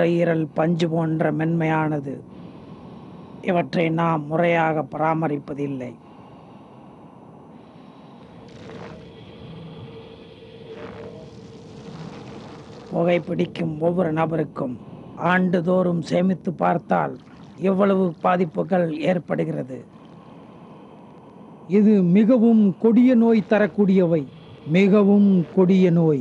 நுரையீரல் பஞ்சு போன்ற மென்மையானது இவற்றை நாம் முறையாக பராமரிப்பதில்லை புகைப்பிடிக்கும் ஒவ்வொரு நபருக்கும் ஆண்டுதோறும் சேமித்து பார்த்தால் எவ்வளவு பாதிப்புகள் ஏற்படுகிறது இது மிகவும் கொடிய நோய் தரக்கூடியவை மிகவும் கொடிய நோய்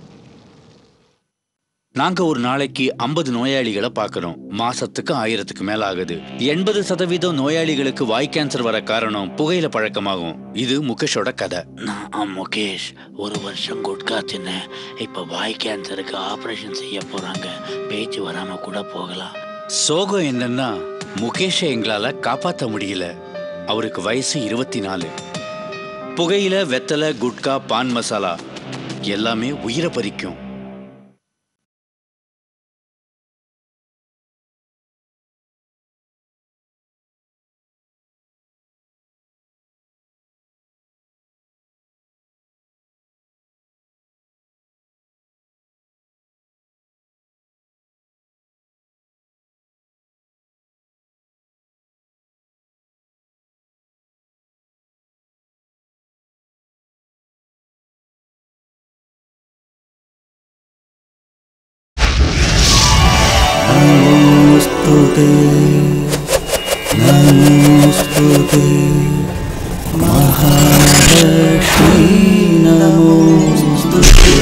நாங்க ஒரு நாளைக்கு ஐம்பது நோயாளிகளை பார்க்கறோம் மாசத்துக்கு ஆயிரத்துக்கு மேல ஆகுது எண்பது சதவீதம் நோயாளிகளுக்கு வாய் கேன்சர் வர காரணம் புகையில பழக்கமாகும் இது முகேஷோட கதை நான் முகேஷ் ஒரு வருஷம் குட்கா தின்னேன் இப்போ வாய் கேன்சருக்கு ஆப்ரேஷன் செய்ய போறாங்க பேச்சு வராம கூட போகலாம் சோகம் என்னன்னா முகேஷை எங்களால காப்பாத்த முடியல அவருக்கு வயசு இருபத்தி நாலு புகையில வெத்தலை குட்கா பான் மசாலா எல்லாமே உயிரை பறிக்கும் नमोस्तुते नमोस्तुते महालक्ष्मी नमोस्तुते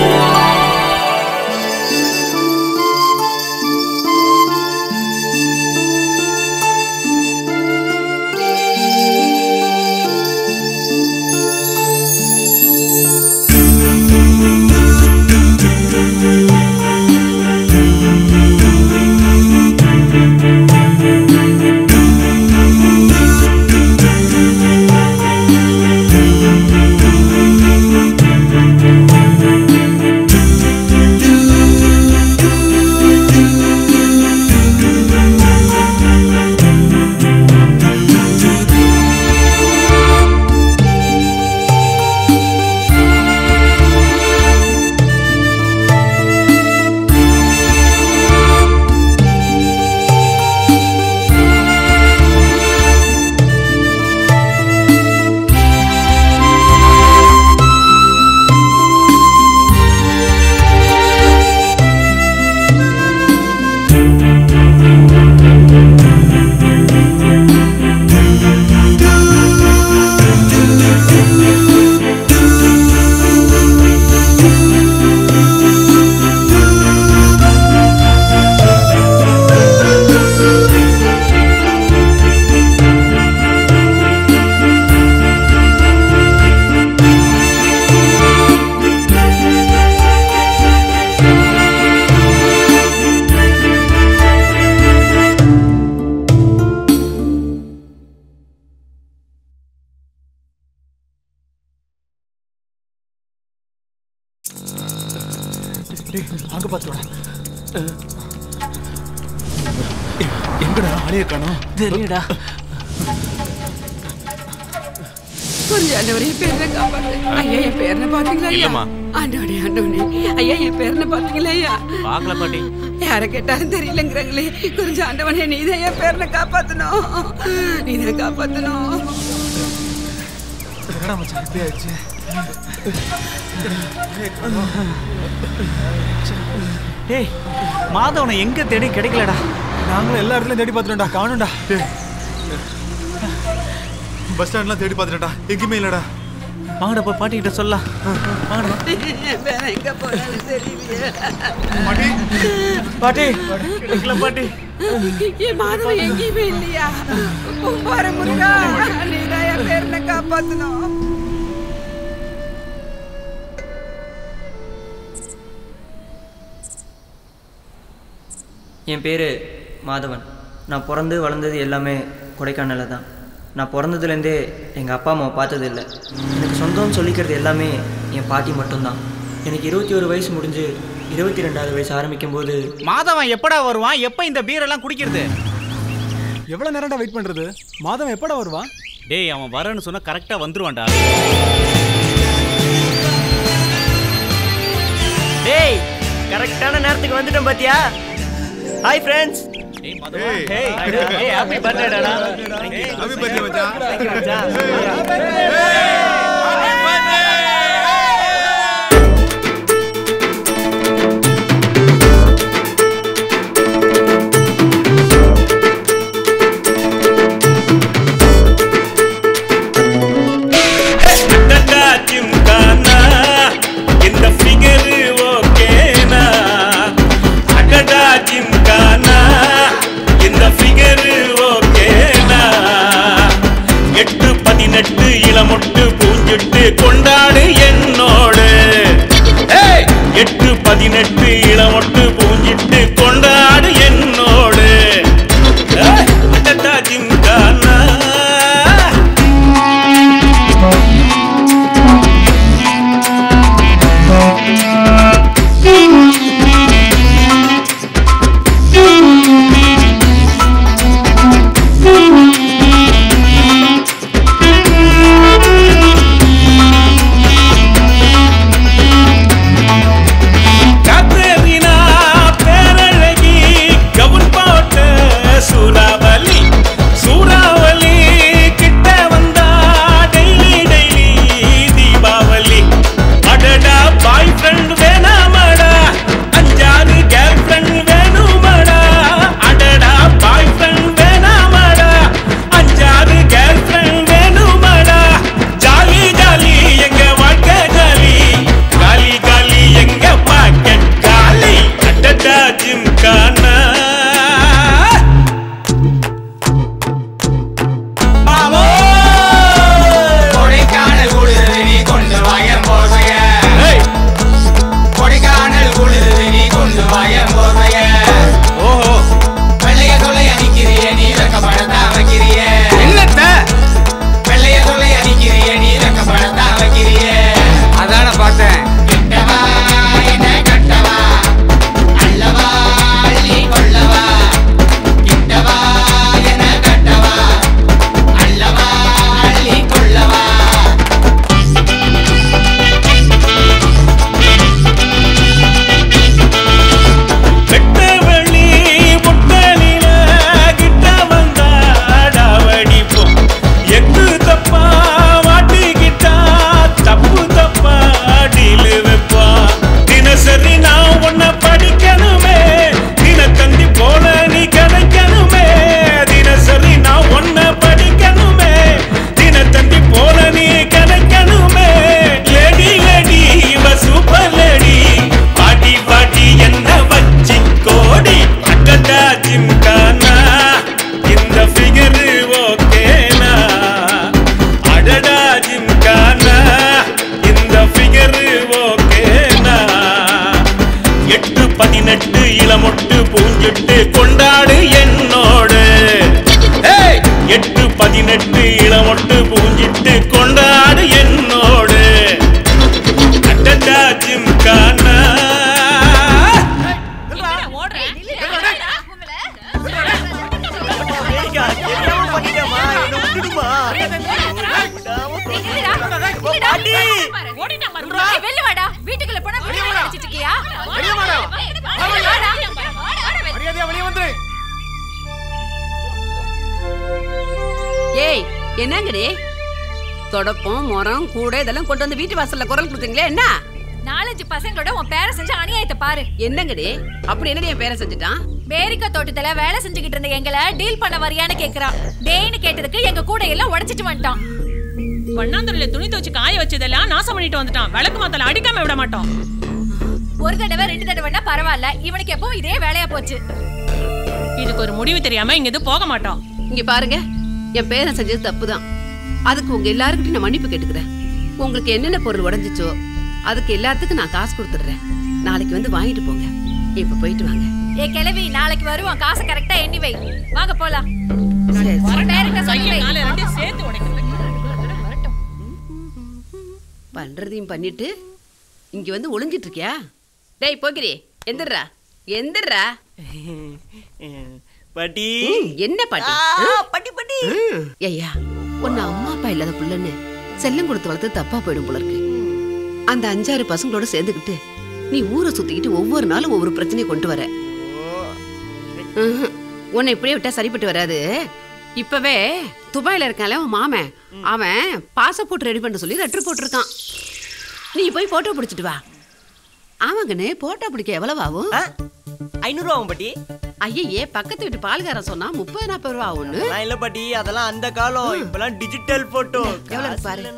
அங்க பாத்துடா எங்கடா ஆளைய காணோம் தெரியடா புரியாதவரே பேர்ல காப்பாத்து ஐயா என் பேர்ல பாத்தீங்களா ஐயா இல்லம்மா. ஆண்டவனே ஆண்டவனே ஐயா என் பேர்ல பாத்தீங்களா ஐயா பார்க்கல பாட்டி யார கேட்டாலும் தெரியலங்கிறாங்களே குறிஞ்ச ஆண்டவனே நீதான் என் பேர்ல காப்பாத்தணும் நீதான் காப்பாத்தணும் என்னடா மச்சான் இப்படி ஆயிடுச்சு டேய் மாதவனை எங்க தேடி கிடைக்கலடா நாங்களும் எல்லா இடத்துலயும் தேடி பார்த்துட்டோம்டா காணும்டா பஸ் ஸ்டாண்ட்லாம் தேடி பார்த்துட்டா எங்கேயுமே இல்லடா வாங்கடா போய் பாட்டிக்கிட்ட சொல்லலாம் வாங்கடா வேற எங்க போறான்னு தெரியலையே பாட்டி கிடைக்கல பாட்டி என் மாதவன் எங்கேயுமே இல்லையா கும்பார முருகா நீதான் என் பேர்ல காப்பாத்தணும் என் பேர் மாதவன் நான் பிறந்து வளர்ந்தது எல்லாமே கொடைக்கானலில் தான் நான் பிறந்ததுலேருந்தே எங்கள் அப்பா அம்மாவை பார்த்ததில்லை எனக்கு சொந்தம்னு சொல்லிக்கிறது எல்லாமே என் பாட்டி மட்டும்தான் எனக்கு இருபத்தி ஒரு வயசு முடிஞ்சு இருபத்தி ரெண்டாவது வயசு ஆரம்பிக்கும் போது மாதவன் எப்படா வருவான் எப்ப இந்த பீரெல்லாம் குடிக்கிறது எவ்வளவு நேரம்டா வெயிட் பண்றது மாதம் எப்படா வருவான் டேய் அவன் வரேன்னு சொன்னா கரெக்டா வந்துருவான்டா டேய் கரெக்டான நேரத்துக்கு வந்துட்டேன் பாத்தியா ஹாய் ஃப்ரெண்ட்ஸ் ஹாப்பி பர்த்டேடா ஹாப்பி பர்த்டே மச்சான் ஜிம்கானா இந்த ஃபிகர் ஓகேனா அடடா ஜிம்கானா இந்த ஃபிகர் ஓகேனா எட்டு பதினெட்டு இளமொட்டு பூஞ்சிட்டு கொண்டாடு என்னோடு ஏய்! எட்டு பதினெட்டு இளமொட்டு பூஞ்சிட்டு கொண்டாடு என்னோடு ஏய்! அடடா ஜிம்கானா காத்தேறினா பேரழகி கவுன் போட்ட சூறாவளி சூறாவளி கிட்ட வந்தா டெய்லி டெய்லி தீபாவளி அடடா பாய் ஃப்ரெண்ட் வேணாமடா அஞ்சாறு கேர்ள் ஃப்ரெண்ட் வேணுமடா அடடா பாய் ஃப்ரெண்ட் வேணாமடா அஞ்சாறு கேர்ள் ஃப்ரெண்ட் வேணுமடா ஜாலி ஜாலி எங்க வாழ்க்கை ஜாலி காலி காலி எங்க பாக்கெட் காலி அடடா ஜிம்கானா கொடைக்கானல் குளிருது நீ கொண்டு வாயம் போதைய ஏய் கொடைக்கானல் குளிருது நீ கொண்டு வாயம் போதைய ஓஹோ வெள்ளைய தொல்லை அடிக்கிறிய நீ வெக்கப்படத்தா வைக்கிறிய என்னத்த வெள்ளைய தொல்லை அடிக்கிறிய நீ வெக்கப்படத்தா வைக்கிறிய அதான பார்த்தேன் கிட்டவா என்ன கட்டவா அல்லவா அள்ளி கொள்ளவா கிட்டவா என்ன கட்டவா அல்லவா அள்ளி கொள்ளவா வெட்ட வெளி முட்டலில கிட்ட வந்தாடா வடிப்போம் எக்கு தப்பா மாட்டிக்கிட்டா தப்பு தப்பா டீலு வைப்பா தினசரி நான் உன்னை படிக்கணுமே தினத்தந்தி போல நீ கிடைக்கணுமே தினசரி நான் உன்னை படிக்கணுமே தினத்தந்தி போல நீ கிடைக்கணுமே லேடி லேடி இவ சூப்பர் லேடி பாட்டி பாட்டி என்ன வச்சி கோடி அட்டடா ஜிம்கானா இந்த ஃபிகர் ஓகேனா அடடா ஜிம்கானா இந்த ஃபிகர் ஓகேனா எட்டு பதினெட்டு இளமொட்டு பூஞ்சிட்டு கொண்டாடு என்னோடு ஏய்! எட்டு பதினெட்டு இளமொட்டு பூஞ்சிட்டு கொண்டாடு என்னோடு அட்டடா ஜிம்கானா வீட்டுக்குள்ள போனா நினைச்சிட்டு இருக்கியா மரியாதையா வெளியே வந்துரு ஏய் என்னங்கடி தொடப்பம் முறம் கூட இதெல்லாம் கொண்டு வந்து வீட்டு வாசல்ல குரல் கொடுத்தீங்களே என்ன நாலஞ்சு பசங்களோட உன் பேரை செஞ்ச அநியாயத்தை பாரு என்னங்கடி அப்படி என்னடி என் பேரை செஞ்சுட்டான் பேரிக்கா தோட்டத்துல வேலை செஞ்சுக்கிட்டு இருந்த எங்களை டீல் பண்ண வரியான்னு கேக்குறான் டேன்னு கேட்டதுக்கு எங்க கூட எல்லாம் உடைச்சிட்டு வந்துட்டான் வண்ணாந்துறையில துணி துவச்சு காய வச்சதெல்லாம் நாசம் பண்ணிட்டு வந்துட்டான் விளக்கு மாத்தல அடிக்காம விட மாட்டோம் ஒரு தடவை ரெண்டு தடவைன்னா பரவாயில்ல இவனுக்கு எப்பவும் இதே வேலையா போச்சு இதுக்கு ஒரு முடிவு தெரியாம இங்க இது போக மாட்டோம் இங்க பாருங்க என் பேரை செஞ்சது தப்புதான் அதுக்கு உங்க எல்லாருக்கிட்டையும் நான் மன்னிப்பு கேட்டுக்கிறேன் உங்களுக்கு என்னென்ன பொருள் உடைஞ்சிச்சோ அதுக்கு எல்லாத்துக்கும் நான் காசு கொடுத்துடுறேன் நாளைக்கு வந்து வாங்கிட்டு போங்க இப்ப போயிட்டு வாங்க ஏ கிளவி நாளைக்கு வருவான் காசை கரெக்டா எண்ணி வை வாங்க போலாம் சரி, சரி. டைரக்டா சொல்லி வை நாலு ரெண்டையும் சேர்த்து உடைக்கணும் பண்றதையும் பண்ணிட்டு இங்க வந்து ஒளிஞ்சிட்டு இருக்கியா டேய் போகிறே எந்திரா எந்திரா பாட்டி ம், என்ன பாட்டி பாட்டி பாட்டி ஐயா உன்னை அம்மா அப்பா இல்லாத புள்ளன்னு செல்லம் கொடுத்து வளர்த்து தப்பா போயிடும் போல இருக்கு அந்த அஞ்சாறு பசங்களோட சேர்ந்துக்கிட்டு நீ ஊரை சுத்திக்கிட்டு ஒவ்வொரு நாளும் ஒவ்வொரு பிரச்சனையை கொண்டு வர ம்ஹும். உன்னை இப்படியே விட்டா சரிப்பட்டு வராது இப்பவே துபாயில இருக்கான்ல உன் மாமன் அவன் பாஸ்போர்ட் ரெடி பண்ண சொல்லி லெட்டர் போட்டிருக்கான் நீ போய் போட்டோ பிடிச்சிட்டு வா ஆமாங்கண்ணே போட்டோ பிடிக்க எவ்வளவு ஆகும் ஐநூறுவா ஆகும் பாட்டி ஐயே பக்கத்து வீட்டு பால்காரன் சொன்னா முப்பது நாற்பது ரூபா ஆகும்னு அதெல்லாம் இல்ல பாட்டி அதெல்லாம் அந்த காலம் இப்பெல்லாம் டிஜிட்டல் போட்டோ எவ்வளவு இருக்கு பாரு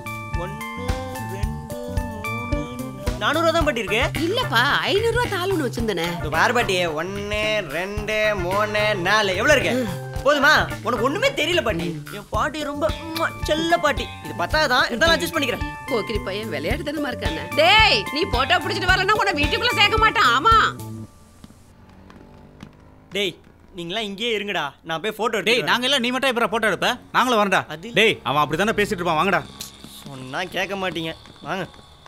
நானூறுவா தான் பாட்டி இருக்கு இல்லப்பா ஐநூறு ரூபா தாள் ஒண்ணு வச்சிருந்தனே இது பாரு பாட்டி ஒன்னு ரெண்டு மூணு நாலு எவ்வளவு இருக்கு போதுமா உனக்கு ஒண்ணுமே தெரியல பாட்டி என் பாட்டி ரொம்ப உம்மா, செல்ல பாட்டி இது பத்தாதான் இருந்தாலும் அட்ஜஸ்ட் பண்ணிக்கிறேன் போக்கிரி பையன் விளையாட்டுத்தனமா இருக்கானே டேய் நீ போட்டோ பிடிச்சிட்டு வரலன்னா உன்னை வீட்டுக்குள்ள சேர்க்க மாட்டான் ஆமா டேய் நீங்களாம் இங்கேயே இருங்கடா நான் போய் போட்டோ டேய் நாங்க எல்லாம் நீ மட்டும் எப்பறம் போட்டோ எடுப்ப நாங்களும் வரண்டா டேய் அவன் அப்படி தானே பேசிட்டு இருப்பான் வாங்கடா சொன்னா கேட்க மாட்டீங்க வாங்க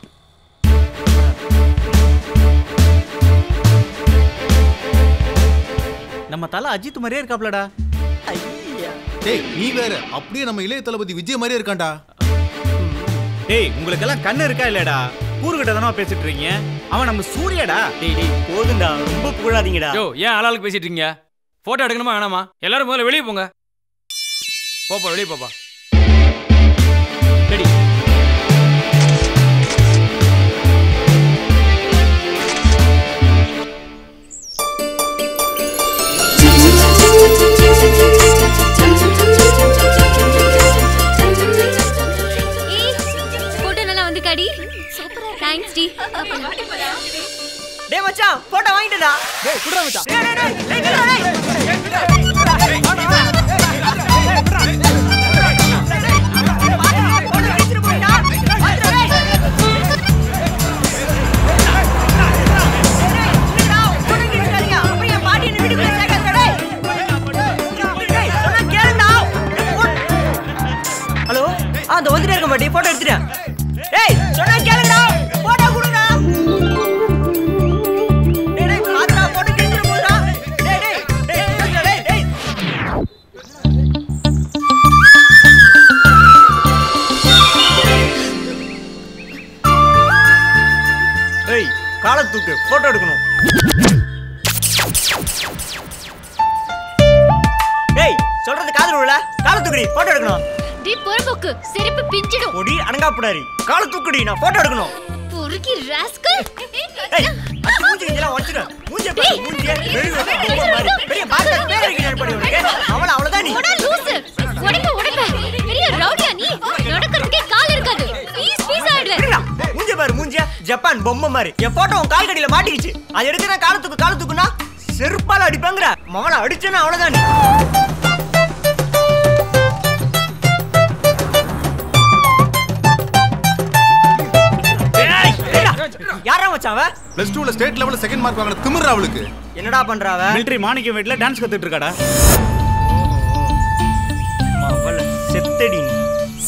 நம்ம தலை அஜித் மாதிரியே இருக்காப்லடா டேய் நீ வேற அப்படியே நம்ம இளைய தளபதி விஜய் மாதிரியே இருக்கான்டா டேய் உங்களுக்கெல்லாம் கண்ணு இருக்கா இல்லடா கூறுகிட்ட தானே பேசிட்டு இருக்கீங்க அவன் நம்ம சூர்யாடா டேய் டேய் போதும்டா ரொம்ப புகழாதீங்கடா யோ ஏன் ஆளாளுக்கு பேசிட்டு இருக்கீங்க போட்டோ எடுக்கணுமா வேணாமா எல்லாரும் முதல்ல வெளியே போங்க போப்பா வெளியே போப்பா ரெடி போட்டோ நல்லா வந்து கடி சூப்பரா தேங்க்ஸ் டி டேய் மச்சான் போட்டோ வாங்கிட்டடா டேய் குடுறா மச்சான் டேய் டேய் டேய் டேய் குடுறா ஹலோ ஆ அந்த வந்துட்டே இருக்க மாட்டி போட்டோ எடுத்துட்டேன் டேய் சொன்னா கேளுடா போட்டோ கொடுடா டேய் டேய் பாத்துடா போட்டோ கிழிச்சிர போடா டேய் டேய் டேய் டேய் டேய் ஏய் காலை தூக்கு போட்டோ எடுக்கணும் ஏய் சொல்றது காதுல விழ காலை தூக்குடி போட்டோ எடுக்கணும் டி பொறுப்புக்கு செருப்பு பிஞ்சிடும் பொடி அடங்கா புடாரி காலை தூக்குடி நான் போட்டோ எடுக்கணும் பொறுக்கி ராஸ்கல் ஏய் அடி மூஞ்சி இதெல்லாம் உடைச்சிடு மூஞ்சி பாரு மூஞ்சி வெறும் வெறும் மாதிரி பெரிய பாக்க பேர் இருக்கு ஏற்பாடு உனக்கு அவள அவ்வளவுதான் நீ போடா லூசு உடைக்க உடைக்க பெரிய ரவுடியா நீ நடக்கிறதுக்கே கால் இருக்காது பீஸ் பீஸ் ஆயிடுவேன் இருடா, மூஞ்சி பாரு மூஞ்சிய ஜப்பான் பொம்மை மாதிரி என் போட்டோ உன் கால் கடியில மாட்டிக்கிச்சு அது எடுத்து நான் கால தூக்கு கால தூக்குனா செருப்பால அடிப்பாங்கற மவளை அடிச்சேன்னா அவ்வளவுதான் நீ யாரா மச்சான் அவ பிளஸ் டூல ஸ்டேட் லெவல்ல செகண்ட் மார்க் வாங்கின திமிர்றா அவளுக்கு என்னடா பண்றா அவ மிலிட்டரி மாணிக்கம் வீட்ல டான்ஸ் கத்துட்டு இருக்காடா மவள செத்தடி நீ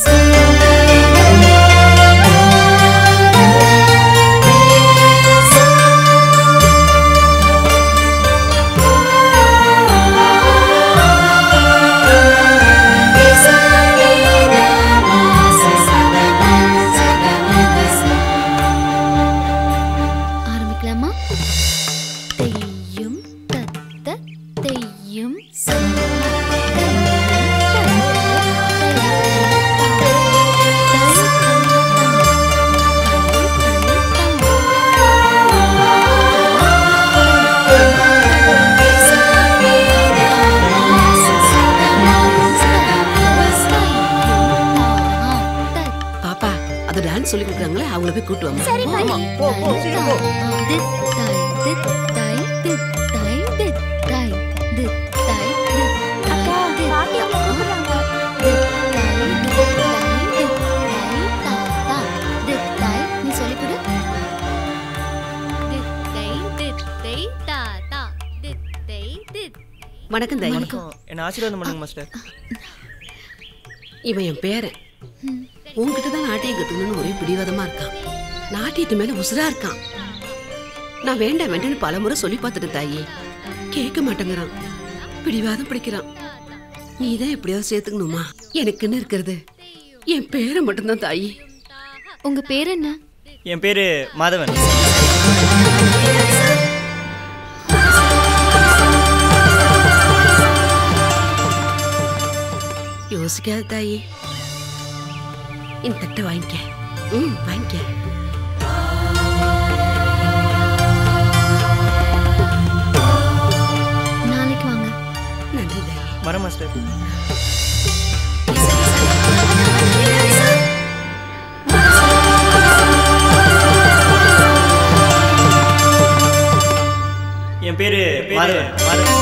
ஆரம்பிக்கலாமா தெய்யும் தத்த தெய்யும் பாப்பா அது டான்ஸ் சொல்லி கொடுக்குறாங்களே அவங்கள போய் கூட்டு வாங்க சரி பாட்டி போ போ சீக்கிரம் போ தித்தாய் தித்தாய் தித்தாய் தித்தாய் தித்தாய் அக்கா பாட்டி அவளை கூப்பிடுறாங்க தித்தாய் தித்தாய் தித்தாய் தாத்தா தித்தாய் நீ சொல்லி கொடு தித்தை தித்தை தாத்தா தித்தை தித் வணக்கம் தாய் வணக்கம் என்ன ஆசீர்வாதம் பண்ணுங்க மாஸ்டர் இவன் என் பேரன் உன்கிட்ட தான் நாட்டியம் கத்துக்கணும்னு ஒரே பிடிவாதமா இருக்கான் நாட்டியத்து மேல உசுரா இருக்கான் நான் வேண்டாம் வேண்டாம்னு பலமுறை சொல்லி பார்த்துட்டு தாயி கேட்க மாட்டேங்கிறான் பிடிவாதம் பிடிக்கிறான் நீ தான் எப்படியாவது சேர்த்துக்கணுமா எனக்குன்னு இருக்கிறது என் பேரை மட்டும்தான் தாயி உங்க பேர் என்ன என் பேரு மாதவன் யோசிக்காத தாயி இந்த தட்டை வாங்கிக்க ம் வாங்கிக்க நாளைக்கு வாங்க நன்றி தாயி வர மாஸ்டர் என் பேரு மாதவன் மாதவன்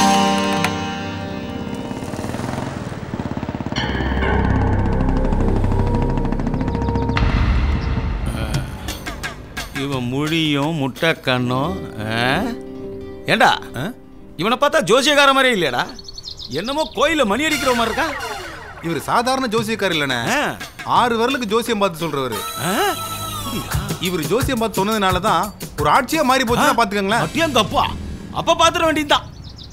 இவன் மொழியும் முட்டை கண்ணும் ஆ? ஏண்டா ஆ? இவனை பார்த்தா ஜோசியக்கார மாதிரியே இல்லையாடா என்னமோ கோயில்ல மணி அடிக்கிற மாதிரி இருக்கா இவர் சாதாரண ஜோசியக்கார் இல்லைண்ணே ஆறு வரலுக்கு ஜோசியம் பார்த்து சொல்றவரு இவர் ஜோசியம் பார்த்து சொன்னதுனால தான் ஒரு ஆட்சியா மாறி போச்சுன்னா பாத்துக்கங்களேன் அட்டியம் தப்பா அப்ப பாத்துட வேண்டியதுதான்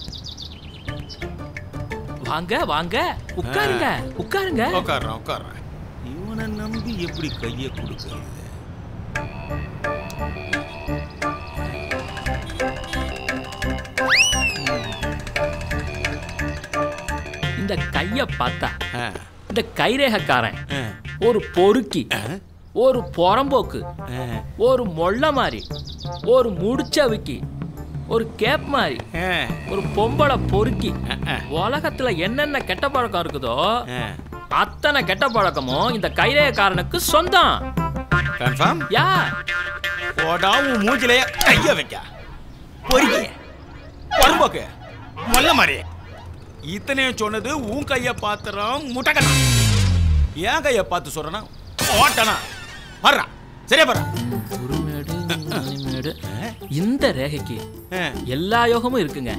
வாங்க வாங்க உட்காருங்க உட்காருங்க உட்கார்றேன் உட்கார்றேன் இவனை நம்பி எப்படி கையை கொடுக்கறது இந்த கைய பார்த்தா இந்த கைரேகக்காரன் ஒரு பொறுக்கி ஒரு புறம்போக்கு ஒரு மொள்ள மாதிரி ஒரு முடிச்சவிக்கி ஒரு கேப் மாதிரி ஒரு பொம்பளை பொறுக்கி உலகத்துல என்னென்ன கெட்ட பழக்கம் இருக்குதோ அத்தனை கெட்ட பழக்கமும் இந்த கைரேகக்காரனுக்கு சொந்தம் கன்ஃபார்ம் யா போடா உன் மூஞ்சிலேயே கைய வைக்க பொறுக்கி பரும்போக்கு மொல்ல மாதிரி இத்தனையும் சொன்னது உன் கைய பாத்துறோம் முட்டக்கண்ணா என் கைய பார்த்து சொல்றனா ஓட்டனா வர்றா சரியா வர்றா குருமேடு மணிமேடு இந்த ரேகைக்கு எல்லா யோகமும் இருக்குங்க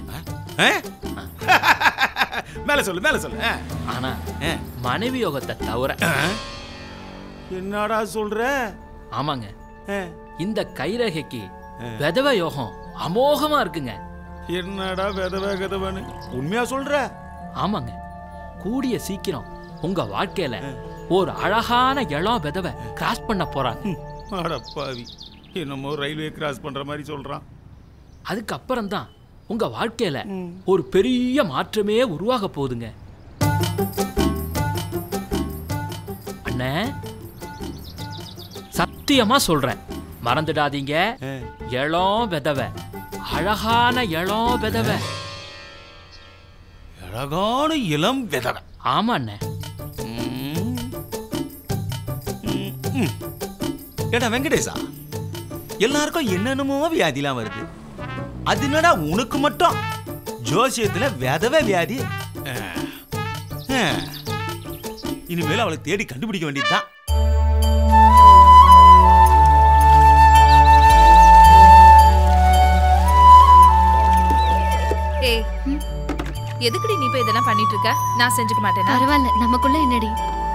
மேல சொல்லு மேல சொல்லு ஆ. ஆனா மனைவி யோகத்தை தவிர என்னடா சொல்ற ஆமாங்க இந்த கைரேகைக்கு விதவ யோகம் அமோகமா இருக்குங்க என்னடா விதவ கதவன்னு உண்மையா சொல்ற ஆமாங்க கூடிய சீக்கிரம் உங்க வாழ்க்கையில ஒரு அழகான இளம் விதவை கிராஸ் பண்ண போறாங்க அடப்பாவி என்னமோ ரயில்வே கிராஸ் பண்ற மாதிரி சொல்றான் அதுக்கப்புறம் தான் உங்க வாழ்க்கையில ஒரு பெரிய மாற்றமே உருவாக போகுதுங்க அண்ணே சத்தியமா சொல்றேன் மறந்துடாதீங்க இளம் விதவை அழகான இளம் விதவை அழகான இளம் விதவை ஆமா அண்ணே ஏடா வெங்கடேசா எல்லாருக்கும் என்னென்னமோ வியாதிலாம் வருது அது என்னடா உனக்கு மட்டும் ஜோசியத்துல விதவை வியாதி ஆ. ஆ. இனிமேல் அவளை தேடி கண்டுபிடிக்க வேண்டியதுதான் ஏய் எதுக்குடி நீ போய் இதெல்லாம் பண்ணிட்டு இருக்க நான் செஞ்சுக்க மாட்டேனா பரவாயில்ல நமக்குள்ள என்னடி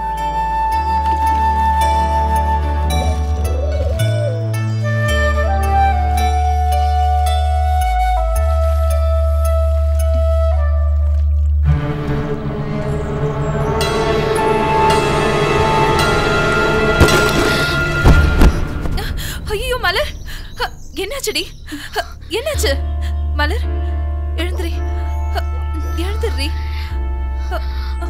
ஐயோ மலர் அ, என்னாச்சுடி அ, என்னாச்சு மலர் எழுந்துரி அ, எழுந்துடுறி அ, அ,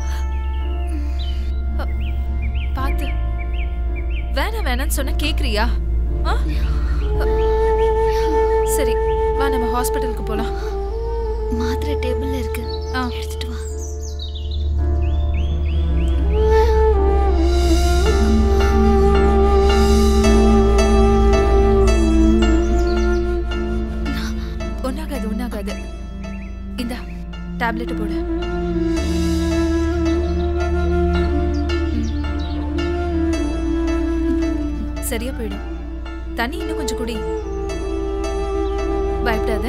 அ, பாத்து வேணாம் வேணாம்னு சொன்ன கேக்குறியா ஆ? அ, சரி வா நம்ம ஹாஸ்பிட்டலுக்கு போலாம் மாத்திரை டேபிள்ல இருக்கு ஆ எடுத்துட்டு வா ஒன்னாகாது ஒன்னாகாது இந்தா டேப்லெட் போடு ம். சரியா போயிடும் தண்ணி இன்னும் கொஞ்சம் குடி பயப்படாத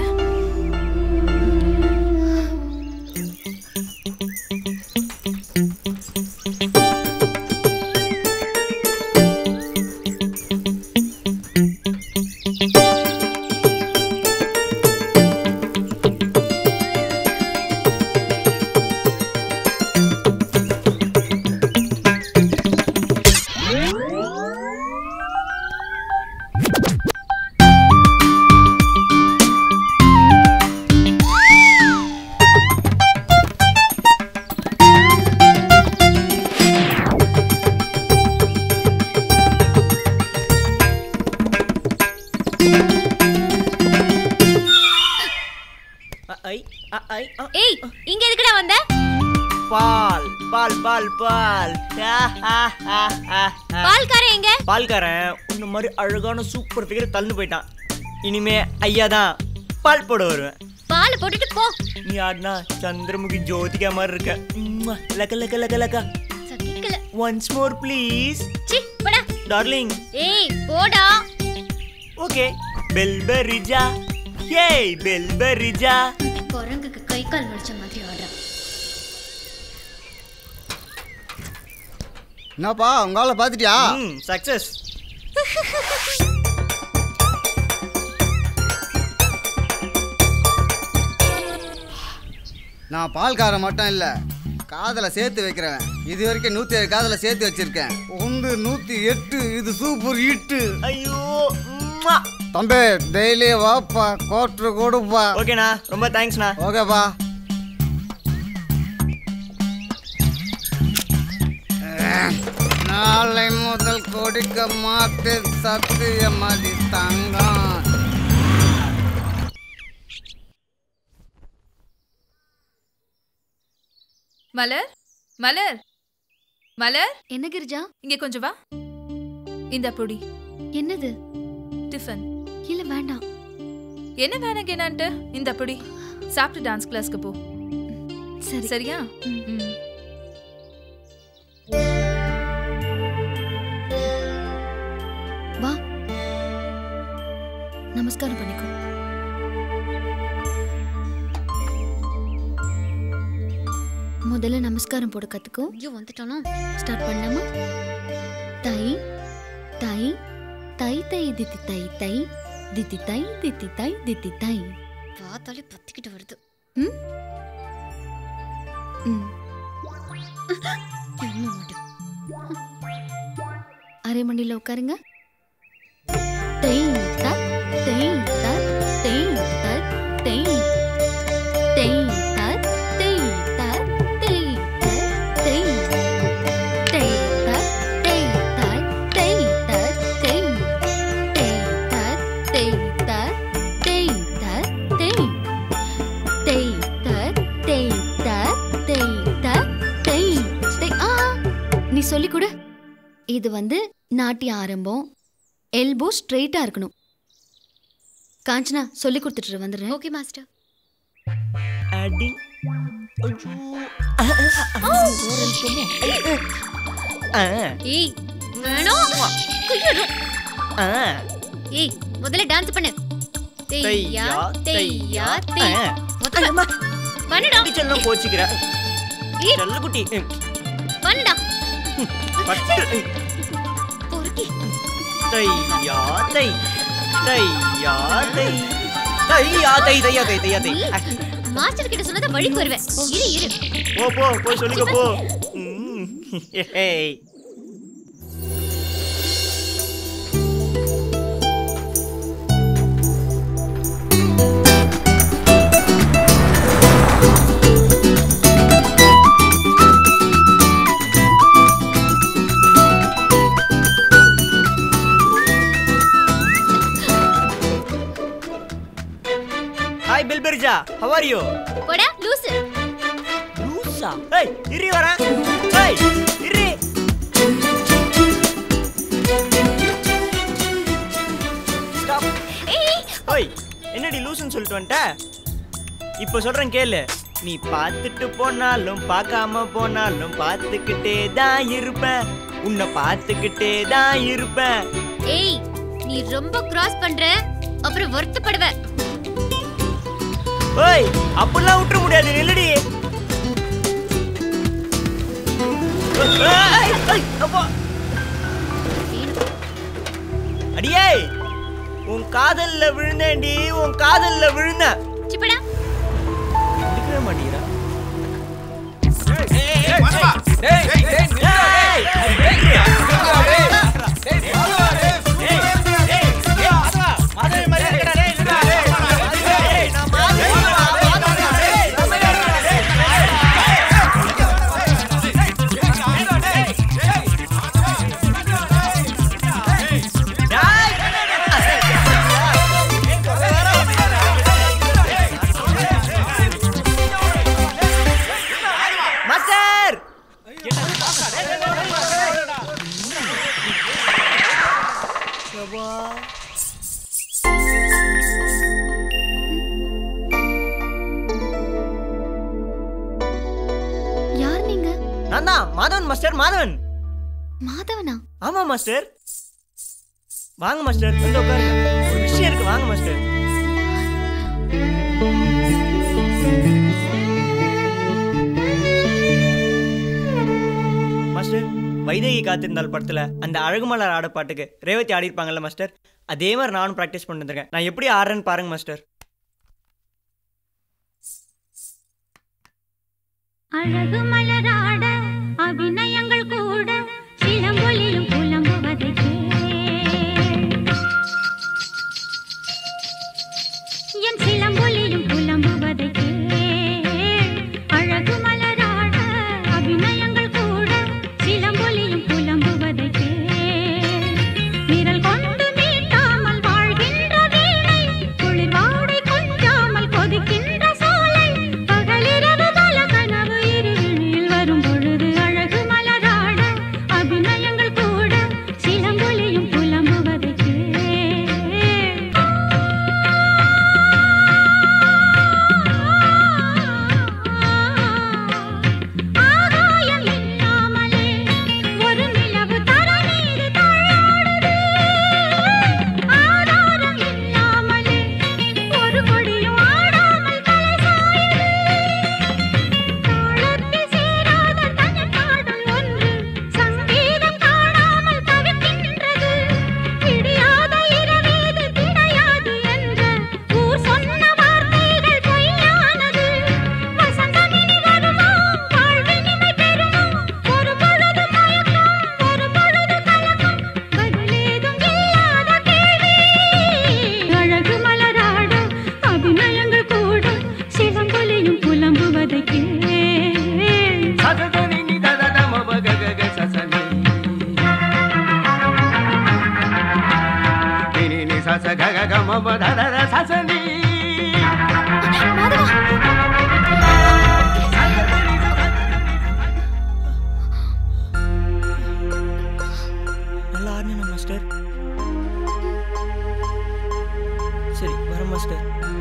ஏய் இங்க எதுக்குடா வந்த பால் பால் பால் பால் பால்காரன் எங்க பால்காரன் உன்ன மாதிரி அழகான சூப்பர் ஃபிகர் தள்ளு போயிட்டான் இனிமே ஐயா தான் பால் போட வருவேன் பால் போட்டுட்டு போ நீ ஆடினா சந்திரமுகி ஜோதிகா மாதிரி இருக்க உம்மா, லக லக லக லக சகிக்கல ஒன்ஸ் மோர் ப்ளீஸ் சி போடா டார்லிங் ஏய் போடா ஓகே பெல்பெரிஜா ஏய் பெல்பெரிஜா குரங்குக்கு கை கால் வலிச்ச மாதிரி ஆடுறான் என்னப்பா உங்க ஆளை பார்த்துட்டியா சக்சஸ் நான் பால்காரன் மட்டும் இல்லை காதலை சேர்த்து வைக்கிறவன் இது வரைக்கும் நூற்றி ஏழு காதலை சேர்த்து வச்சிருக்கேன் ஒன்று நூற்றி எட்டு இது சூப்பர் ஹிட்டு ஐயோ தம்பி டெய்லி வாப்பா கோட்ரு கொடுப்பா ஓகேண்ணா ரொம்ப தேங்க்ஸ்ண்ணா ஓகேப்பா நாளை முதல் கொடுக்க மாட்டேன் சத்தியமதி தங்கம் மலர் மலர் மலர் என்ன கிரிஜா இங்க கொஞ்சம் வா இந்த பொடி என்னது டிஃபன் இல்ல வேண்டாம் என்ன வேணாங்க என்னான்ட்டு இந்த பொடி சாப்பிட்டு டான்ஸ் கிளாஸ்க்கு போ சரி சரியா ம். வா நமஸ்காரம் பண்ணிக்கோ முதல்ல நமஸ்காரம் போட கத்துக்கோ ஐயோ வந்துட்டானா ஸ்டார்ட் பண்ணலாமா தை தை தை தை தித்தி தை தை தித்தி தை தித்தி தை தித்தி தை பார்த்தாலே பத்திக்கிட்டு வருது ம் ம் என்ன மாட்டு அரை மணில உட்காருங்க தை தத் தை தத் தை தத் தை தை தத் தை தத் தை தத் தை தை தத் தை தத் தை தத் தை தை தத் தை தத் தை தத் தை தை தத் தை தத் தை தத் தை தை ஆ நீ சொல்லி கொடு இது வந்து நாட்டிய ஆரம்பம் எல்போ ஸ்ட்ரெயிட்டா இருக்கணும் காஞ்சனா சொல்லி கொடுத்துட்டு வந்துடுறேன் ஓகே மாஸ்டர் அடி ஏய் வேணாம் கையெடு. ஏய் முதல்ல டான்ஸ் பண்ணு தெய்யா தெய்யா தெய் முதல்ல பண்ணுடா செல்லம் கோச்சிக்கிற செல்ல குட்டி பண்ணுடா பட்டு பொறுக்கி தையா தை தையா தை தையா தை தையா தை தையா தை மாஸ்டர் கிட்ட சொன்னதை வழிக்கு வருவேன் இரு இரு போ போ போய் சொல்லிக்க போ ம். ஏய் ஹாய் பில்பெர்ஜா ஹவ் ஆர் யூ போடா லூசு லூசா ஏய் இரி வரேன் ஏய் இரி ஸ்டாப் ஏய் ஓய் என்னடி லூசுன்னு சொல்லிட்டு வந்துட்ட இப்போ சொல்றேன் கேளு நீ பார்த்துட்டு போனாலும் பார்க்காம போனாலும் பார்த்துக்கிட்டே தான் இருப்பேன் உன்னை பார்த்துக்கிட்டே தான் இருப்பேன் ஏய் நீ ரொம்ப கிராஸ் பண்ற அப்புறம் வருத்தப்படுவ ஓய் அப்படிலாம் விட்டுற முடியாது நில்லுடி ஏய், ஏய், அப்பா. அடியே உன் காதல்ல விழுந்தேன்டி உன் காதல்ல விழுந்தேன் சிப்படா எடுக்கவே மாட்டேங்கிறா யார் நீங்க நான் தான் மாதவன் மாஸ்டர் மாதவன் மாதவனா ஆமா மாஸ்டர் வாங்க மாஸ்டர் வந்து உட்காருங்க ஒரு விஷயம் இருக்கு வாங்க மாஸ்டர் மாஸ்டர் வைதேகி காத்திருந்தால் படத்துல அந்த அழகுமலர் ஆட பாட்டுக்கு ரேவதி ஆடிருப்பாங்கல்ல மாஸ்டர் அதே மாதிரி நானும் ப்ராக்டிஸ் பண்ணிட்டு இருக்கேன் நான் எப்படி ஆடுறேன்னு பாருங்க மாஸ்டர் அழகு மலராட அபிநயங்கள் கூட சிலம்பொலியும் புலம்புவதை என் சிலம்பொலியும் புலம்புவதை அழகு மலராட அபிநயங்கள் கூட சிலம்பொலியும் புலம்புவதை விரல் கொண்டு மீட்டாமல் வாழ்கின்ற வீணை குளிர் வாடை கொஞ்சாமல் கொதிக்கின்ற சோலை பகலிரவு பல கனவு இருளில் வரும் பொழுது அழகு மலராட அபிநயங்கள் கூட சிலம்பொலியும் புலம்புவதை ஆகாயம் இல்லாமலே ஒரு நிலவு தர நீர் தள்ளாடுது ஆதாரம் இல்லாமலே ஒரு கொடியும் ஆடாமல் தலை சாயுது தாளத்தில் சேராத தனிப் பாடல் ஒன்று சங்கீதம் காணாமல் தவிக்கின்றது விடியாத இரவேது கிடையாது என்ற ஊர் சொன்ன வார்த்தைகள் பொய்யானது வசந்தமினி வருமோ வாழ்வினிமை பெறுமோ ஒரு பொழுது மயக்கம் ஒரு பொழுது கலக்கம் பதிலேதும் இல்லாத கேள்வி அழகு மலராட அபிநயங்கள் கூட சிவங்கொலியும் புலம்புவதை நல்லா ஆடணும் மாஸ்டர் சரி வரேன் மாஸ்டர்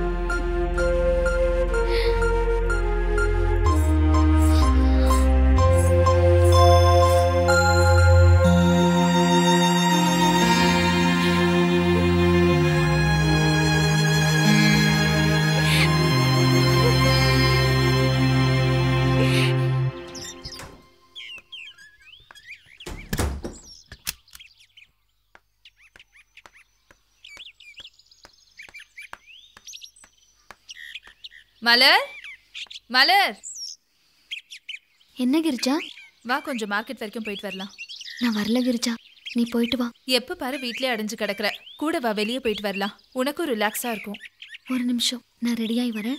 மலர் மலர் என்ன கிரிஜா வா கொஞ்சம் மார்க்கெட் வரைக்கும் போயிட்டு வரலாம் நான் வரல கிரிஜா நீ போயிட்டு வா எப்ப பாரு வீட்லயே அடைஞ்சு கிடக்குற கூட வா வெளியே போயிட்டு வரலாம் உனக்கும் ரிலாக்ஸா இருக்கும் ஒரு நிமிஷம் நான் ரெடியாகி வரேன்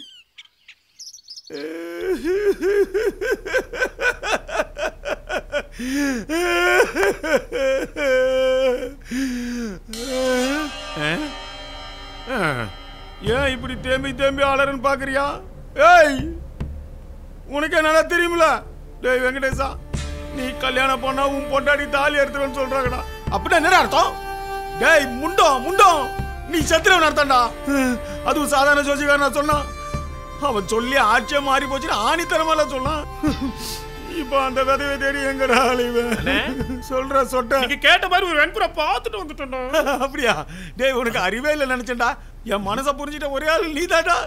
ஏன் இப்படி தேம்பி தேம்பி ஆளறன்னு பாக்குறியா ஏய் உனக்கு நல்லா தெரியுமில டேய் வெங்கடேசா நீ கல்யாணம் பண்ணா உன் பொண்டாடி தாலி எடுத்துருன்னு சொல்றாங்கடா அப்படின்னா என்ன அர்த்தம் டேய் முண்டம் முண்டம் நீ செத்துறவன் அர்த்தம்டா அதுவும் சாதாரண ஜோசிக்காரன் நான் சொன்னான் அவன் சொல்லி ஆட்சியா மாறி போச்சுன்னு ஆணித்தனமால சொன்னான் இப்போ அந்த விதவை தேடி எங்கடா அழிவேன் சொல்ற சொட்ட நீங்க கேட்ட மாதிரி ஒரு வெண்புறா பார்த்துட்டு வந்துட்டோம்டா அப்படியா டேய் உனக்கு அறிவே இல்லை நினைச்சேன்டா என் மனசை புரிஞ்சிட்ட ஒரே ஆள் நீதாடா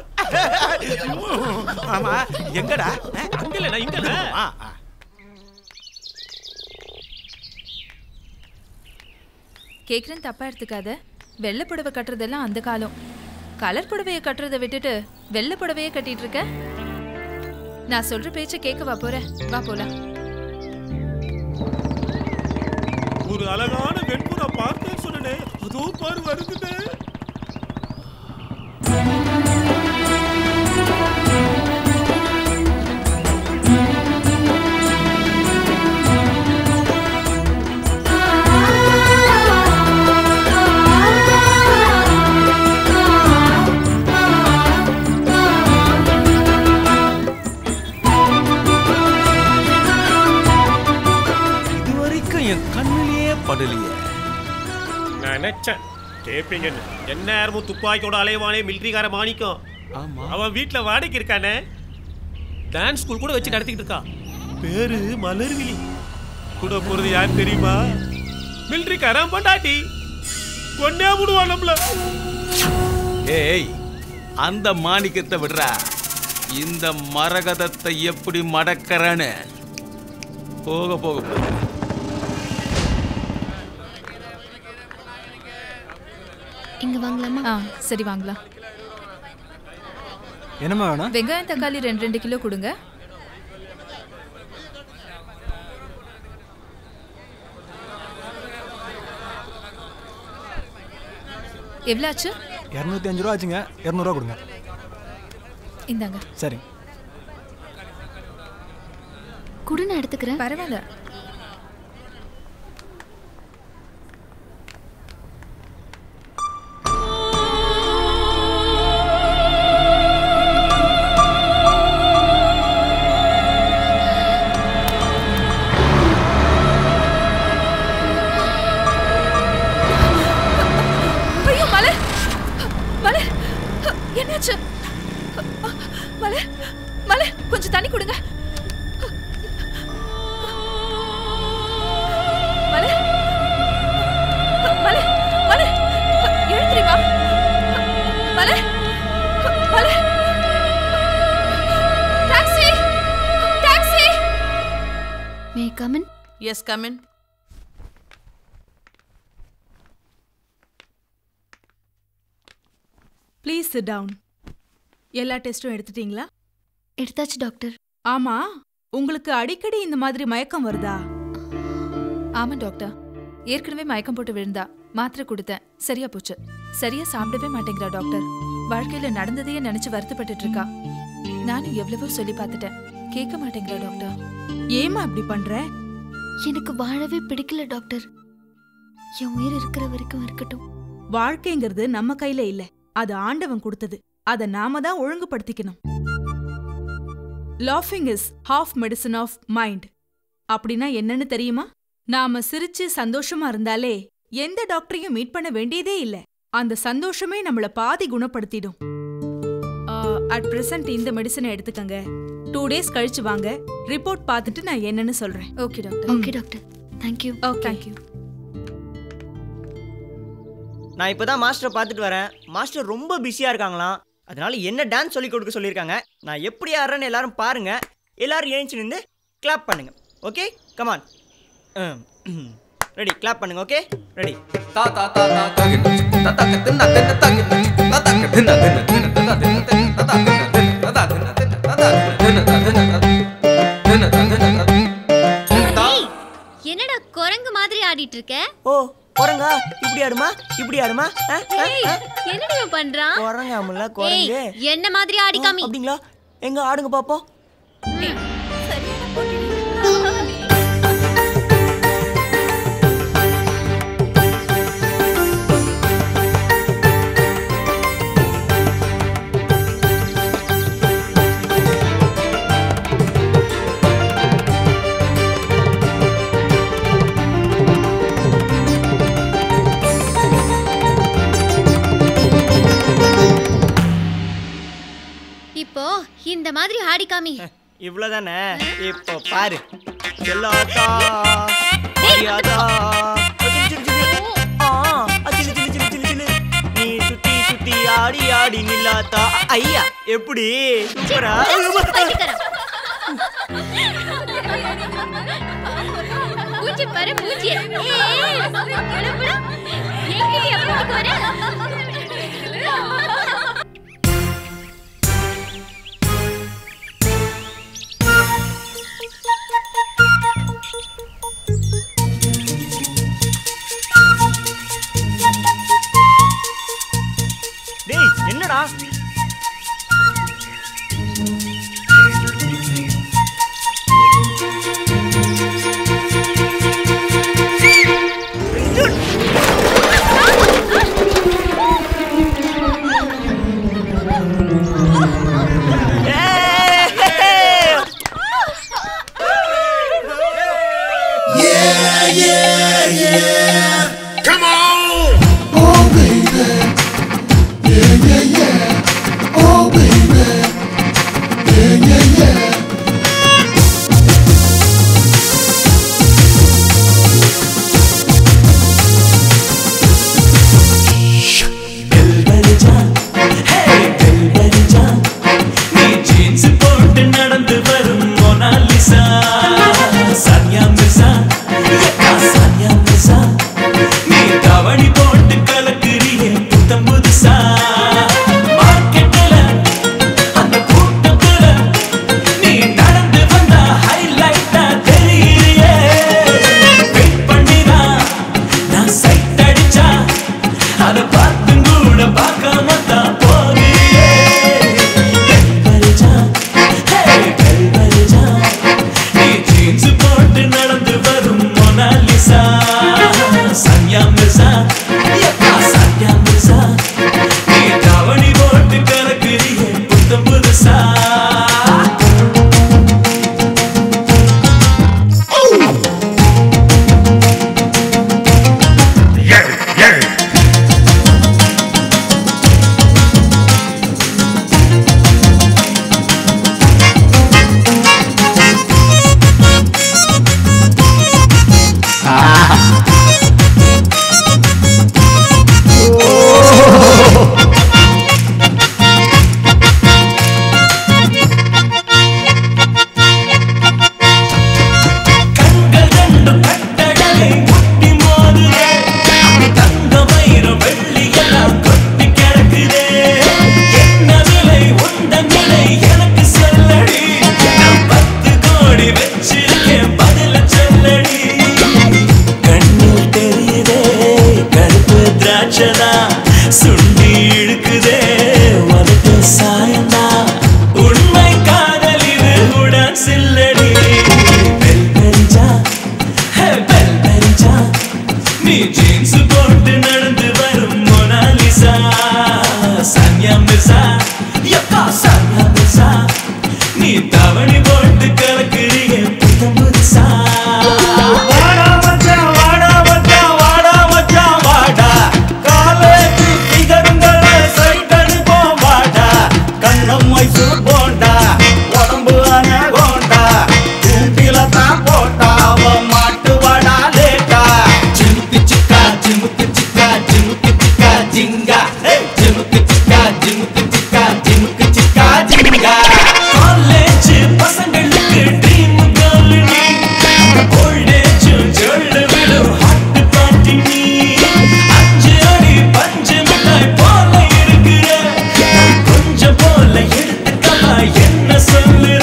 ஆமா எங்கடா அங்க இல்ல நான் இங்க ஆ, ஆ. கேக்குறேன் தப்பா எடுத்துக்காத வெள்ளை புடவை கட்டுறதெல்லாம் அந்த காலம் கலர் புடவைய கட்டுறதை விட்டுட்டு வெள்ளை புடவையே கட்டிட்டு இருக்க நான் சொல்ற பேச்ச கேட்க வா போற வா போலாம் ஒரு அழகான வெண்புறா பார்த்தேன்னு சொன்னனே அதோ பாரு வருதுடே இது வரைக்கும் என் கண்ணிலேயே படலையே நினைச்சேன் கேப்பீங்கன்னு என்ன நேரமும் துப்பாக்கியோட அலைவானே மிலிட்ரிக்கார மாணிக்கம் அவன் வீட்டில் வாடகைக்கு இருக்கானே டான்ஸ் ஸ்கூல் கூட வச்சு நடத்திக்கிட்டு இருக்கா பேரு மலர்விழி கூட போறது யார் தெரியுமா மிலிட்ரிக்காரன் பொண்டாட்டி கொண்டே விடுவான் நம்மள ஏய் அந்த மாணிக்கத்தை விடுறா இந்த மரகதத்தை எப்படி மடக்கறன்னு போக போக போக. இங்க வாங்கலாமா ஆ சரி வாங்கலாம் என்னம்மா வேணும் வெங்காயம் தக்காளி ரெண்டு ரெண்டு கிலோ கொடுங்க எவ்வளோ ஆச்சு இரநூத்தி அஞ்சு ரூபா ஆச்சுங்க இரநூறுவா கொடுங்க இந்தாங்க சரி குடு நான் எடுத்துக்கிறேன் பரவாயில்ல ஐயோ மலர் மலர் என்னாச்சு மலர் மலர் கொஞ்சம் தண்ணி கொடுங்க மலர் மலர் மலர் எழுந்திரி வா Malar Malar taxi taxi may come in yes come in please sit down எல்லா டெஸ்ட்டும் எடுத்துட்டீங்களா எடுத்தாச்சு டாக்டர் ஆமா உங்களுக்கு அடிக்கடி இந்த மாதிரி மயக்கம் வருதா ஆமா டாக்டர் ஏற்கனவே மயக்கம் போட்டு விழுந்தா மாத்திரை கொடுத்தேன் சரியா போச்சு சரியா சாப்பிடவே மாட்டேங்கிறா டாக்டர் வாழ்க்கையில நடந்ததையே நினைச்சு வருத்தப்பட்டுட்டு இருக்கா நானும் எவ்வளவோ சொல்லி பார்த்துட்டேன் கேட்க மாட்டேங்கிறா டாக்டர் ஏமா இப்படி பண்ற எனக்கு வாழவே பிடிக்கல டாக்டர் என் உயிர் இருக்கிற வரைக்கும் இருக்கட்டும் வாழ்க்கைங்கிறது நம்ம கையில இல்ல அது ஆண்டவன் கொடுத்தது அதை நாம தான் ஒழுங்குபடுத்திக்கணும் லாஃபிங் is half medicine of mind அப்படின்னா என்னன்னு தெரியுமா நாம சிரிச்சு சந்தோஷமா இருந்தாலே எந்த டாக்டரையும் மீட் பண்ண வேண்டியதே இல்ல அந்த சந்தோஷமே நம்மள பாதி குணப்படுத்திடும் அட் பிரசன்ட் இந்த மெடிசனை எடுத்துக்கங்க டூ டேஸ் கழிச்சு வாங்க ரிப்போர்ட் பார்த்துட்டு நான் என்னன்னு சொல்றேன் okay doctor okay doctor thank you okay thank you நான் இப்போ தான் மாஸ்டரை பார்த்துட்டு வரேன் மாஸ்டர் ரொம்ப பிஸியாக இருக்காங்களாம் அதனால என்ன டான்ஸ் சொல்லி கொடுக்க சொல்லியிருக்காங்க நான் எப்படி ஆடுறேன்னு எல்லாரும் பாருங்க எல்லாரும் எழுந்துச்சு நின்று கிளாப் பண்ணுங்க ஓகே கமான் ரெடி கிளாப் பண்ணுங்க ஓகே ரெடி தா தா தா தா தகின தா தா தின்ன தின்ன தகின தா தா தின்ன தின்ன தின்ன தா தின்ன தின்ன தா தின்ன தின்ன தா தின்ன தின்ன தா தின்ன தின்ன தா தின்ன தின்ன ஏய், என்னடா குரங்கு மாதிரி ஆடிட்டு இருக்க ஓ குரங்கா இப்படி ஆடுமா இப்படி ஆடுமா ஆ, ஆ, ஏய், ஆ. என்னடி இவன் பண்றான் குரங்காமுல குரங்கு ஏய், என்ன மாதிரி ஆடி காமி அப்படிங்களா எங்க ஆடுங்க பாப்போம் இப்போ இந்த மாதிரி ஆடி காமி இவ்வளவுதானே இப்போ பாரு எல்லாத்தா மரியாதா சிலு சிலு சிலு. ஆ, அ, சிலு சிலு சிலு சிலு சிலு. நீ சுத்தி சுத்தி ஆடி ஆடி நில்லாத்தா ஐயா எப்படி சூப்பரா மூஞ்சி பாரு மூஞ்சி ஏய், போடா, போடா. என்கிட்டயா போட்டுக்கு வர? டேய் என்னடா எப்பா சாத்தியா மிர்சா நீ தாவணி போட்டு கலக்குறிய புத்தம் புதுசா கடலை முட்டி மோதுதே தங்க வைரம் வெள்ளி எல்லாம் கொட்டி கிடக்குதே என்ன விலை உந்தன் விலை எனக்கு சொல்லடி நான் பத்து கோடி வச்சிருக்கேன் பதில சொல்லடி கண்ணில் தெரியுதே கருப்பு திராட்சதா சுண்டி இழுக்குதே உனக்கு சாயந்தா உண்மை காதல் இது உடன் சில்லடி பெல் பெரிஜா ஹே பெல் பெரிஜா நீ ஜீன்ஸ் போட்டு நடந்து வரும் மொனாலிசா சான்யா மிர்சா எப்பா சான்யா மிர்சா நீ தவணி போட்டு கலக்குறீங்க புத்தம் புதுசா வாடா மச்சான் வாடா மச்சான் வாடா மச்சான் வாடா காலேஜ் ஃபிகருங்களை சைட் அனுப்போம் வாடா கண்ணம் மைசூர் போண்டா உடம்பு அனகோண்டா கூட்டில தான் போட்டா அவன் மாட்டு வாடா லேட்டா ஜிமுக்கு சிக்கா ஜிமுக்கு சிக்கா ஜிமுக்கு சிக்கா ஜிங்கா ஏய், ஜிமுக்கு சிக்கா ஜிமுக்கு சிக்கா ஜிமுக்கு சிக்கா ஜிங்கா காலேஜ் பசங்களுக்கு ட்ரீம் கேர்ள் நீ ஓல்டேஜ் ஜொல்லு விடும் ஹாட் பார்ட்டி நீ அஞ்சு அடி பஞ்சு மிட்டாய் போல இருக்கிற நான் கொஞ்சம் போல எடுத்துக்கமா என்ன சொல்லுற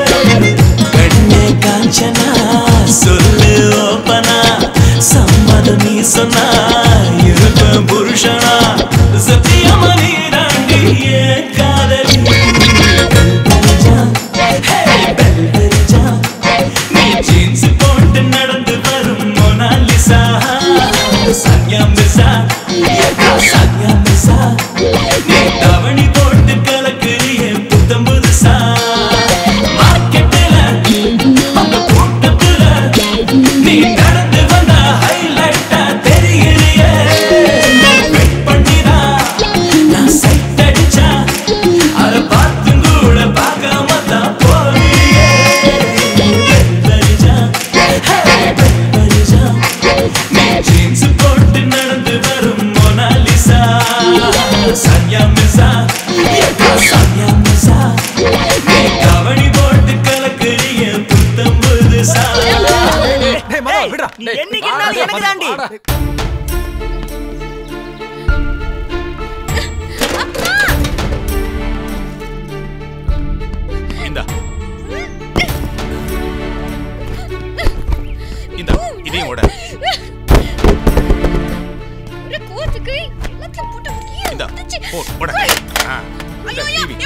கண்ணே காஞ்சனா சொல்லு ஓப்பனா சம்மதம் நீ சொன்னா இருப்பேன் புருஷனா சத்தியமா நீ தாண்டி ஏன் காதலி பெல்பெரிஜா, ஹே பெல்பெரிஜா, நீ ஜீன்ஸ் போட்டு நடந்து வரும் மொனாலிசா சான்யா மிர்சா ஏக்கா சான்யா மிர்சா நீ தவணி போட்டு கலக்குறிய புத்தம் புதுசா மார்க்கெட்டுல அந்த கூட்டத்துல நீ நடந்து வந்த ஹைலைட்டா தெரியுறியே வெயிட் பண்ணிடா நான் சைட் அடிச்சா அத பார்த்தும் கூட பார்க்காம தான் போறியே பெல்பெரிஜா, ஹே பெல்பெரிஜா, நீ ஜீன்ஸ் போட்டு நடந்து வரும் மொனாலிசா சான்யா மிர்சா ஏக்கா சான்யா மிர்சா நீ கவனி போட்டு கலக்குறிய புத்தம் புதுசா என்னைக்கு இருந்தாலும் எனக்கு தாண்டி இந்தா இந்தா இதையும் விட கோத்துக்கு எல்லாத்தையும் போட்டு இந்தா போ விட ஆ, இந்த டிவி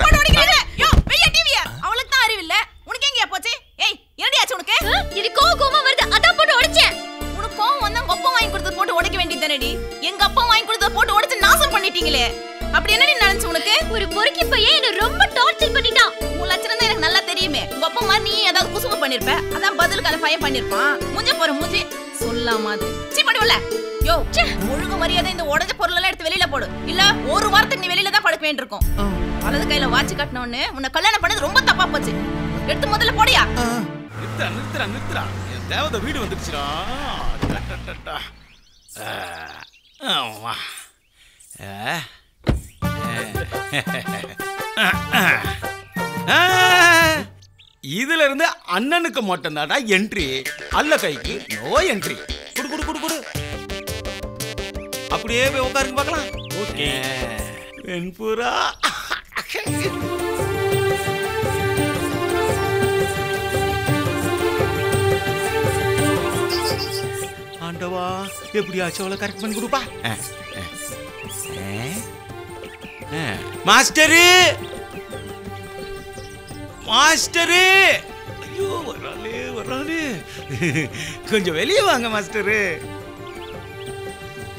அவளுக்கு தான் அறிவு இல்ல உனக்கு எங்கயா போச்சு ஏய் என்னடி ஆச்சு உனக்கு இது கோவம் கோவமா வருது அதான் போட்டு உடைச்சேன் உனக்கு கோவம் வந்தா உங்க அப்பா வாங்கி கொடுத்தது போட்டு உடைக்க வேண்டியதுதானடி எங்க அப்பா வாங்கி கொடுத்தத போட்டு உடைச்சு நாசம் பண்ணிட்டீங்களே அப்படி என்னடி நடந்துச்சு உனக்கு ஒரு பொறுக்கி பையன் என்ன ரொம்ப டார்ச்சர் பண்ணிட்டான் உன் லட்சணம் தான் எனக்கு நல்லா தெரியுமே உங்க அப்பா மாதிரி நீ ஏதாவது குசும்பு பண்ணிருப்ப அதான் பதிலுக்கு அந்த பையன் பண்ணிருப்பான் மூஞ்ச போற மூஞ்சி சொல்லாம அது சீ பண்ணி வரல யோ ஒழுங்கு மரியாதை இந்த உடஞ்ச பொருள் எல்லாம் எடுத்து வெளியில போடு இல்ல ஒரு வாரத்துக்கு நீ வெளியில தான் படுக்க வேண்டியிருக்கும் வலது கையில வாட்ச் கட்டினோன்னு உன்னை கல்யாணம் பண்ணது ரொம்ப தப்பா போச்சு எடுத்து முதல்ல போடியா நிறுத்துறா நிறுத்துறா நிறுத்துறா என் தேவதை வீடு வந்துடுச்சுடா டடடடா. ஆ, ஆமா. ஆ. ஆ. இதுல இருந்து அண்ணனுக்கு மட்டும்தாடா என்ட்ரி அல்ல கைக்கு நோ என்ட்ரி குடு குடு குடு குடு அப்படியே போய் உட்காருங்க பார்க்கலாம் ஓகே வெண்புறா ஆண்டவா எப்படியாச்சும் அவளை கரெக்ட் பண்ணி கொடுப்பா ஆ, ஆ. ஆ. ஆ. மாஸ்டரு மாஸ்டரு ஐயோ வராளே வராளே கொஞ்சம் வெளியே வாங்க மாஸ்டரு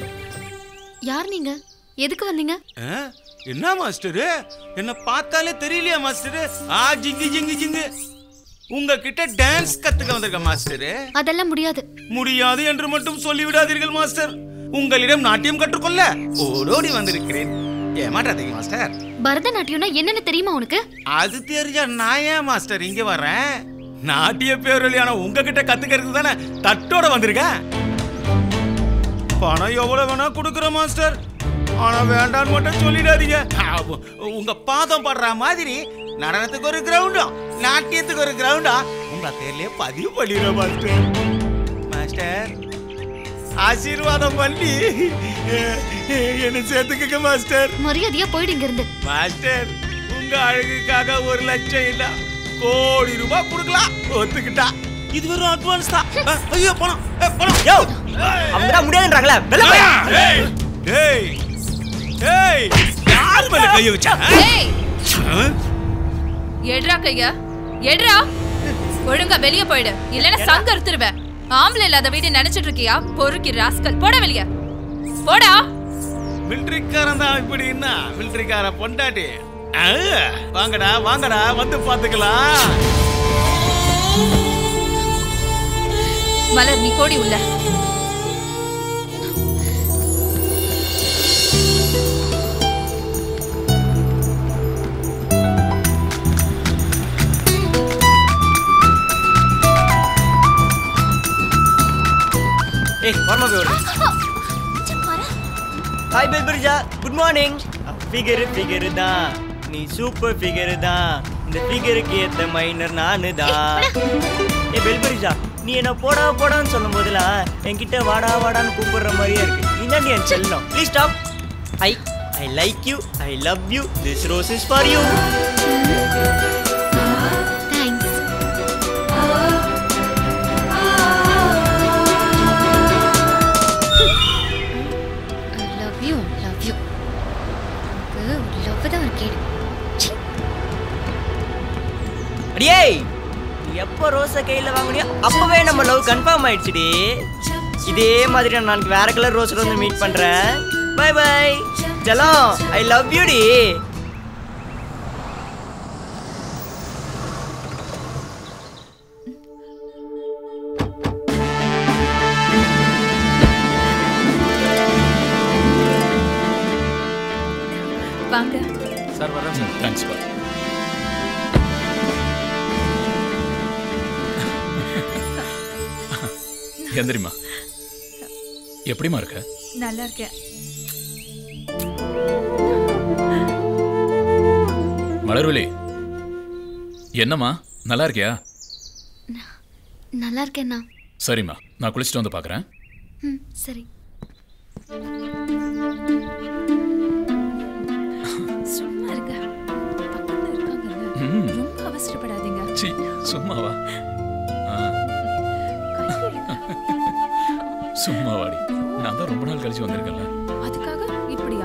யார் நீங்க எதுக்கு வந்தீங்க ஆ? என்ன மாஸ்டரு என்ன பார்த்தாலே தெரியலையா மாஸ்டரு ஆ ஜிங்கு ஜிங்கு ஜிங்கு உங்ககிட்ட டான்ஸ் கத்துக்க வந்திருக்க மாஸ்டரு அதெல்லாம் முடியாது முடியாது என்று மட்டும் சொல்லிவிடாதீர்கள் மாஸ்டர் உங்களிடம் நாட்டியம் கற்றுக்கொள்ள ஓடோடி வந்திருக்கிறேன் ஏமாட்டாதீங்க மாஸ்டர் பரதநாட்டியம்னா என்னன்னு தெரியுமா உனக்கு அது தெரிஞ்சா நான் ஏன் மாஸ்டர் இங்க வரேன் நாட்டிய பேரொழியான உங்ககிட்ட கத்துக்கிறது தானே தட்டோட வந்திருக்கேன் பணம் எவ்வளவு வேணா கொடுக்குறேன் மாஸ்டர் ஆனா வேண்டான்னு மட்டும் சொல்லிடாதீங்க ஆ, உங்க பாதம் படுற மாதிரி நடனத்துக்கு ஒரு கிரவுண்டும் நாட்டியத்துக்கு ஒரு கிரவுண்டா உங்க பேர்லயே பதிவு பண்ணிடுறேன் மாஸ்டர் மாஸ்டர் ஆசீர்வாதம் பண்ணி என்ன சேர்த்துக்கங்க மாஸ்டர் மரியாதையா போயிடு இங்க இருந்து மாஸ்டர் உங்க அழகுக்காக ஒரு லட்சம் இல்ல கோடி ரூபாய் கொடுக்கலாம் ஒத்துக்கிட்டா இது வெறும் அட்வான்ஸ் தான் அஹ், ஐயோ பணம் அஹ், பணம் யோ அவங்கதான் முடியாதுன்றாங்களே வெளில போய். டேய் டேய் டேய் யார் மேல கைய வச்சா ஏய் எடுறா கையா எடுறா ஒழுங்கா வெளிய போயிடு இல்லைன்னா சங்க அறுத்துருவேன் ஆம்பளை இல்லாத வீடு நினைச்சிட்டு இருக்கியா பொறுக்கி ராஸ்கல் போட வெளிய போடா மிலிட்டரிக்காரன் தான் இப்படின்னா மிலிட்டரிக்கார பொண்டாட்டி அஹ், வாங்கடா வாங்கடா வந்து பாத்துக்கலாம் மலர் நீ கோடி உள்ள ஏய் வரமா போய் விடு ஹாய் பெல்பரிஜா குட் மார்னிங் ஃபிகர் ஃபிகர் தான் நீ சூப்பர் ஃபிகர் தான் இந்த ஃபிகருக்கு ஏத்த மைனர் நானு தான் ஏ பெல்பரிஜா நீ என்ன போடா போடான்னு சொல்லும் போதெல்லாம் என்கிட்ட வாடா வாடான்னு கூப்பிடுற மாதிரியே இருக்கு நீ தான் என் செல்லம் please stop I I like you I love you this rose is for you love you love you love தான் ஒரு கேடு அடியே நீ எப்போ ரோஸை கையில் வாங்குனியோ அப்பவே நம்ம லவ் கன்ஃபார்ம் ஆயிடுச்சுடி இதே மாதிரி நான் நாளைக்கு வேற கலர் ரோஸ் வந்து மீட் பண்றேன் பை பை ஜலம் ஐ லவ் யூ டி வாங்க சார் வரேன் சார் தேங்க்ஸ் பா எந்திரிமா எப்படிமா இருக்க நல்லா இருக்கேன் மலர்விழி என்னம்மா நல்லா இருக்கியா நல்லா இருக்கேண்ணா சரிம்மா நான் குளிச்சுட்டு வந்து பார்க்குறேன் ம் சரி சும்மா இருங்க பக்கத்துல இருக்காங்கல்ல ம். ரொம்ப அவசரப்படாதீங்க சி சும்மாவா ஆ. சும்மா வாடி நான் தான் ரொம்ப நாள் கழிச்சு வந்திருக்கேன்ல அதுக்காக இப்படியா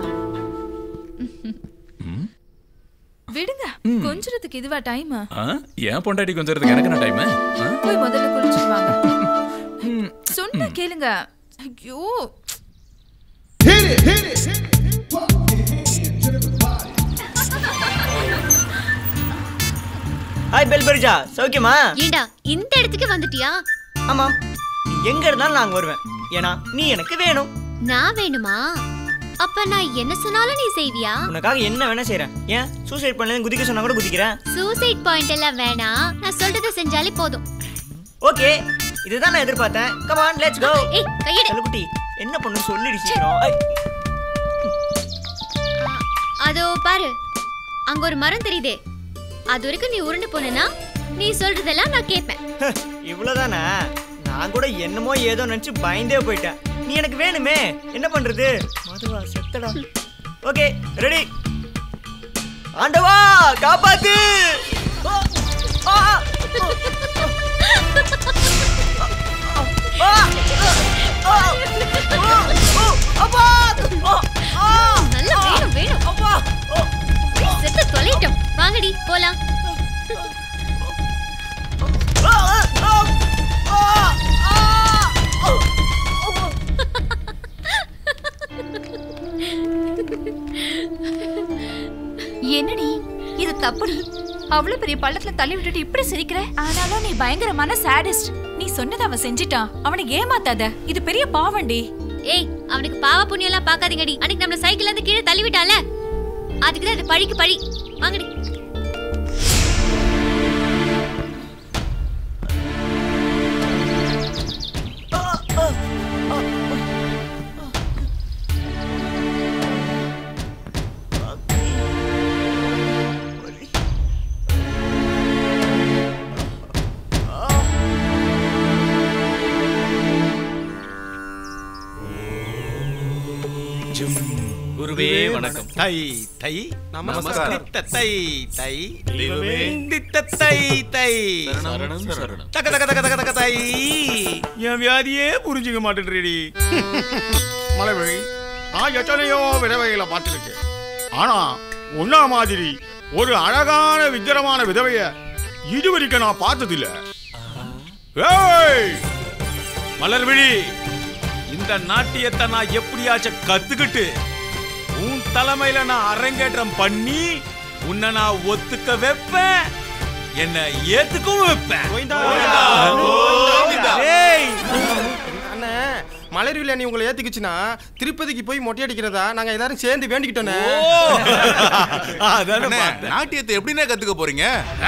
ம். விடுங்க ம். கொஞ்சத்துக்கு இதுவா டைம் ஆ ஏன் பொண்டாட்டி கொஞ்சம் எனக்கு என்ன டைமு போய் முதல்ல குளிச்சுட்டு வாங்க சொன்ன கேளுங்க ஐயோ ஹாய் பெல்பரிஜா சௌக்கியமா ஏண்டா இந்த இடத்துக்கு வந்துட்டியா ஆமாம் நீ எங்க இருந்தாலும் நான் அங்க வருவேன் ஏன்னா நீ எனக்கு வேணும் நான் வேணுமா அப்ப நான் என்ன சொன்னாலும் நீ செய்வியா உனக்காக என்ன வேணா செய்றேன் ஏன் சூசைட் பண்ணல குதிக்க சொன்னா கூட குதிக்கிறேன் சூசைட் பாயிண்ட் எல்லாம் வேணாம் நான் சொல்றத செஞ்சாலே போதும் ஓகே இதுதான் நான் எதிர்பார்த்தேன் கம் ஆன் லெட்ஸ் கோ ஏய் கையெடு குட்டி என்ன பண்ணு சொல்லிடு சீக்கிரம் ஐ, அதோ பாரு அங்க ஒரு மரம் தெரியுதே அது வரைக்கும் நீ உருண்டு போனேன்னா நீ சொல்றதெல்லாம் நான் கேட்பேன் இவ்வளவுதானா நான் கூட என்னமோ ஏதோ நினைச்சு பயந்தே போயிட்டேன் நீ எனக்கு வேணுமே என்ன பண்றது மதுவா செத்தடா ஓகே ரெடி ஆண்டவா காப்பாத்து ஆ, ஆ, ஆ, ஆ, ஆ, ஆ, அப்பா ஆ, ஆ, நல்லா வேணும் வேணும் அப்பா செத்து தொலைட்டும் வாங்கடி போலாம் ஆ, ஆ, ஆ, ஆ, ஆ. என்னடி இது தப்புடி அவ்வளவு பெரிய பள்ளத்துல தள்ளி விட்டுட்டு இப்படி சிரிக்கிற ஆனாலும் நீ பயங்கரமான சாடிஸ்ட் நீ சொன்னதை அவன் செஞ்சிட்டான் அவனை ஏமாத்தாத இது பெரிய பாவண்டி ஏய் அவனுக்கு பாவ புண்ணியம் எல்லாம் பாக்காதீங்கடி அன்னைக்கு நம்மள சைக்கிள்ல இருந்து கீழே தள்ளி விட்டால அதுக்கு தான் அது பழிக்கு பழி வாங்கடி குருவே வணக்கம் தை தை நமஸ்காரம். தித்த தை தை தெய்வமே. தித்த தை தை சரணம், சரணம். தக தக தக தக தக தை என் வியாதியே புரிஞ்சுக்க மாட்டேன்றீடி மலைவழி நான் எத்தனையோ விதவைகளை பார்த்துருக்கேன் ஆனா உன்னா மாதிரி ஒரு அழகான விக்கிரமான விதவைய இதுவரைக்கும் நான் பார்த்ததில்ல ஏய் மலர்விழி இந்த நாட்டியத்தை நான் எப்படியாச்சும் கத்துக்கிட்டு உன் தலைமையில நான் அரங்கேற்றம் பண்ணி உன்னை நான் ஒத்துக்க வைப்பேன் என்ன ஏத்துக்கவும் வைப்பேன் ஏய் அண்ணே மலர்விழா நீ உங்களை ஏத்துக்குச்சுன்னா திருப்பதிக்கு போய் மொட்டை அடிக்கிறதா நாங்க எல்லாரும் சேர்ந்து வேண்டிக்கிட்டோண்ணே அதானே அண்ணே, பார்த்தேன். நாட்டியத்தை எப்படிண்ணே கத்துக்க போறீங்க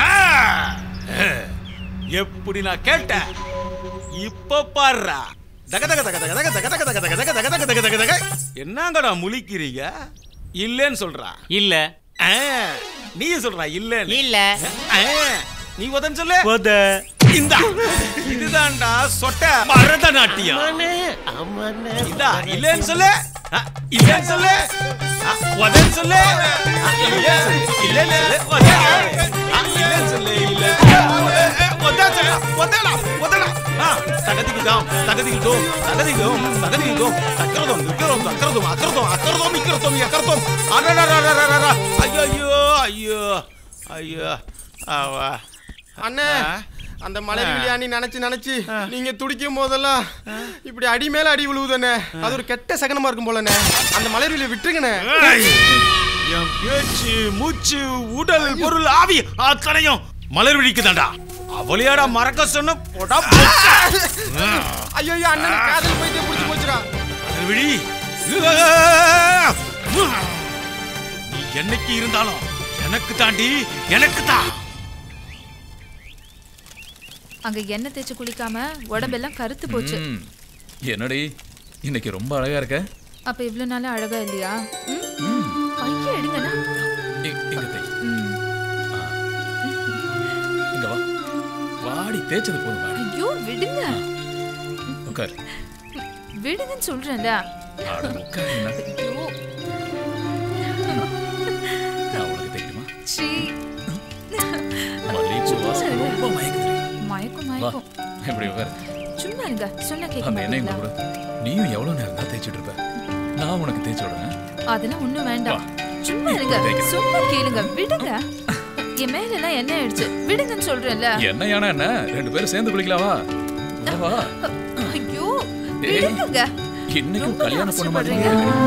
எப்படி நான் கேட்டேன் இப்ப பாருடா தக தக தக தக தக தக தக தக தக தக தக தக தக தக தக என்னங்கடா முழிக்கிறீங்க இல்லன்னு சொல்றா இல்ல ஆ, நீயும் சொல்றா இல்ல இல்ல. நீ உதன்னு சொல்லு இந்தா இதுதான்டா சொட்ட பரதநாட்டியம் இந்தா இல்லன்னு சொல்லு ஆ, இல்லன்னு சொல்லு ஆ, உதன்னு சொல்லு ஆ, இல்லன்னு சொல்லு. இல்லன்னு சொல்லு உத. ஆ, இல்லன்னு சொல்லு இல்ல உதன்னு சொல்லு உதடா உதடா ஆ, தகதிக்குதாம் தகதிக்குதோம் தகதிக்குதோம் தகதிக்குதோம் தக்கரதோம் நிக்கரதோம் தக்கரதோம் அக்கரதோம் அக்கரதோம் இக்கரதோம் எக்கரதோம் அடடடடடடடா ஐயோ ஐயோ ஐயோ ஆவா அண்ணே அந்த மலர்விழியா நீ நினைச்சு நினைச்சு நீங்க துடிக்கும் போதெல்லாம் இப்படி அடி மேல அடி விழுவுதானே அது ஒரு கெட்ட சகனமா இருக்கும் போலண்ணே அந்த மலர்விழியை விட்டுருங்கண்ணே ஏய், என் பேச்சு மூச்சு உடல் பொருள் ஆவி அத்தனையும் மலர் விழிக்குதாண்டா அவளையாடா மறக்க சொன்ன போடா ஐயோ அண்ணன் காதல் போயிட்டு புடிச்சு போச்சுடா மலர் விழி நீ என்னைக்கு இருந்தாலும் எனக்கு தாண்டி எனக்கு தான் அங்க எண்ணெய் தேய்ச்சி குளிக்காம உடம்பெல்லாம் கருத்து போச்சு ம். என்னடி இன்னைக்கு ரொம்ப அழகா இருக்க அப்ப இவ்வளவு நாளா அழகா இல்லையா ம்? கையை எடுங்கண்ணா இ- இங்க தேய். இங்க வா வாடி தேய்ச்சது போதும் வாடி ஐயோ விடுங்க உட்கார் விடுங்கன்னு சொல்றேன்ல ஆட உட்கார் என்ன ஐயோ நான் உனக்கு தெரியுமா சீ மல்லிகைப்பூ வாசம் ரொம்ப மயக்குது மயக்கம் வா மயக்கம் இப்படி உட்கார் சும்மா இருங்க சொன்ன கேட்க அந்த எண்ணெய் மாட்டீங்களா கொடு நீயும் எவ்வளவு நேரம் தான் தேய்ச்சிட்டு இருப்ப நான் உனக்கு தேய்ச்சி விடுறேன் அதெல்லாம் ஒண்ணும் வேண்டாம் சும்மா இருங்க தேய்க்கிறேன். சும்மா கேளுங்க விடுங்க என் மேல எல்லாம் என்ன ஆயிடுச்சு விடுங்கன்னு சொல்றேன்ல என்ன யானா என்ன ரெண்டு பேரும் சேர்ந்து குளிக்கலாவா வா, வா ஐயோ ஏய், விடுங்க இன்னைக்கும் கல்யாணம் பண்ண மாதிரி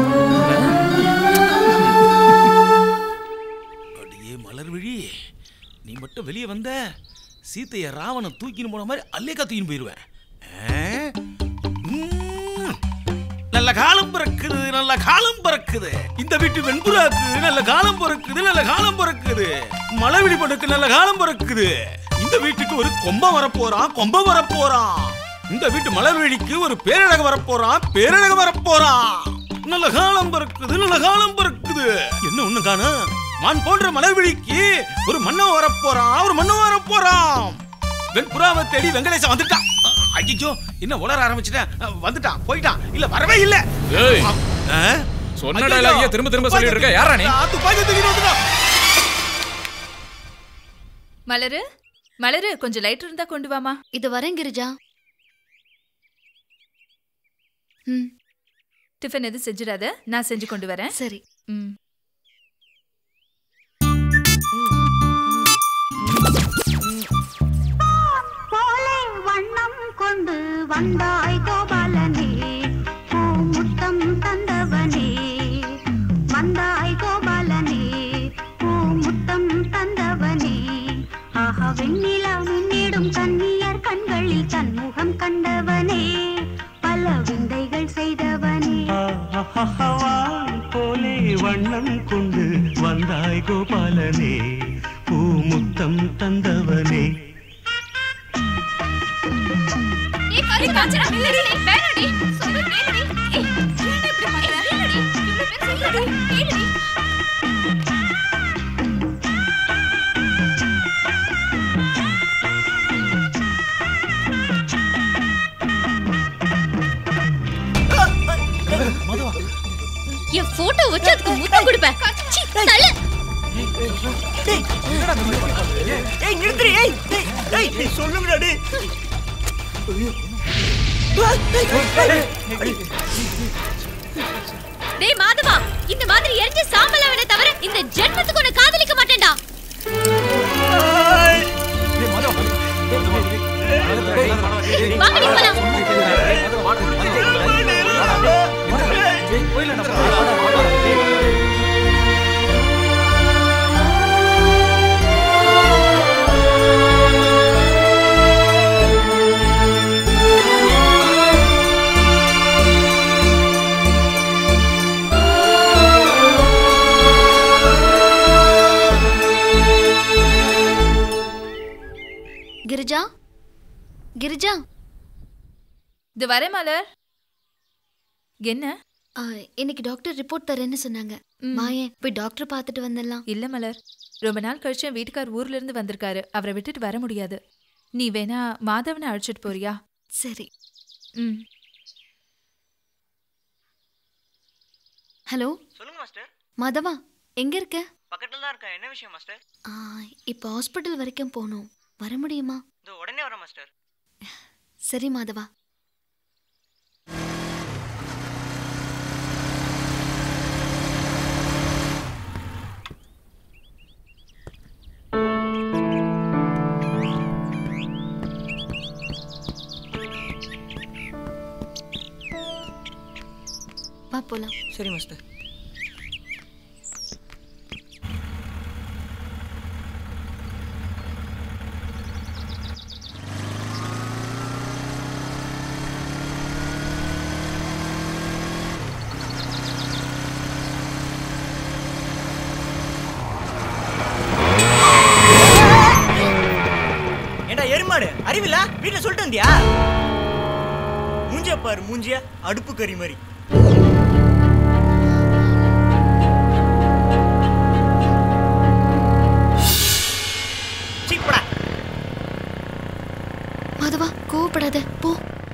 அடியே மலர் விழி நீ மட்டும் வெளியே வந்த சீத்தைய ராவணன் தூக்கின்னு போன மாதிரி அல்லேக்கா தூக்கின்னு போயிருவேன் ஆ? ம். நல்ல காலம் பிறக்குது நல்ல காலம் பிறக்குது இந்த வீட்டு வெண்புறாக்கு நல்ல காலம் பிறக்குது நல்ல காலம் பிறக்குது மலைவிழி பொண்ணுக்கு நல்ல காலம் பிறக்குது இந்த வீட்டுக்கு ஒரு கொம்பம் வரப்போறான் கொம்பம் வரப்போறான் இந்த வீட்டு மலர்விழிக்கு ஒரு பேரழக வரப்போறான் பேரழக வரப்போறான் நல்ல காலம் பிறக்குது நல்ல காலம் பிறக்குது என்ன ஒண்ணு காண மான் போன்ற மலர்விழிக்கு ஒரு மன்னன் வரப்போறான் ஒரு மன்னன் வரப்போறான் வெண்புறாவை தேடி வெங்கடேசன் வந்துட்டான் ஐயோ என்ன உளர ஆரம்பிச்சிட்டேன் வந்துட்டான் போயிட்டான் இல்ல வரவே இல்ல ஏய், ஆ? சொன்ன ஐயையோ, dialogue ஏன் திரும்ப திரும்ப சொல்லிட்டு இருக்க? யாரா நீ? ஆ, துப்பாக்கி தூக்கிட்டு வந்துட்டான் மலரு மலரு கொஞ்சம் லைட் இருந்தா கொண்டு வாமா இது வரேன் கிரிஜா ம் டிஃபன் எதுவும் செஞ்சிடாத நான் செஞ்சு கொண்டு வரேன் சரி ம் போலே வண்ணம் கொண்டு வந்தாய் கோபாலனே பூமுத்தம் தந்தவனே வந்தாய் கோபாலனே பூ அஹவான் போலே வண்ணம் கொண்டு வந்தாய் கோபாலனே பூமுத்தம் தந்தவனே ஏய் கரி காஞ்சனா நில்லடி வேணாடி சொல்லு கேளுடி ஏய் என்ன இப்படி பண்ற நில்லடி இவ்ளோ பேர் சொல்லுடி கேளுடி என் போட்டோ வச்சு அதுக்கு முத்தம் கொடுப்பேன் சீ, தள்ளு ஏய் நிறுத்துறி ஏய் ஏய் ஏய் சொல்லுங்கடா டேய் டேய் மாதவா இந்த மாதிரி எரிஞ்சு சாம்பல் அவனை தவிர இந்த ஜென்மத்துக்கு உன்னை காதலிக்க மாட்டேன்டா வாங்கடி போலாம் கிரிஜா கிரிஜா இது வரேன் மலர் என்ன ஆ, இன்னைக்கு டாக்டர் ரிப்போர்ட் தரேன்னு சொன்னாங்க மாயன் போய் டாக்டர் பார்த்துட்டு வந்துடலாம் இல்ல மலர் ரொம்ப நாள் கழிச்சு என் வீட்டுக்கார் ஊர்ல இருந்து வந்திருக்காரு அவரை விட்டுட்டு வர முடியாது நீ வேணா மாதவனை அழைச்சிட்டு போறியா சரி ம் ஹலோ சொல்லுங்க மாஸ்டர் மாதவா எங்க இருக்க பக்கத்துல தான் இருக்கேன் என்ன விஷயம் மாஸ்டர் ஆ, இப்போ ஹாஸ்பிட்டல் வரைக்கும் போகணும் வர முடியுமா இதோ உடனே வரேன் மாஸ்டர் சரி மாதவா வா போலாம் சரி மாஸ்டர் ஏண்டா எருமாடு அறிவில்ல வீட்டுல சொல்லிட்டு வந்தியா மூஞ்சிய பாரு மூஞ்சிய அடுப்பு கறி மாதிரி சீப்படா மாதவா கோவப்படாத போ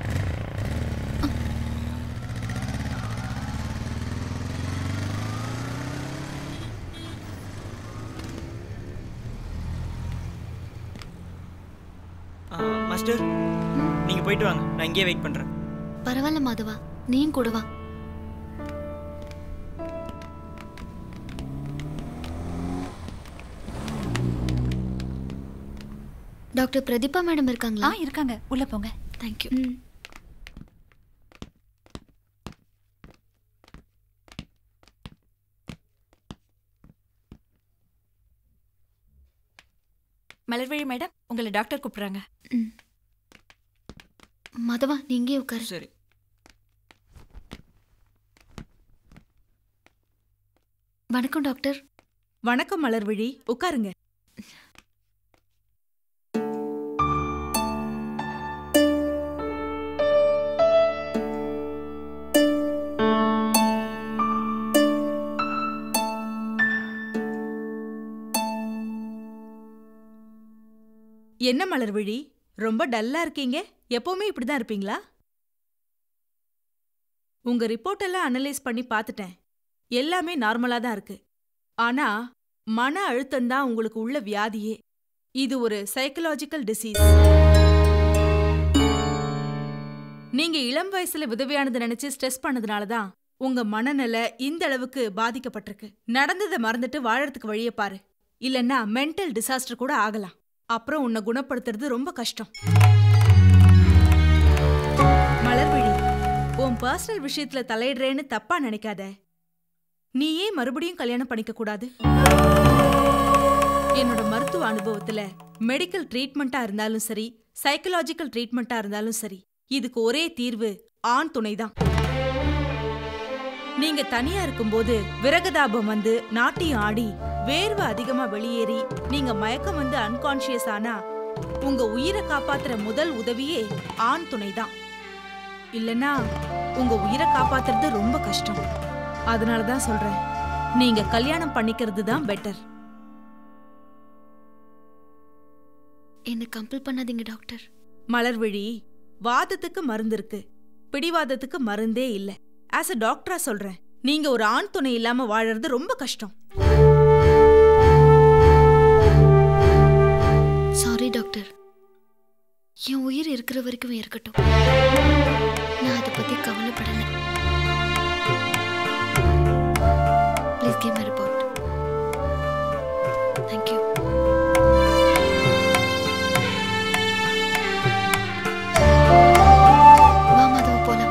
மாஸ்டர் நீங்க போயிட்டு வாங்க நான் இங்கேயே வெயிட் பண்றேன் பரவாயில்ல மாதவா நீயும் கூட வா டாக்டர் பிரதீபா மேடம் இருக்காங்களா ஆ இருக்காங்க உள்ள போங்க தேங்க்யூ மலர்விழி மேடம் உங்களை டாக்டர் கூப்பிடுறாங்க மாதவா நீ இங்கே உட்காரு சரி வணக்கம் டாக்டர் வணக்கம் மலர்விழி உட்காருங்க என்ன மலர்விழி ரொம்ப டல்லா இருக்கீங்க எப்பவுமே இப்படிதான் இருப்பீங்களா உங்க ரிப்போர்ட் எல்லாம் அனலைஸ் பண்ணி பார்த்துட்டேன் எல்லாமே நார்மலா தான் இருக்கு ஆனா மன அழுத்தம் தான் உங்களுக்கு உள்ள வியாதியே இது ஒரு சைக்கலாஜிக்கல் டிசீஸ் நீங்க இளம் வயசுல விதவையானது நினைச்சு ஸ்ட்ரெஸ் பண்ணதுனால தான் உங்க மனநிலை இந்த அளவுக்கு பாதிக்கப்பட்டிருக்கு நடந்ததை மறந்துட்டு வாழறதுக்கு வழிய பாரு இல்லன்னா மென்டல் டிசாஸ்டர் கூட ஆகலாம் அப்புறம் உன்னை குணப்படுத்துறது ரொம்ப கஷ்டம் மலர்விழி உன் பர்சனல் விஷயத்துல தலையிடுறேன்னு தப்பா நினைக்காத நீ ஏன் மறுபடியும் கல்யாணம் பண்ணிக்க கூடாது என்னோட மருத்துவ அனுபவத்துல மெடிக்கல் ட்ரீட்மெண்ட்டா இருந்தாலும் சரி சைக்கலாஜிக்கல் ட்ரீட்மெண்ட்டா இருந்தாலும் சரி இதுக்கு ஒரே தீர்வு ஆண் துணைதான் நீங்க தனியா இருக்கும்போது விரகதாபம் வந்து நாட்டியம் ஆடி வேர்வை அதிகமா வெளியேறி நீங்க மயக்கம் வந்து அன்கான்ஷியஸ் ஆனா உங்க உயிரை காப்பாத்துற முதல் உதவியே ஆண் துணைதான் இல்லனா உங்க உயிரை காப்பாத்துறது ரொம்ப கஷ்டம் அதனால தான் சொல்றேன் நீங்க கல்யாணம் பண்ணிக்கிறது தான் பெட்டர் என்ன கம்பல் பண்ணாதீங்க டாக்டர் மலர்விழி வாதத்துக்கு மருந்து இருக்கு பிடிவாதத்துக்கு மருந்தே இல்ல ஆஸ் அ டாக்டரா சொல்றேன் நீங்க ஒரு ஆண் துணை இல்லாம வாழறது ரொம்ப கஷ்டம் சாரி டாக்டர் என் உயிர் இருக்கிற வரைக்கும் இருக்கட்டும் நான் அதை பத்தி கவலைப்படல please give my report thank you வா மாதவ போலாம்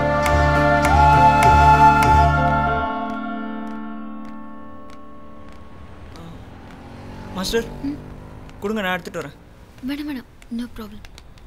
மாஸ்டர் கொடுங்க நான் எடுத்துட்டு வரேன் வேணாம் வேணாம் நோ ப்ராப்ளம்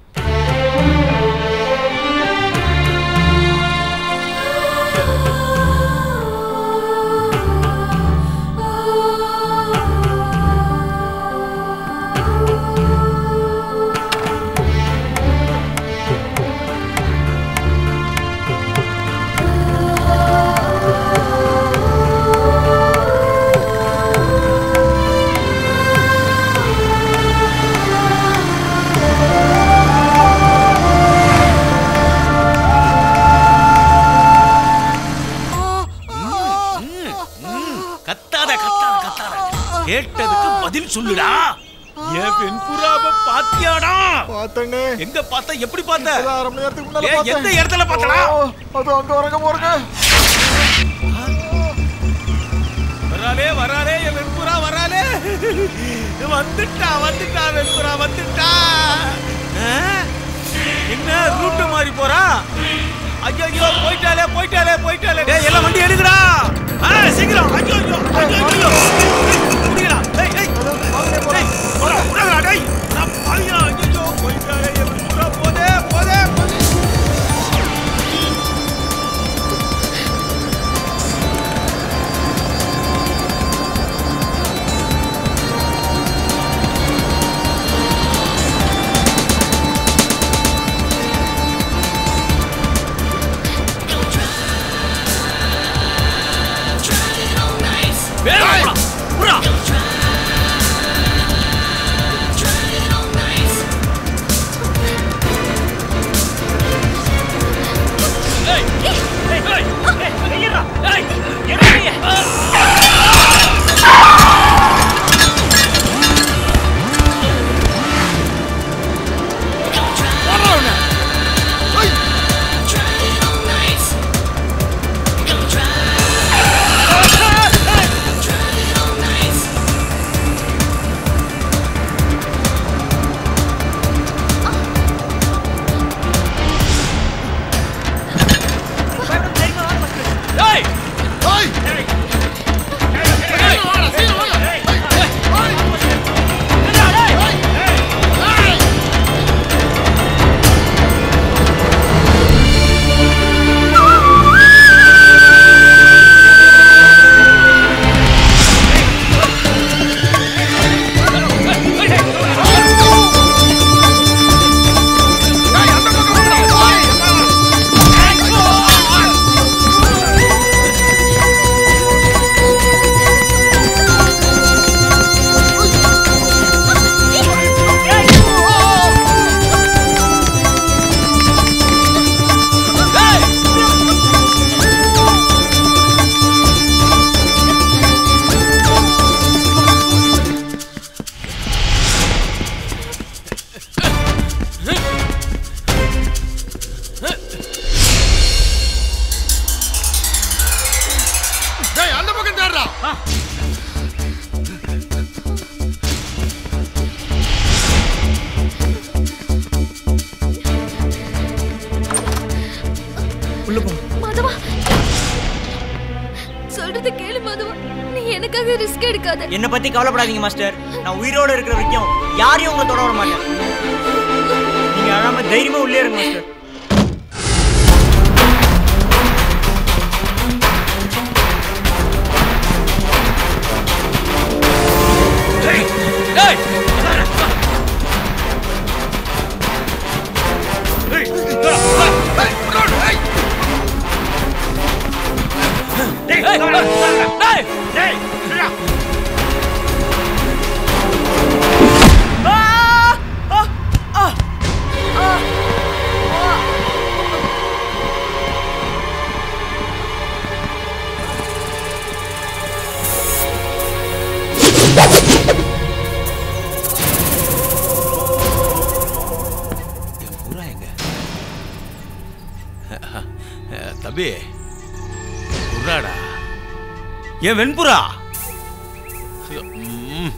கத்தாத கத்தாத கத்தாத கேட்டதுக்கு பதில் சொல்லுடா ஏன் பெண் புறாவை பாத்தியாடா பார்த்தனே எங்க பார்த்த எப்படி பார்த்த அரை மணி நேரத்துக்கு முன்னால ஏய், பார்த்தேன். எந்த இடத்துல பார்த்தடா ஓ, அது அங்க வரங்க போறங்க வராலே வராலே என் வெண்புறா வராலே வந்துட்டா வந்துட்டா வெண்புறா வந்துட்டா ஆ? என்ன ரூட்டு மாறி போறா ஐயோ போயிட்டாலே போயிட்டாலே போயிட்டாலே டேய் எல்லாம் வண்டி எடுங்கடா ஆ சீக்கிரம் ஐயோ ஐயோ ஐயோ ஐயோ முடியல டேய் டேய் டேய் போடா போடா டேய் நான் பாவியா ஐயோ போயிட்டாலே என் வெண்புறா போதே போதே போதே வேகமா போடா புறா ஏய் ஏய் ஏய் ஏய் ஏய்டா ஏய் ஏய் ஏய் ஏய் டேய் அந்த பக்கம் தேடுறா உள்ள போ மாதவா சொல்றது கேளு மாதவா நீ எனக்காக ரிஸ்க் எடுக்காத என்னை பத்தி கவலைப்படாதீங்க மாஸ்டர் நான் உயிரோட இருக்கிற வரைக்கும் யாரையும் உங்களை தொட விட மாட்டேன் நீங்க அழாம தைரியமா உள்ளே இருங்க மாஸ்டர் புறா எங்க தம்பி புறாடா ஏன் வெண்புறா ம்.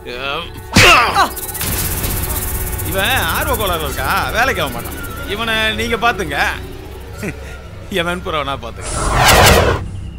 இவன் ஆர்வ கோளாறு இருக்கா வேலைக்கு ஆக மாட்டான் இவனை நீங்க பாத்துங்க என் வெண்புறா நான் பாத்துங்க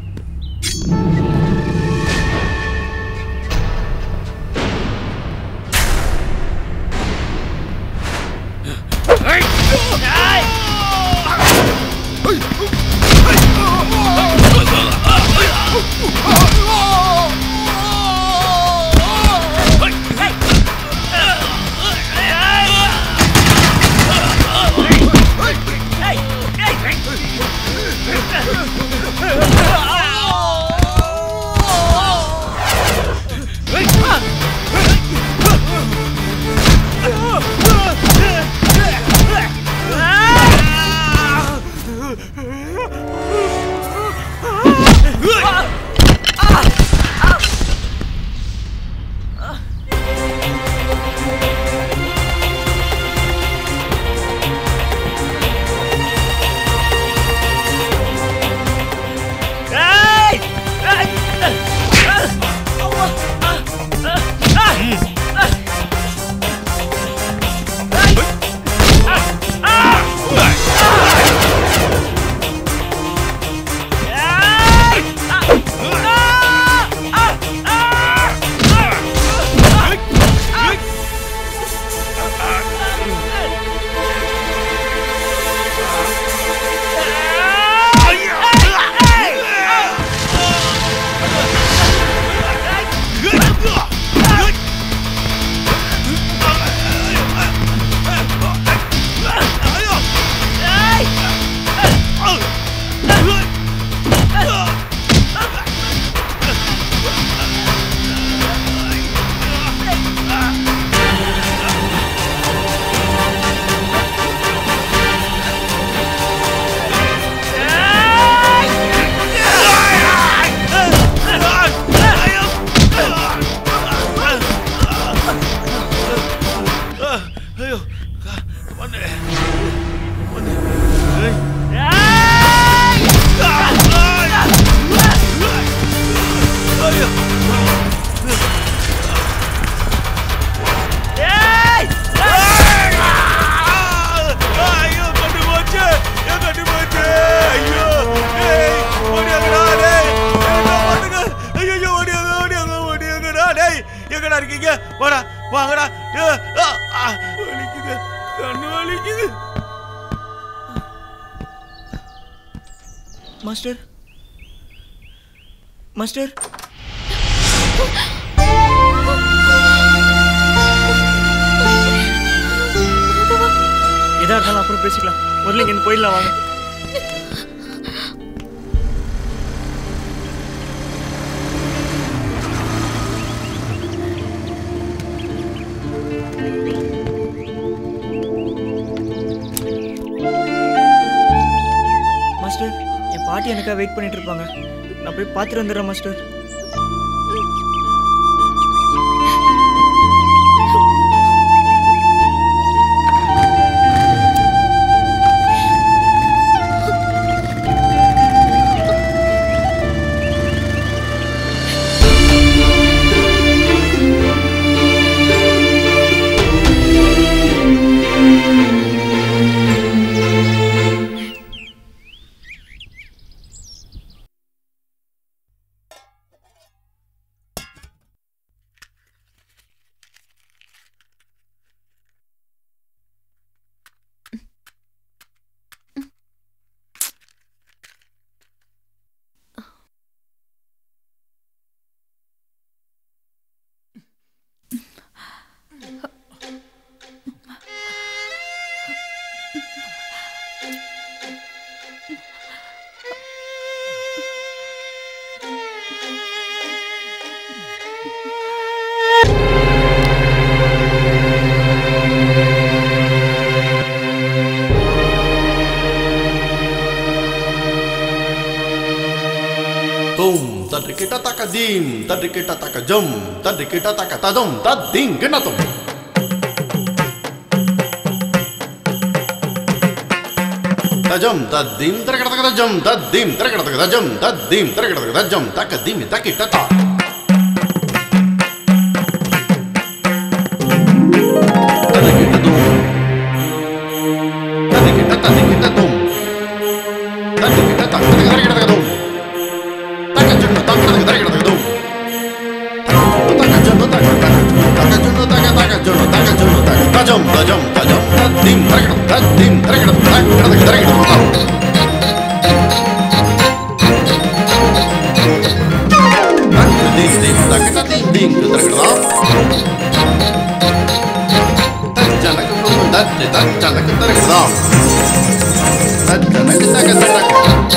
ஐயோ ஒன்று ஒன்று ஐயோ ஐயோ கண்டு போச்சு ஏன் கண்டு போச்சு ஐயோ ஏய் ஓடியாங்கடா டேய் என்ன பண்ணுங்க ஐயோ ஓடியாங்க ஓடியாங்க ஓடியாங்கடா டேய் எங்கடா இருக்கீங்க வாடா வாங்கடா ஏ, ஆ, ஆ, வலிக்குது கண்ணு வலிக்குது மாஸ்டர் மாஸ்டர் எதா இருந்தாலும் அப்புறம் பேசிக்கலாம் முதல்ல இங்க போயிடலாம் வாங்க மாஸ்டர் என் பாட்டி எனக்காக வெயிட் பண்ணிட்டு இருப்பாங்க நான் போய் பார்த்துட்டு வந்துடுறேன் master Tum, tadi kita taka dim, tadi kita taka jum, tadi kita taka tadum, tading kena tum. Tajam, tadim, terakata taka tajam, tadim, terakata taka tajam, tadim, terakata taka tajam, taka dim, taki tata. Tadi kita tum, tadi kita tadi kita tum, tadi kita tak, tadi kita taka tum. Taka junno, taka taka taka taka tum. Taka junno, taka taka taka junno, taka taka junno, taka junno, taka tajam, tajam, tajam, tadim, terakata, tadim, terakata, terakata, terakata. Ding ding taka ding ding terakata. Tajana ke tum, tajana tajana ke terakata. Tajana ke taka taka.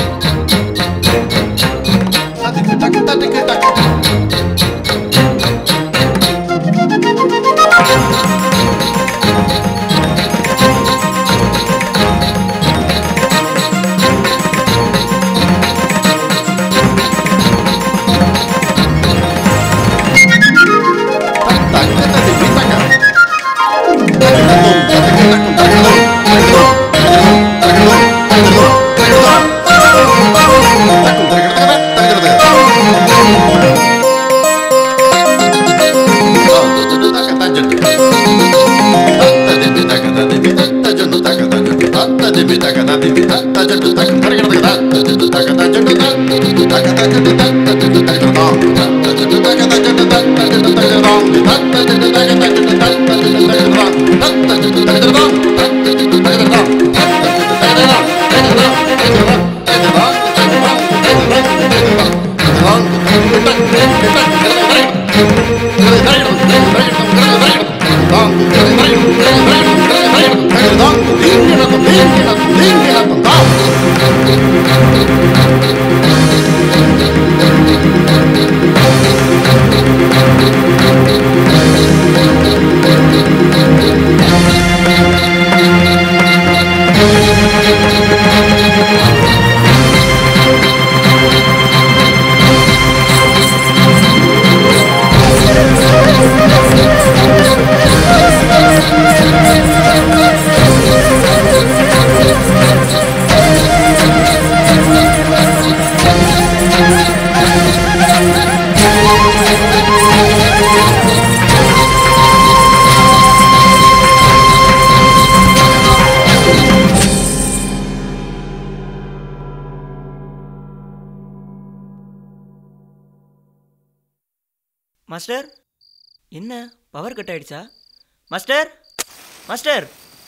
Master என்ன power cut ஆயிடுச்சா master master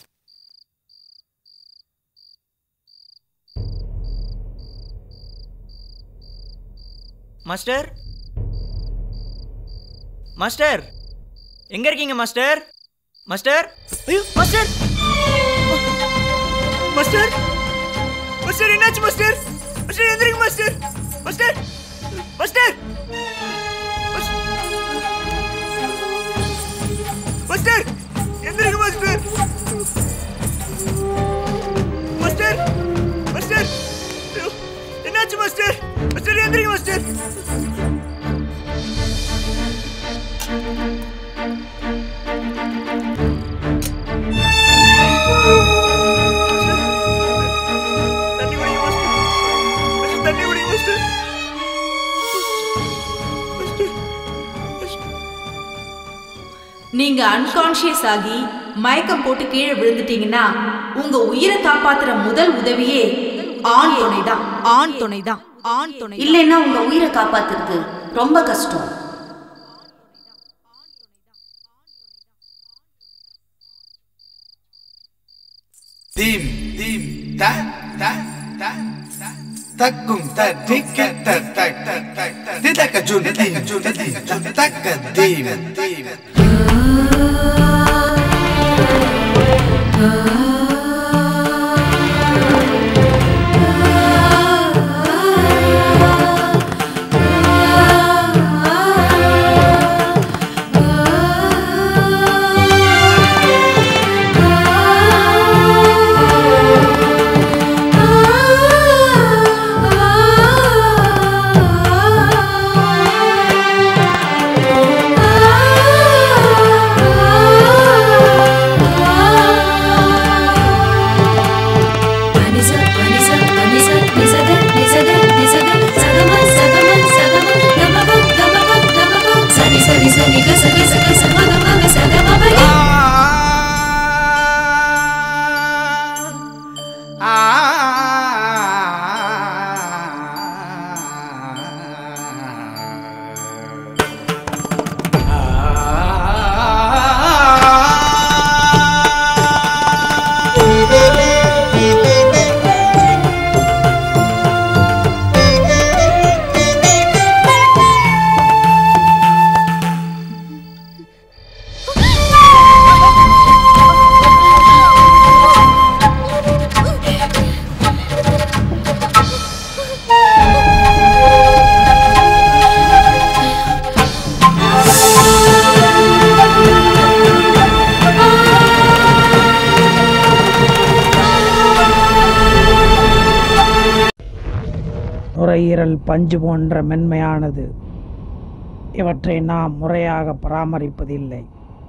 master master எங்க இருக்கீங்க master master ஐயோ master master master என்னாச்சு master master எந்திரிங்க master master master master எந்திரிங்க master master master ஐயோ, என்னாச்சு மாஸ்டர் மாஸ்டர் எந்திரிங்க மாஸ்டர் தண்ணி குடிங்க மாஸ்டர் மாஸ்டர் தண்ணி குடிங்க மாஸ்டர் நீங்க அன்கான்ஷியஸ் ஆகி மயக்கம் போட்டு கீழே விழுந்துட்டீங்கன்னா உங்க உயிரை காப்பாத்துற முதல் உதவியே ஆண் துணைதான் ஆண் துணைதான் ஆண் துணை இல்லைன்னா உங்க உயிரை காப்பாத்துறது ரொம்ப கஷ்டம் Dim, dim, ta, ta, ta, ta. Takum ta dika ta ta ta ta ta. Didaka jun dim jun dim jun taka dim dim. Ah நுரையீரல் பஞ்சு போன்ற மென்மையானது இவற்றை நாம் முறையாக பராமரிப்பதில்லை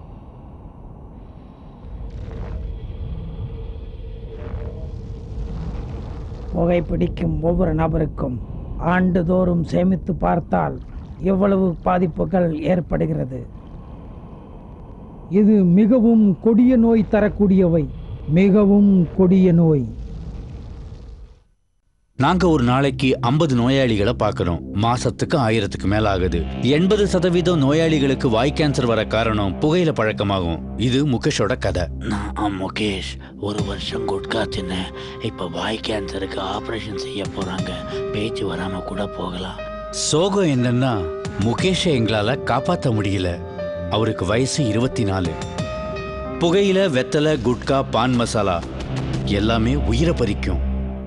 புகைப்பிடிக்கும் ஒவ்வொரு நபருக்கும் ஆண்டுதோறும் சேமித்து பார்த்தால் எவ்வளவு பாதிப்புகள் ஏற்படுகிறது இது மிகவும் கொடிய நோய் தரக்கூடியவை மிகவும் கொடிய நோய் நாங்க ஒரு நாளைக்கு ஐம்பது நோயாளிகளை பார்க்கறோம் மாசத்துக்கு ஆயிரத்துக்கு மேல ஆகுது எண்பது சதவீதம் நோயாளிகளுக்கு வாய் கேன்சர் வர காரணம் புகையில பழக்கமாகும் இது முகேஷோட கதை நான் முகேஷ் ஒரு வருஷம் குட்கா தின்னேன் இப்போ வாய் கேன்சருக்கு ஆப்ரேஷன் செய்ய போறாங்க பேச்சு வராம கூட போகலாம் சோகம் என்னன்னா முகேஷை எங்களால காப்பாற்ற முடியல அவருக்கு வயசு இருபத்தி நாலு புகையில வெத்தலை குட்கா பான் மசாலா எல்லாமே உயிரை பறிக்கும்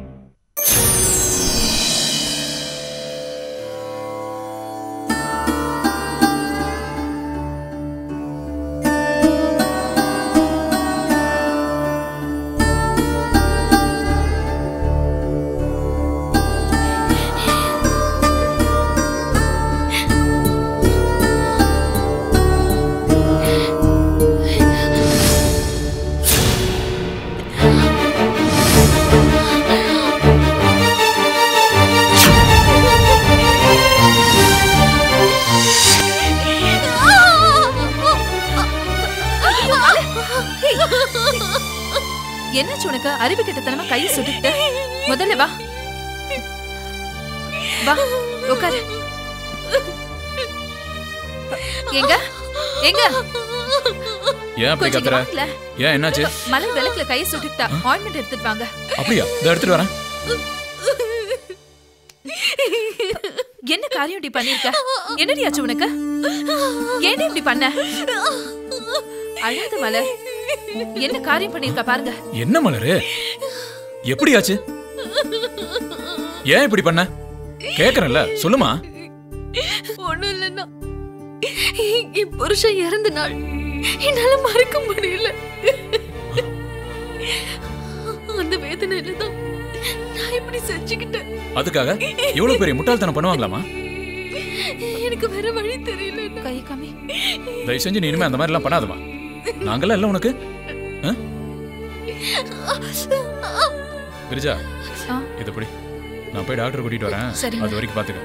என்னாச்சு உனக்கு அறிவு கிட்டத்தனமா கையை சுட்டுக்கிட்ட முதல்ல வா வா உட்காரு எங்க எங்க ஏன் அப்படி கொஞ்சம் கத்துற வாங்கல. ஏன் என்னாச்சு மலர் விளக்குல கையை சுட்டுக்கிட்டா ஆயின்மெண்ட் எடுத்துட்டு வாங்க அப்படியா இதை எடுத்துட்டு வரேன் என்ன காரியம் இப்படி பண்ணிருக்க என்னடி ஆச்சு உனக்கு ஏன் இப்படி பண்ண அழாத மலர் என்ன காரியம் பண்ணிருக்க பாருங்க என்ன மலரு எப்படி ஆச்சு ஏன் இப்படி பண்ண கேக்குறேன்ல சொல்லுமா ஒண்ணும் இல்லைன்னா என் புருஷன் இறந்த நாள் என்னால மறக்க முடியல அந்த வேதனையில தான் நான் இப்படி செஞ்சுக்கிட்டேன் அதுக்காக இவ்வளவு பெரிய முட்டாள்தனம் பண்ணுவாங்களாமா எனக்கு வேற வழி தெரியல கை காமி தயவு செஞ்சு நீ இனிமே அந்த மாதிரி எல்லாம் பண்ணாதமா நாங்கெல்லாம் இல்ல உனக்கு ஆ? கிரிஜா ஆ. இது எப்படி நான் போய் டாக்டர் கூட்டிட்டு வரேன் சரிங்க. அது வரைக்கும் பாத்துக்க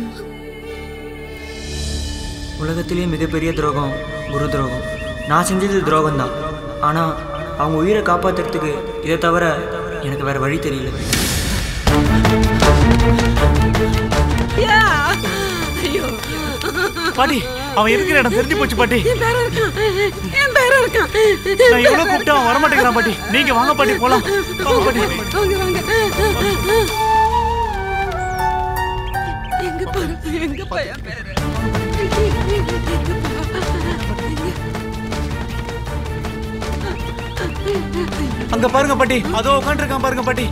உலகத்திலே மிகப்பெரிய துரோகம் குரு துரோகம் நான் செஞ்சது துரோகம் தான் ஆனால் அவங்க உயிரை காப்பாத்துறதுக்கு இதை தவிர எனக்கு வேற வழி தெரியல ஐயோ பாட்டி அவன் இருக்கிற இடம் தெரிஞ்சு போச்சு பாட்டி என் பேர இருக்கான் என் பேர இருக்கான் நான் எவ்வளவு கூப்பிட்டா அவன் வரமாட்டேங்கிறான் பாட்டி நீங்க வாங்க பாட்டி போலாம் வாங்க பாட்டி வாங்க வாங்க எங்க பாரு எங்க பையன் பேரு அங்க பாருங்க பாட்டி அதோ உட்காந்துருக்கான் பாருங்க பாட்டி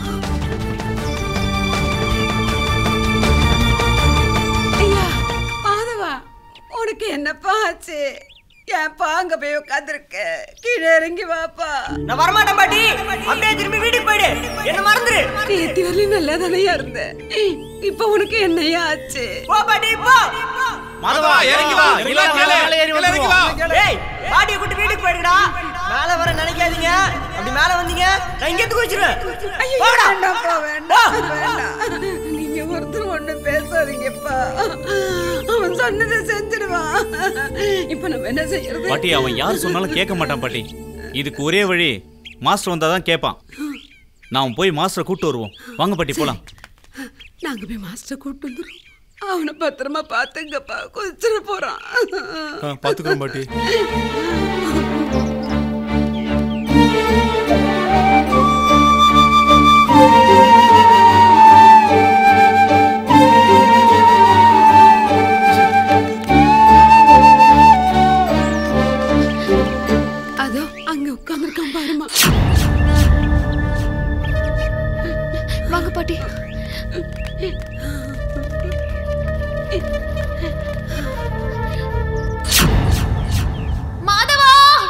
ஐயா மாதவா உனக்கு என்னப்பா ஆச்சு ஏன்ப்பா அங்க போய் உட்காந்துருக்க கீழே இறங்கி வாப்பா நான் வரமாட்டேன் பாட்டி அப்படியே திரும்பி வீட்டுக்கு போயிடு என்ன மறந்துரு நேத்தி வரலையும் நல்லா தானையா இருந்த இப்ப உனக்கு என்னையா ஆச்சு போ பாட்டி போ மாதவா, இறங்கி வா. எல்லாம் எல்லாம் மேல மேல ஏறி மேல இறங்கி வா. வந்துருவோம். ஏய் பாட்டியை கூட்டி வீட்டுக்கு போயிடுடா மேல வர நினைக்காதீங்க அப்படி மேல வந்தீங்க நான் இங்க எடுத்து வச்சிருவேன் ஐயோ வேண்டாம்ப்பா வேண்டாம் வேண்டாம் நீங்க ஒருத்தர் ஒண்ணு பேசாதீங்கப்பா அவன் சொன்னதை செஞ்சிடுவான் இப்ப நம்ம என்ன செய்யறது பாட்டி அவன் யார் சொன்னாலும் கேட்க மாட்டான் பாட்டி இதுக்கு ஒரே வழி மாஸ்டர் வந்தால் தான் கேட்பான் நான் போய் மாஸ்டரை கூப்பிட்டு வருவோம் வாங்க பாட்டி போலாம் நாங்க போய் மாஸ்டர் கூட்டு வந்துடும் அவனை பத்திரமா பாத்துங்கப்பா கொஞ்சிட போறான் பாத்துக்கிறோம் பாட்டி அதோ அங்க உட்கார்ந்துருக்கான் பாருமா வாங்க பாட்டி மாதவா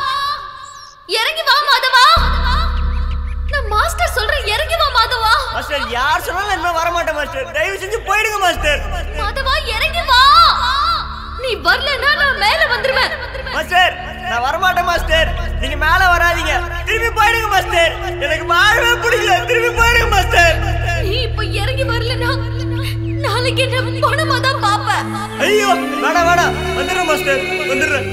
தயவு செஞ்சு போயிடுங்க மாஸ்டர் மாதவா இறங்கி வா நீ வரலன்னா நான் மேல வந்துருவேன் மாஸ்டர் நான் வரமாட்டேன் மாஸ்டர் நீங்க மேல வராதீங்க திரும்பி போயிடுங்க மாஸ்டர் எனக்கு வாழவே பிடிக்கல திரும்பி போயிடுங்க மாஸ்டர் நீ இப்ப இறங்கி வரலன்னா நாளைக்கு என்ன பணமா தான் பாப்ப ஐயோ வேணாம் வேணாம் வந்துடுறேன் மாஸ்டர் வந்துடுறேன்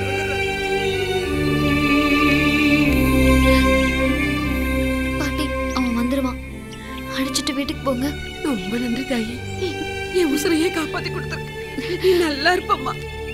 பாட்டி அவன் வந்துருவான் அழைச்சிட்டு வீட்டுக்கு போங்க ரொம்ப நன்றி தாயி என் உசுரையே காப்பாத்தி கொடுத்துருக்கு நீ நல்லா இருப்பம்மா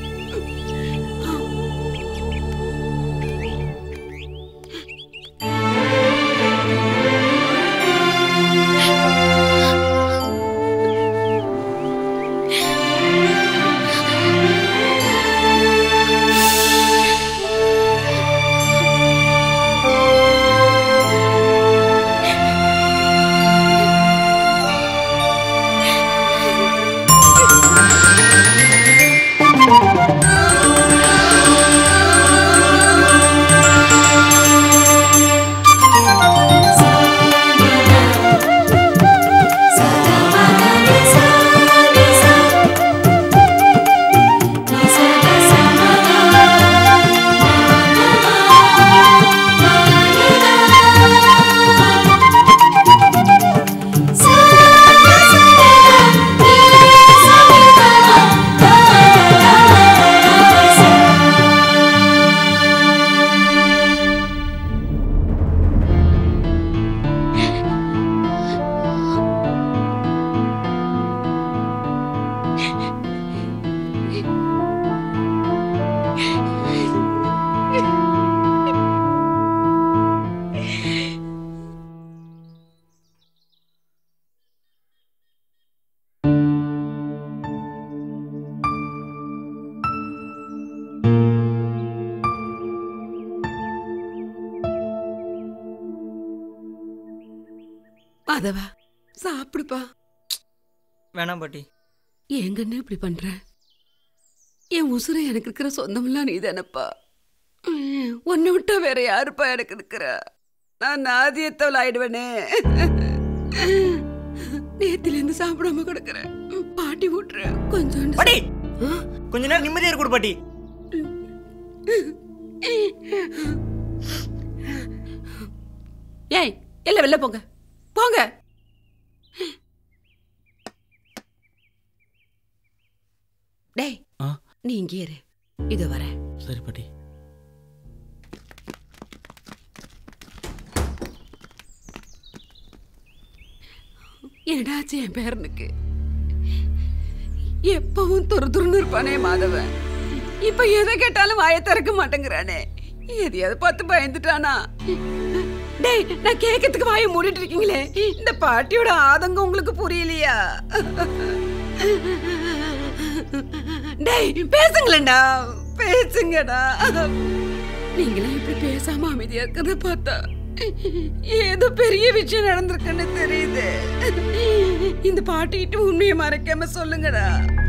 மாதவா சாப்பிடுப்பா வேணாம் பாட்டி ஏங்கன்னு இப்படி பண்ற என் உசுரை எனக்கு இருக்கிற சொந்தமெல்லாம் நீ தானப்பா உன்னை விட்டா வேற யாருப்பா எனக்கு இருக்கிற நான் நாதியத்தவள் ஆயிடுவேனே நேத்துல இருந்து சாப்பிடாம கிடக்குறேன் பாட்டி விட்டுற கொஞ்சம் பாட்டி கொஞ்ச நேரம் நிம்மதியா இருக்கு பாட்டி ஏய் எல்லாம் வெளில போங்க போங்க டேய் ஆ? நீ இங்கே இரு இது வர சரி பாட்டி என்னடாச்சு என் பேரனுக்கு எப்பவும் துரு துருன்னு இருப்பானே மாதவன் இப்ப எதை கேட்டாலும் வாயை திறக்க மாட்டேங்கிறானே எதையாவது பார்த்து பயந்துட்டானா டேய் நான் கேட்கறதுக்கு வாயை மூடிட்டு இருக்கீங்களே இந்த பாட்டியோட ஆதங்கம் உங்களுக்கு புரியலையா டேய் பேசுங்களேன்டா பேசுங்கடா நீங்களே இப்படி பேசாம அமைதியா இருக்கிறத பார்த்தா ஏதோ பெரிய விஷயம் நடந்திருக்குன்னு தெரியுது இந்த பாட்டிட்டு உண்மையை மறைக்காம சொல்லுங்கடா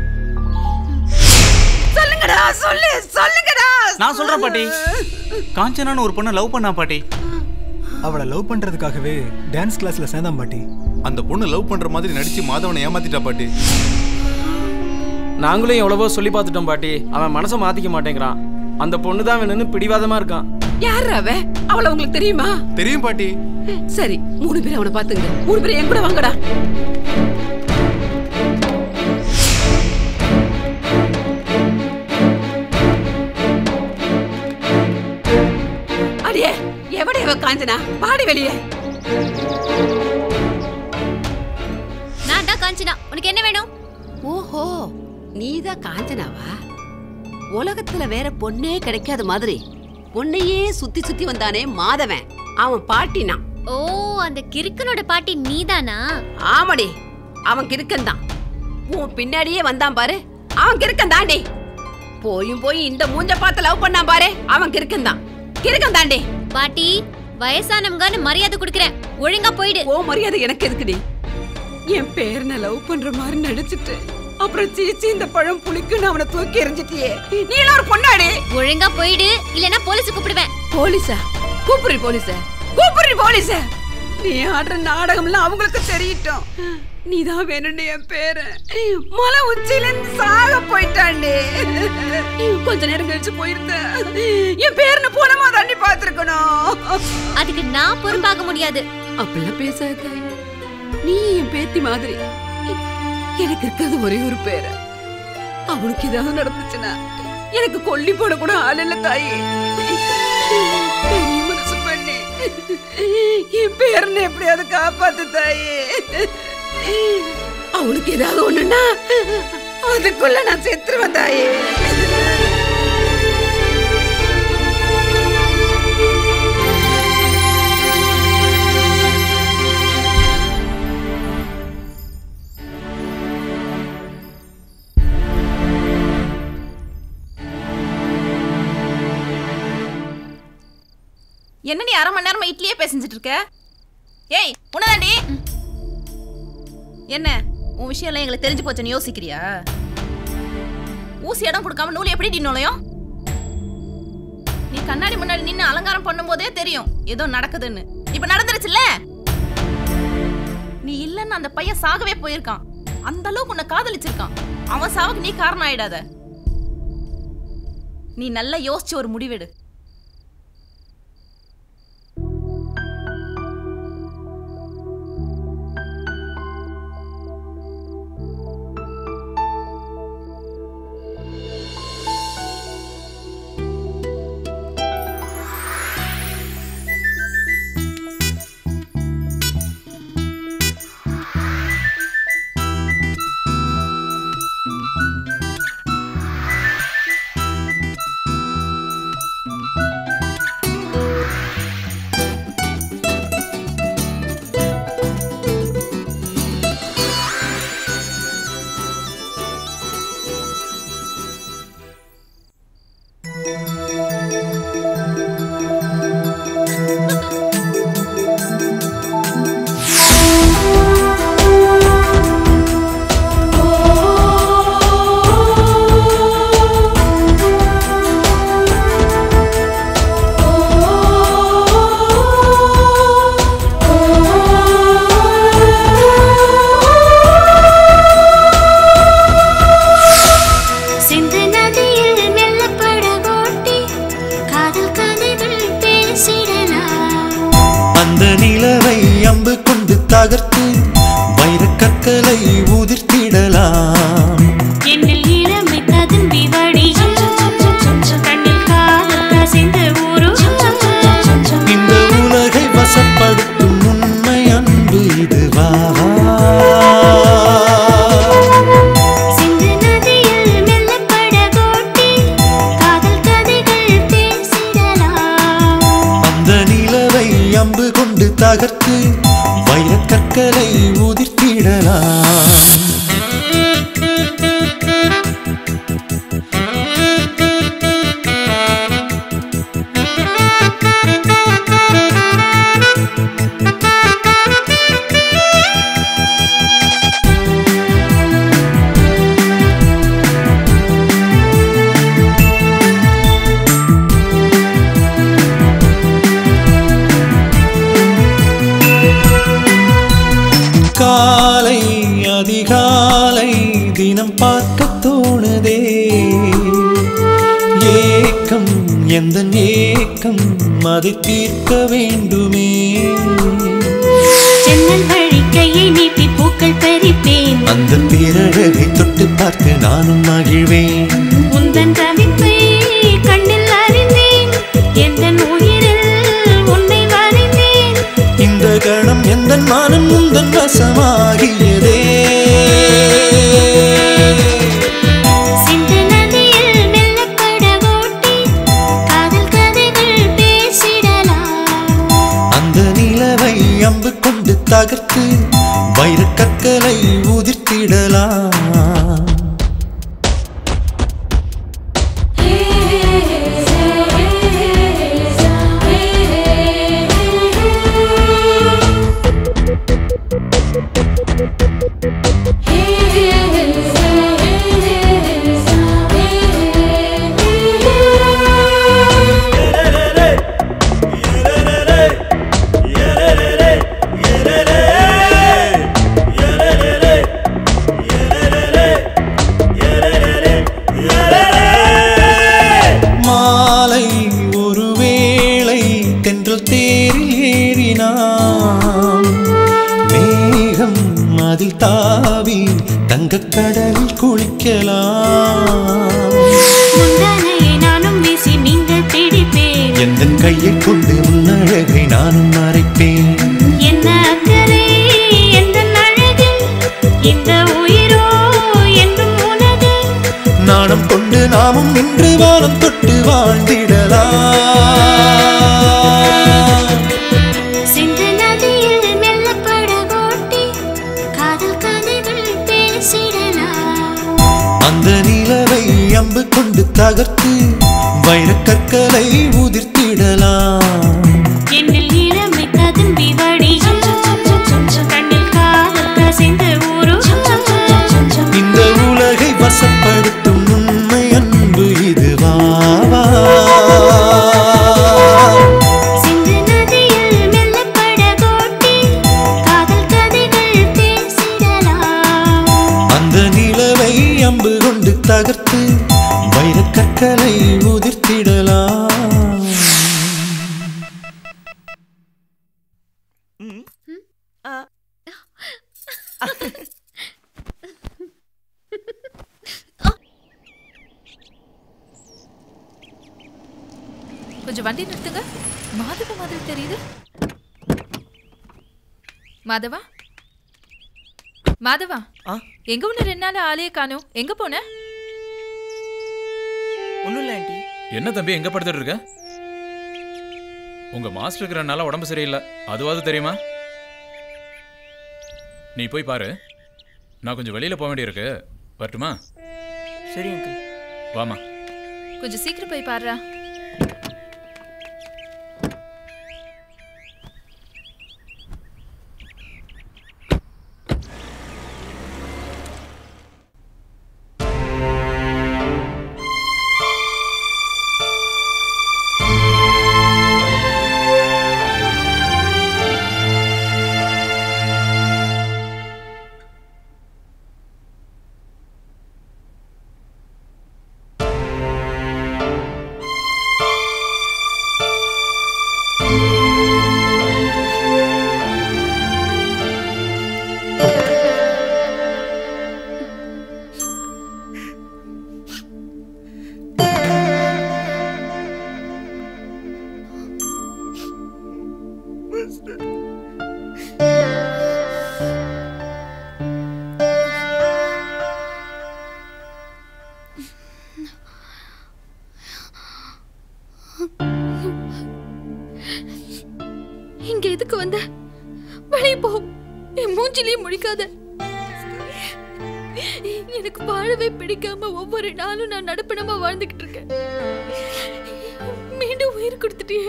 சொல்லுங்கடா சொல்லு சொல்லுங்கடா நான் சொல்றேன் பாட்டி காஞ்சனான்னு ஒரு பொண்ணை லவ் பண்ணா பாட்டி அவளை லவ் பண்றதுக்காகவே டான்ஸ் கிளாஸ்ல சேர்ந்தான் பாட்டி அந்த பொண்ணு லவ் பண்ற மாதிரி நடிச்சு மாதவனை ஏமாத்திட்டா பாட்டி நாங்களும் எவ்வளவோ சொல்லி பார்த்துட்டோம் பாட்டி அவன் மனசை மாத்திக்க மாட்டேங்கிறான் அந்த பொண்ணு தான் வேணும்னு பிடிவாதமா இருக்கான் யார் அவ அவள உங்களுக்கு தெரியுமா தெரியும் பாட்டி சரி மூணு பேர் அவனை பாத்துங்க மூணு பேர் என் கூட வாங்கடா அடியே எவடி இவ காஞ்சனா பாடி வெளியே நான் தான் காஞ்சனா உனக்கு என்ன வேணும் ஓஹோ நீதான் காஞ்சனாவா உலகத்துல வேற பொண்ணே கிடைக்காத மாதிரி பொண்ணையே சுத்தி சுத்தி வந்தானே மாதவன் அவன் பாட்டினா ஓ அந்த கிறுக்கனோட பாட்டி நீதானா ஆமாடி அவன் கிறுக்கன் தான் உன் பின்னாடியே வந்தான் பாரு அவன் கிறுக்கன் தாண்டி போயும் போய் இந்த மூஞ்ச பார்த்து லவ் பண்ணான் பாரு அவன் கிறுக்கன் தான் கிறுக்கன் தாண்டி பாட்டி வயசானவங்கன்னு மரியாதை கொடுக்குறேன் ஒழுங்கா போயிடு ஓ மரியாதை எனக்கு எதுக்குடி என் பேரனை லவ் பண்ற மாதிரி நடிச்சிட்டு அப்புறம் சீச்சி இந்த பழம் புளிக்குன்னு அவனை தூக்கி எறிஞ்சிட்டியே நீ எல்லாம் ஒரு பொண்ணாடி ஒழுங்கா போயிடு இல்லனா போலீஸ் கூப்பிடுவேன் போலீஸா கூப்பிடுறி போலீஸ கூப்பிடுறி போலீஸ நீ ஆடுற நாடகம்லாம் அவங்களுக்கு தெரியட்டும் நீதான் வேணும்னு என் பேரு மலை உச்சியில இருந்து சாக போயிட்டாண்டி கொஞ்ச நேரம் கழிச்சு போயிருந்த என் பேருன்னு போனமா தாண்டி பாத்துருக்கணும் அதுக்கு நான் பொறுப்பாக முடியாது அப்படிலாம் பேசாத தாய். நீ என் பேத்தி மாதிரி எனக்கு இருக்கிறது ஒரே ஒரு பேரு அவனுக்கு ஏதாவது நடந்துச்சுன்னா எனக்கு கொல்லி போட கூட ஆள் இல்ல தாயி பெரிய மனசு பண்ணி என் பேரனை எப்படியாவது காப்பாத்து தாயி அவனுக்கு ஏதாவது ஒண்ணுன்னா அதுக்குள்ள நான் செத்துருவேன் தாயி என்ன நீ அரை மணி நேரமா இட்லியே பேசிஞ்சிட்டு இருக்க ஏய் உன்னதாண்டி என்ன உன் விஷயம் எல்லாம் எங்களுக்கு தெரிஞ்சு போச்சுன்னு யோசிக்கிறியா ஊசி இடம் கொடுக்காம நூல் எப்படி நீ நுழையும் நீ கண்ணாடி முன்னாடி நின்னு அலங்காரம் பண்ணும்போதே தெரியும் ஏதோ நடக்குதுன்னு இப்ப நடந்துருச்சுல்ல நீ இல்லைன்னு அந்த பையன் சாகவே போயிருக்கான் அந்த அளவுக்கு உன்னை காதலிச்சிருக்கான் அவன் சாவுக்கு நீ காரணம் ஆயிடாத நீ நல்லா யோசிச்சு ஒரு முடிவெடு சிந்து நதியில் மெல்ல படகோட்டி காதல் கதைகள் பேசிடலாம் அந்த நிலவை அம்பு கொண்டு தகர்த்து வைரக்கற்களை உதிர்த்திடலாம் என்னில் இளமை ததும்பி வடியும் கண்ணில் காதல் கசிந்து ஊரும் இந்த உலகை வசப்படுத்தும் உண்மை அன்பு இதுவா சிந்து நதியில் மெல்ல படகோட்டி காதல் கதைகள் பேசிடலாம் அந்த நிலவை அம்பு கொண்டு தகர்த்து வைரக்கற்களை உதிர்த்திடலாம் காலை அதிகாலை தினம் பார்க்க தோணுதே ஏக்கம் எந்த ஏக்கம் அதை தீர்க்க வேண்டுமே ஜன்னல் வழி கையை நீட்டி பூக்கள் பறிப்பேன் அந்த பேரழகை தொட்டு பார்த்து நானும் மகிழ்வேன் உந்தன் தவிப்பை கண்ணில் அறிந்தேன் எந்த உயிரில் உன்னை வரைந்தேன் இந்த கணம் எந்த மானம் உந்தன் வசமாகியதே சிந்து நதியில் மெல்ல படகோட்டி காதல் கதைகள் பேசிடலாம் அந்த நிலவை அம்பு கொண்டு தகர்த்து வைரக்கற்களை உதிர்த்திடலாம் Yeah. இந்த கையை கொண்டு உன்னழகை நானும் மறைப்பேன் என்ன அக்கறை எந்த அழகில் இந்த உயிரோ என்றும் உனது நாணம் கொண்டு நாமும் இன்று வானம் தொட்டு வாழ்ந்திடலாம் சிந்து நதியில் மெல்ல படகோட்டி காதல் கதைகள் பேசிடலாம் அந்த நிலவை அம்பு கொண்டு தகர்த்து வைரக்கற்களை உதிர்த்திடலாம் என்னில் இளமை ததும்பி வடியும் கண்ணில் காதல் கசிந்து ஊரும் இந்த உலகை வசப்படுத்தும் உண்மை அன்பு இதுவாவா சிந்து நதியில் மெல்ல படகோட்டி காதல் கதைகள் பேசிடலாம் அந்த நிலவை அம்பு கொண்டு தகர்த்து வைரக்கற்களை உதிர்த்திடலாம் கொஞ்சம் வண்டி நிறுத்துங்க மாதவ மாதிரி தெரியுது மாதவா மாதவா எங்க உன்ன ரெண்டு நாள் ஆளே காணோம் எங்க போன ஒன்றும் இல்லை ஆண்டி என்ன தம்பி எங்க படுத்துட்டு இருக்க உங்க மாஸ்டர் இருக்கிறனால உடம்பு சரியில்லை அதுவாது தெரியுமா நீ போய் பாரு நான் கொஞ்சம் வெளியில போக வேண்டியிருக்கு வரட்டுமா சரி அங்கிள் வாமா கொஞ்சம் சீக்கிரம் போய் பாருடா இங்க எதுக்கு வந்த வெளியே போ என் மூஞ்சிலேயே முழிக்காத எனக்கு வாழவே பிடிக்காம ஒவ்வொரு நாளும் நான் நடப்பணமா வாழ்ந்துகிட்டு இருக்கேன் மீண்டும் உயிர் கொடுத்துட்டியே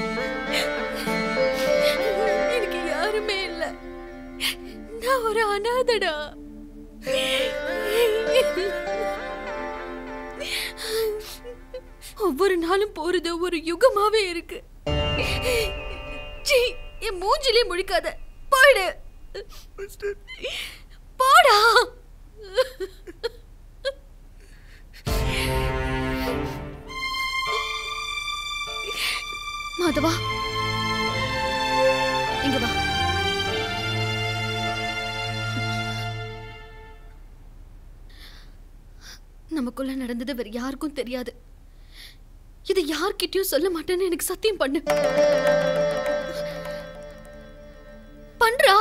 எனக்கு யாருமே இல்ல நான் ஒரு அனாதடா ஒவ்வொரு நாளும் போறது ஒரு யுகமாவே இருக்கு சீ என் மூஞ்சிலே முழிக்காத போயிடு போடா மாதவா இங்க வா நமக்குள்ள நடந்தது வேற யாருக்கும் தெரியாது இதை யார்கிட்டயும் சொல்ல மாட்டேன்னு எனக்கு சத்தியம் பண்ணு பண்றா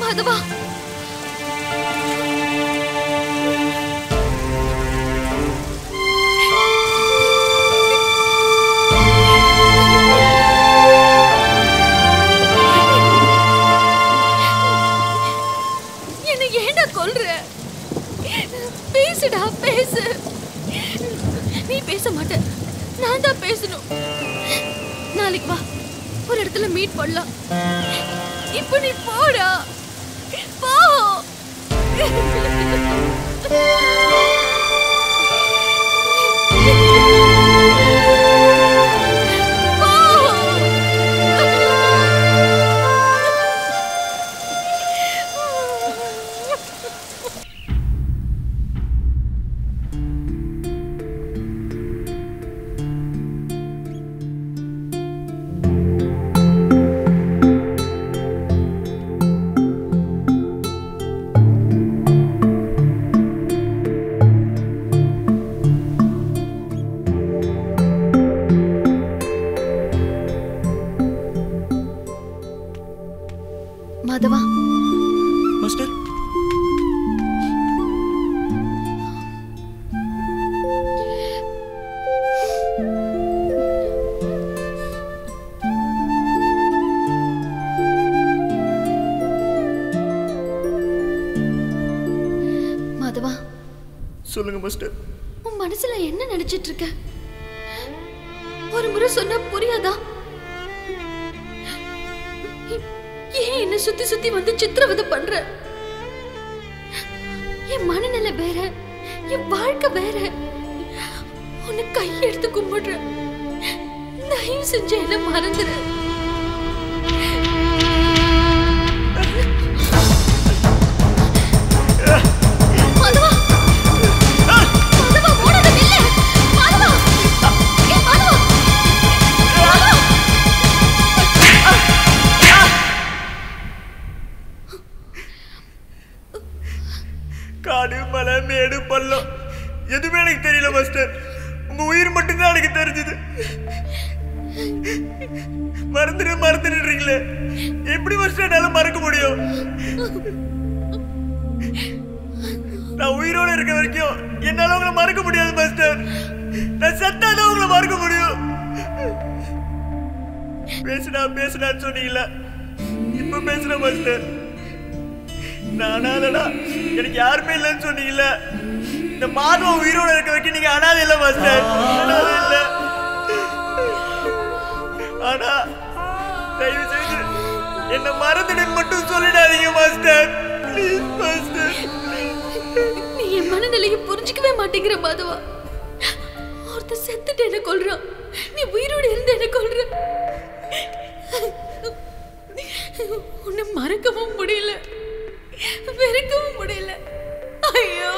மாதவா என்னை ஏன்டா கொல்ற பேசுடா பேசு நீ பேச மாட்ட நான் தான் பேசணும் நாளைக்கு வா ஒரு இடத்துல மீட் பண்ணலாம் இப்போ நீ போடா போ மாதவா மாஸ்டர் மாதவா சொல்லுங்க மாஸ்டர் உன் மனசுல என்ன நினைச்சிட்டு இருக்க ஒரு முறை சொன்னா புரியாதா ஏன் என்ன சுத்தி சுத்தி வந்து சித்திரவதை பண்ற என் மனநிலை வேற என் வாழ்க்கை வேற உன்னை கையெடுத்து கும்பிடுற தயவு செஞ்சு என்ன மறந்துடு மாதவா மாதவா ஓடாத நில்லு மாதவா ஏய் மாதவா மாதவா காடு மலை மேடு பள்ளம் எதுவுமே எனக்கு தெரியல மாஸ்டர் உங்க உயிர் மட்டும்தான் எனக்கு தெரிஞ்சது மறந்துடு மறந்துடுறீங்களே எப்படி மாஸ்டர் என்னால மறக்க முடியும் நான் உயிரோட இருக்க வரைக்கும் என்னால உங்களை மறக்க முடியாது மாஸ்டர் நான் செத்தாதான் உங்களை மறக்க முடியும் பேசுடா பேசுடான்னு சொன்னீங்களா இப்ப பேசுறேன் மாஸ்டர் நானாலடா எனக்கு யாருமே இல்லைன்னு சொன்னீங்கல்ல இந்த மாதவ உயிரோட இருக்க வைக்க நீங்க அனாதை இல்ல மாஸ்டர் அனாதை இல்ல ஆனா தயவு செய்து என்ன மறந்துடுன்னு மட்டும் சொல்லிடாதீங்க மாஸ்டர் ப்ளீஸ் மாஸ்டர் நீ என் மனநிலையை புரிஞ்சுக்கவே மாட்டேங்கிற மாதவா ஒருத்தர் செத்துட்டு என்ன கொல்றான் நீ உயிரோடு இருந்து என்ன கொல்ற உன்னை மறக்கவும் முடியல வெறுக்கவும் முடியல ஐயோ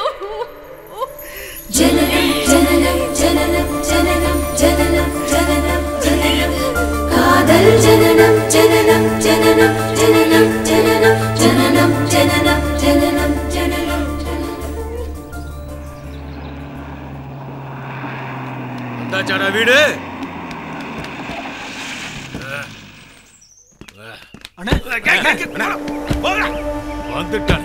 ஜனனம் ஜனனம் ஜனனம் ஜனனம் ஜனனம் ஜனனம் ஜனனம் காதல் ஜனனம் ஜனனம் ஜனனம் ஜனனம் ஜனனம் ஜனனம் ஜனனம் ஜனனம் ஜனனம் வந்தாச்சாடா வீடு வந்துட்டான்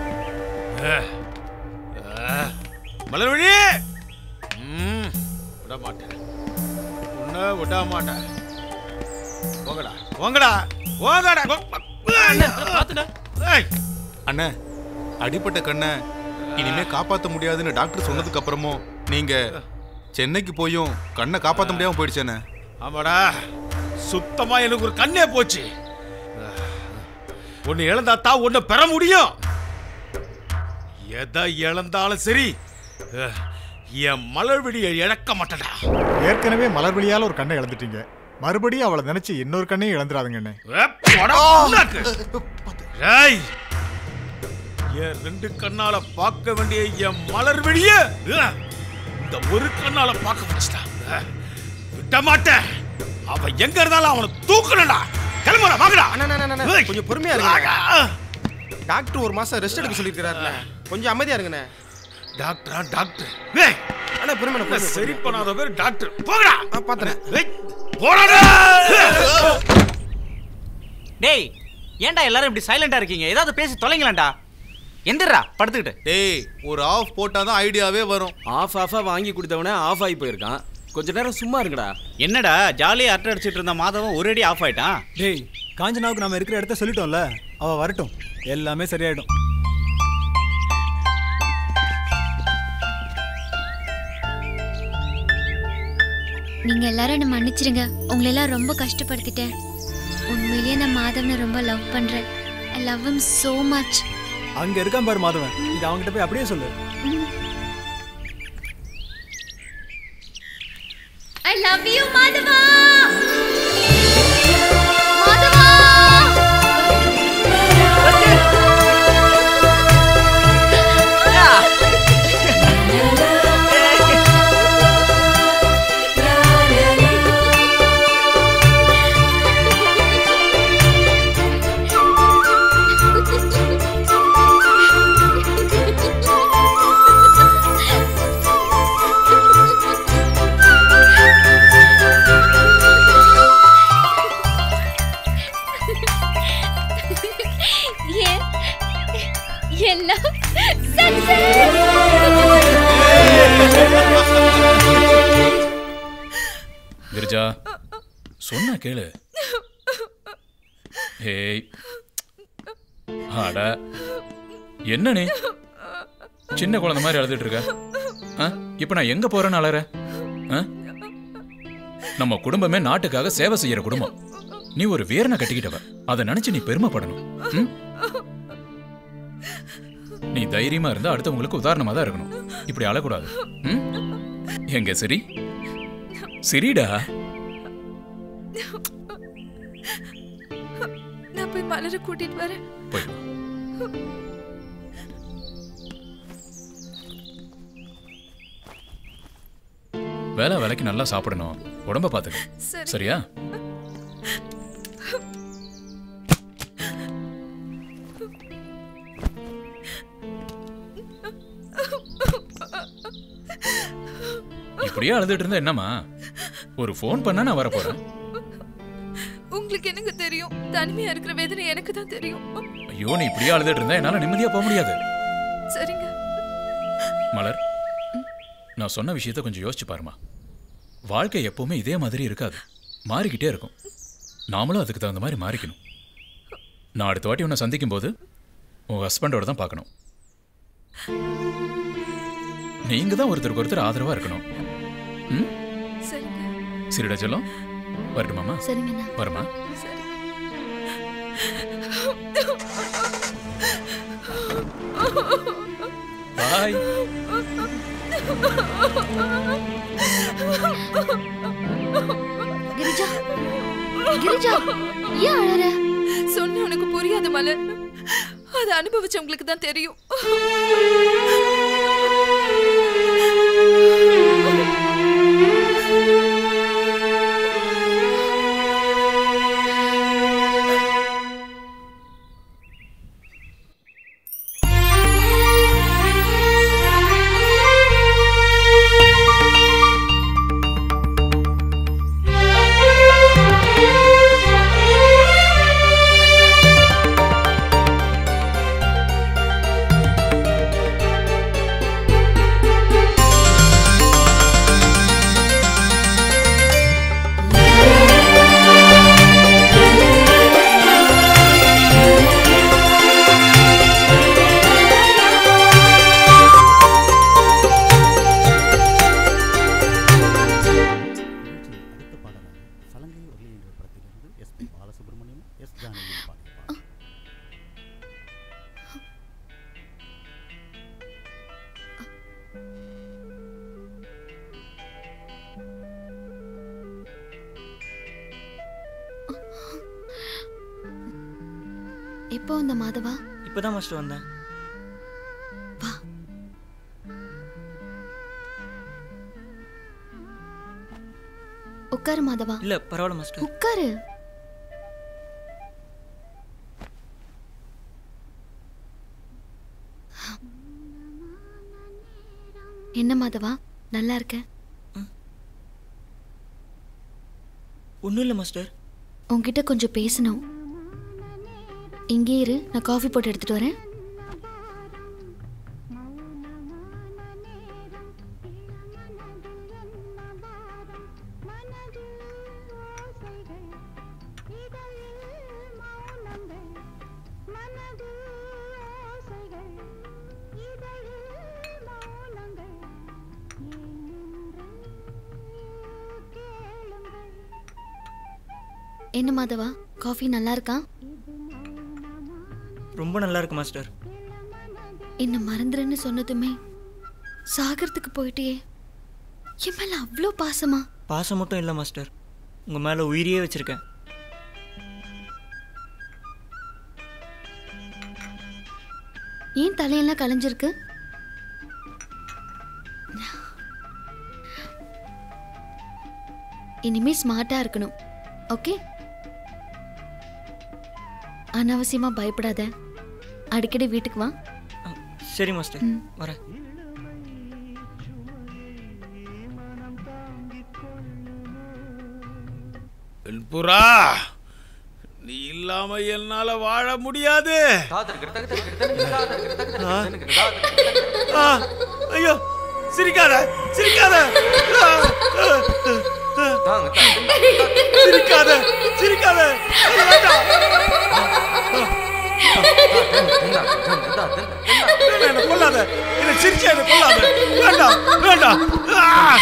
மலர்வழி ம், விட மாட்டேன் உன்னை விட மாட்டேன் போங்கடா போங்கடா போங்கடா ஏய், அண்ணே அடிப்பட்ட கண்ணை இனிமே காப்பாத்த முடியாதுன்னு டாக்டர் சொன்னதுக்கு அப்புறமும் நீங்க சென்னைக்கு போயும் கண்ணை காப்பாத்த முடியாம போயிடுச்சேண்ணே ஆமாடா சுத்தமா எனக்கு ஒரு கண்ணே போச்சு ஒன்னு இழந்தா தான் ஒன்னு பெற முடியும் எதை இழந்தாலும் சரி அஹ், என் மலர்விடியை இழக்க மாட்டேடா ஏற்கனவே மலர்வழியால ஒரு கண்ணை இழந்துட்டீங்க மறுபடியும் அவளை நினைச்சு இன்னொரு கண்ணையும் இழந்துடாதுங்க அண்ணே ஏ, போடா, புண்ணாக்கு. ஏய், என் ரெண்டு கண்ணால பார்க்க வேண்டிய என் மலர்விழிய அஹ், இந்த ஒரு கண்ணால பார்க்க வச்சுட்டான் அஹ், விட மாட்டேன் அவன் எங்க இருந்தாலும் அவனை தூக்கணும்டா கிளம்புடா வாங்கடா ஏய், கொஞ்சம் பொறுமையா இருங்க டாக்டர் ஒரு மாசம் ரெஸ்ட் எடுக்க சொல்லியிருக்கிறாருண்ணே கொஞ்சம் அமைதியா இருங்கண்ணே டாக்டரா டாக்டர் ஏய் அண்ணா பொறுமை என்ன சரி பண்ணாத பேர் டாக்டர் போங்கடா பாத்துறேன் ஏய், போடாடா டேய் ஏன்டா எல்லாரும் இப்படி சைலண்டா இருக்கீங்க ஏதாவது பேசி தொலைங்களாண்டா எந்திரா படுத்துக்கிட்டு டேய் ஒரு ஆஃப் போட்டாதான் ஐடியாவே வரும் ஆஃப் ஆஃபா வாங்கி கொடுத்தவனே ஆஃப் ஆகி போயிருக்கான் கொஞ்ச நேரம் சும்மா இருங்கடா என்னடா ஜாலியா அரட்டை அடிச்சிட்டு இருந்த மாதவன் ஒரு அடி ஆஃப் ஆயிட்டான் டேய் காஞ்சனாவுக்கு நம்ம இருக்கிற இடத்த சொல்லிட்டோம்ல அவ வரட்டும் எல்லாமே சரியாயிடும் நீங்க எல்லாரும் என்ன மன்னிச்சிருங்க உங்களை எல்லாம் ரொம்ப கஷ்டப்படுத்திட்டேன் உண்மையிலேயே நான் மாதவனை ரொம்ப லவ் பண்றேன் I love him so much அங்க இருக்கான் பாரு மாதவன் இது அவன்கிட்ட போய் அப்படியே சொல்லு ஐ லவ் யூ மாதவா மாதவா ஏன் எல்லாம் கிரிஜா சொன்னா கேளு ஏய் அட என்ன நீ சின்ன குழந்தை மாதிரி அழுதுட்டு இருக்க ஆ? இப்ப நான் எங்க போறேன்னு அலற ஆ? நம்ம குடும்பமே நாட்டுக்காக சேவை செய்யற குடும்பம் நீ ஒரு வீரனை கட்டிக்கிட்டவ அதை நினைச்சு நீ பெருமைப்படணும் ம்? நீ தைரியமா இருந்தா அடுத்தவங்களுக்கு உதாரணமா தான் இருக்கணும் இப்படி அழக்கூடாது ம்? எங்க சரி சரிடா நான் போய் மலரை கூட்டிட்டு வரேன் போய் வா. வேலை வேலைக்கு நல்லா சாப்பிடணும் உடம்ப பாத்துக்க சரி. சரியா இப்படியே அழுதுட்டு இருந்தா என்னம்மா ஒரு ஃபோன் பண்ணா நான் வர போறேன் உங்களுக்கு என்னங்க தெரியும் தனிமையா இருக்கிற வேதனை எனக்கு தான் தெரியும் ஐயோ நீ இப்படியே அழுதுட்டு இருந்தா என்னால நிம்மதியா போக முடியாது சரிங்க மலர் நான் சொன்ன விஷயத்த கொஞ்சம் யோசிச்சு பாருமா வாழ்க்கை எப்பவுமே இதே மாதிரி இருக்காது மாறிக்கிட்டே இருக்கும் நாமளும் அதுக்கு தகுந்த மாதிரி மாறிக்கணும் நான் அடுத்த வாட்டி உன்னை சந்திக்கும் போது உன் ஹஸ்பண்டோட தான் பார்க்கணும் நீங்க தான் ஒருத்தருக்கு ஒருத்தர் ஆதரவா இருக்கணும் ம் சரிங்க சரிடா செல்லம் வரட்டுமாமா சரிங்கண்ணா வரமா சரி பாய் கிரிஜா கிரிஜா ஏன் அழற சொன்ன உனக்கு புரியாது மலர் அதை அனுபவிச்சவங்களுக்கு தான் தெரியும் எப்போ வந்த மாதவா இப்போதான் மாஸ்டர் வந்தேன் உட்காரு மாதவா இல்ல பரவாயில்ல மாஸ்டர் உட்காரு என்ன மாதவா நல்லா இருக்க ஒன்றும் இல்லை மாஸ்டர் உன்கிட்ட கொஞ்சம் பேசணும் இங்கே இரு நான் காஃபி போட்டு எடுத்துட்டு வரேன் என்ன மாதவா காஃபி நல்லா இருக்கா ரொம்ப நல்லா இருக்கு மாஸ்டர் என்ன மறந்துருன்னு சொன்னதுமே சாகரத்துக்கு போயிட்டியே என் மேல அவ்வளோ பாசமா பாசம் மட்டும் இல்லை மாஸ்டர் உங்கள் மேலே உயிரியே வச்சுருக்கேன் ஏன் தலையெல்லாம் கலைஞ்சிருக்கு இனிமே ஸ்மார்ட்டா இருக்கணும் ஓகே அனாவசியமா பயப்படாத அடிக்கடி வீட்டுக்கு வா சரி மாஸ்டர் வரேன் புறா நீ இல்லாம என்னால வாழ முடியாது ஆ? ஆ, ஐயோ சிரிக்காத சிரிக்காத ஆ, ஆ, ஆ. சிரிக்காத சிரிக்காத வேண்டாம். வேண்டாம், என்னை கொல்லாத என்னை சிரிச்சா என்னை கொல்லாத வேண்டாம் வேண்டாம் ஆ!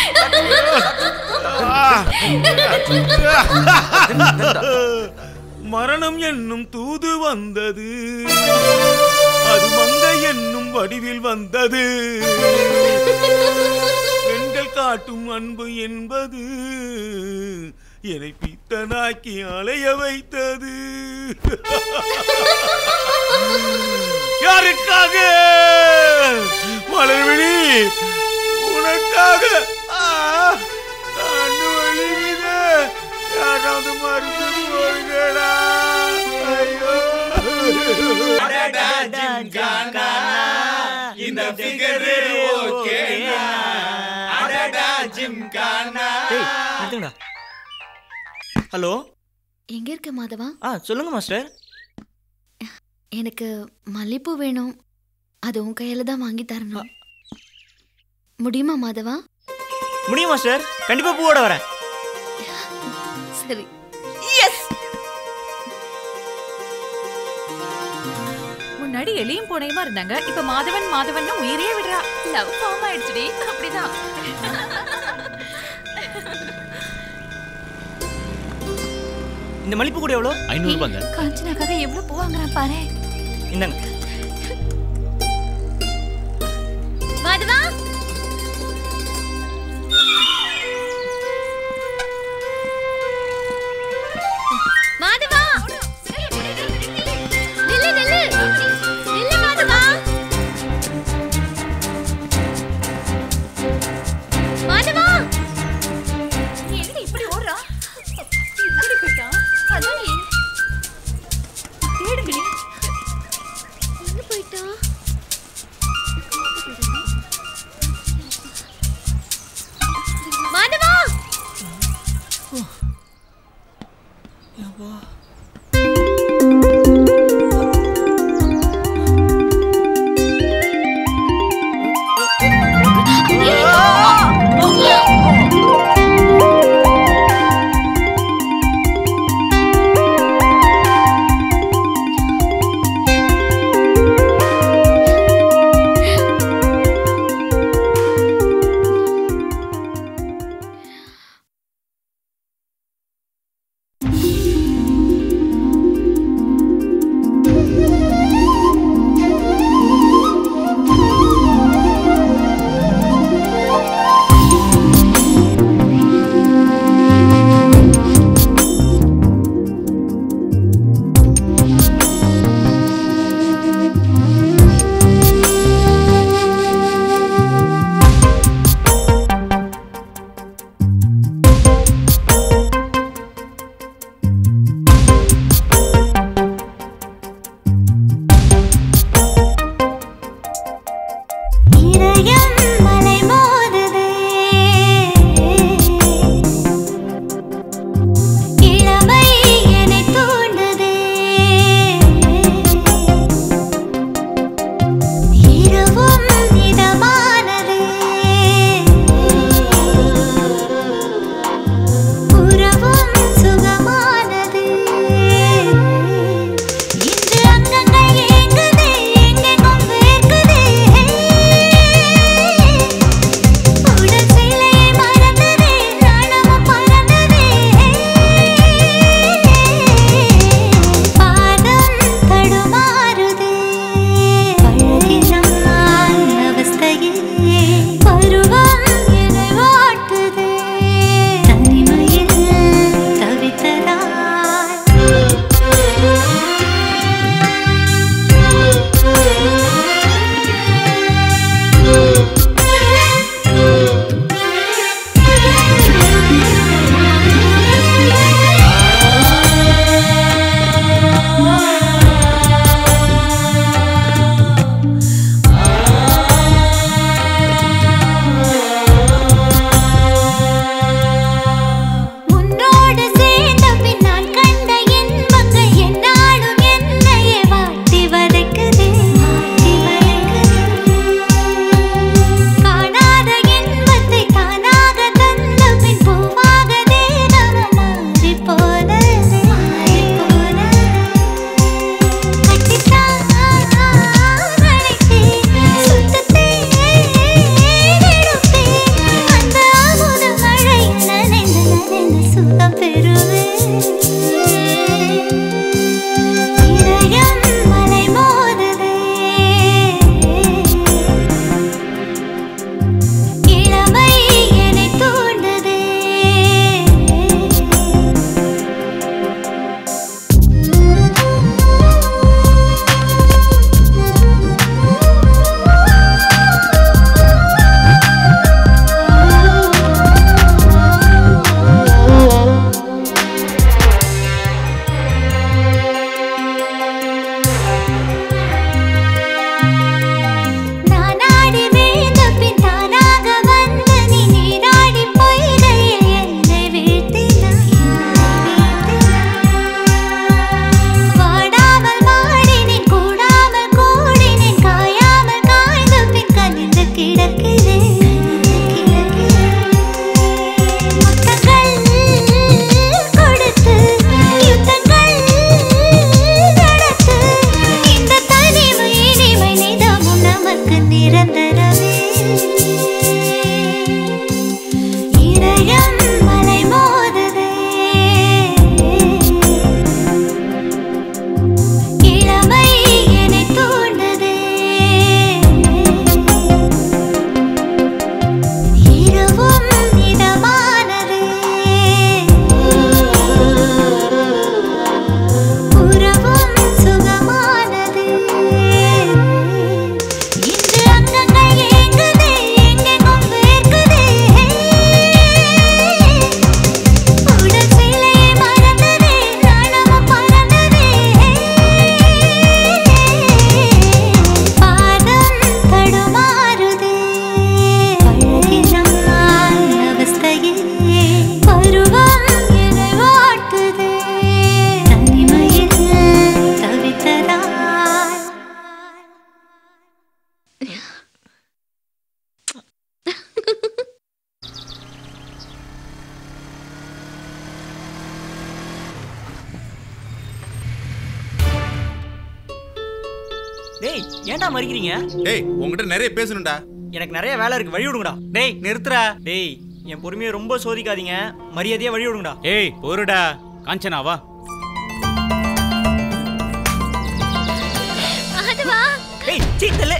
மரணம் என்னும் தூது வந்தது அது மங்கை என்னும் வடிவில் வந்தது பெண்கள் காட்டும் அன்பு என்பது என்னை பித்தனாக்கி அலைய வைத்தது யாருக்காக மலர்விழி உனக்காக ஆ, கண்ணு வலிக்குது யாராவது மருந்து போடுங்கடா ஐயோ இந்த ஃபிகரு ஓகேனா அடடா ஜிம்கானா ஏய் நிறுத்துங்கடா ஹலோ எங்க இருக்க மாதவா ஆ சொல்லுங்க மாஸ்டர் எனக்கு மல்லிப்பூ வேணும் அது உன் கையில தான் வாங்கி தரணும் முடியுமா மாதவா முடியும் மாஸ்டர் கண்டிப்பா பூவோட வரேன் சரி முன்னாடி எலியும் பூனையுமா இருந்தாங்க இப்ப மாதவன் மாதவன் உயிரே விடுறா லவ் ஃபார்ம் ஆயிடுச்சுடி அப்படிதான் இந்த மல்லிப்பூ கூட எவ்வளோ ஐநூறுபாங்க காஞ்சனாக்காக எவ்வளவு பூ வாங்குறான் பாரு இந்தாங்க மாதவா மாதவா நில்லு நில்லு நில்லு மாதவா மாதவா எங்க இப்படி ஓடுறா இப்படி போயிட்டா அதான் நீ தேடுங்கடி எங்க போயிட்டா மாதவா ஆ டேய் ஏன்டா மறிக்கிறீங்க டேய் உங்ககிட்ட நிறைய பேசணும்டா எனக்கு நிறைய வேலை இருக்கு வழி விடுங்கடா டேய் நிறுத்துறா டேய் என் பொறுமையை ரொம்ப சோதிக்காதீங்க மரியாதையா வழி விடுங்கடா ஏய் பொருடா காஞ்சனா வா மாதவா டேய் சீ தள்ளு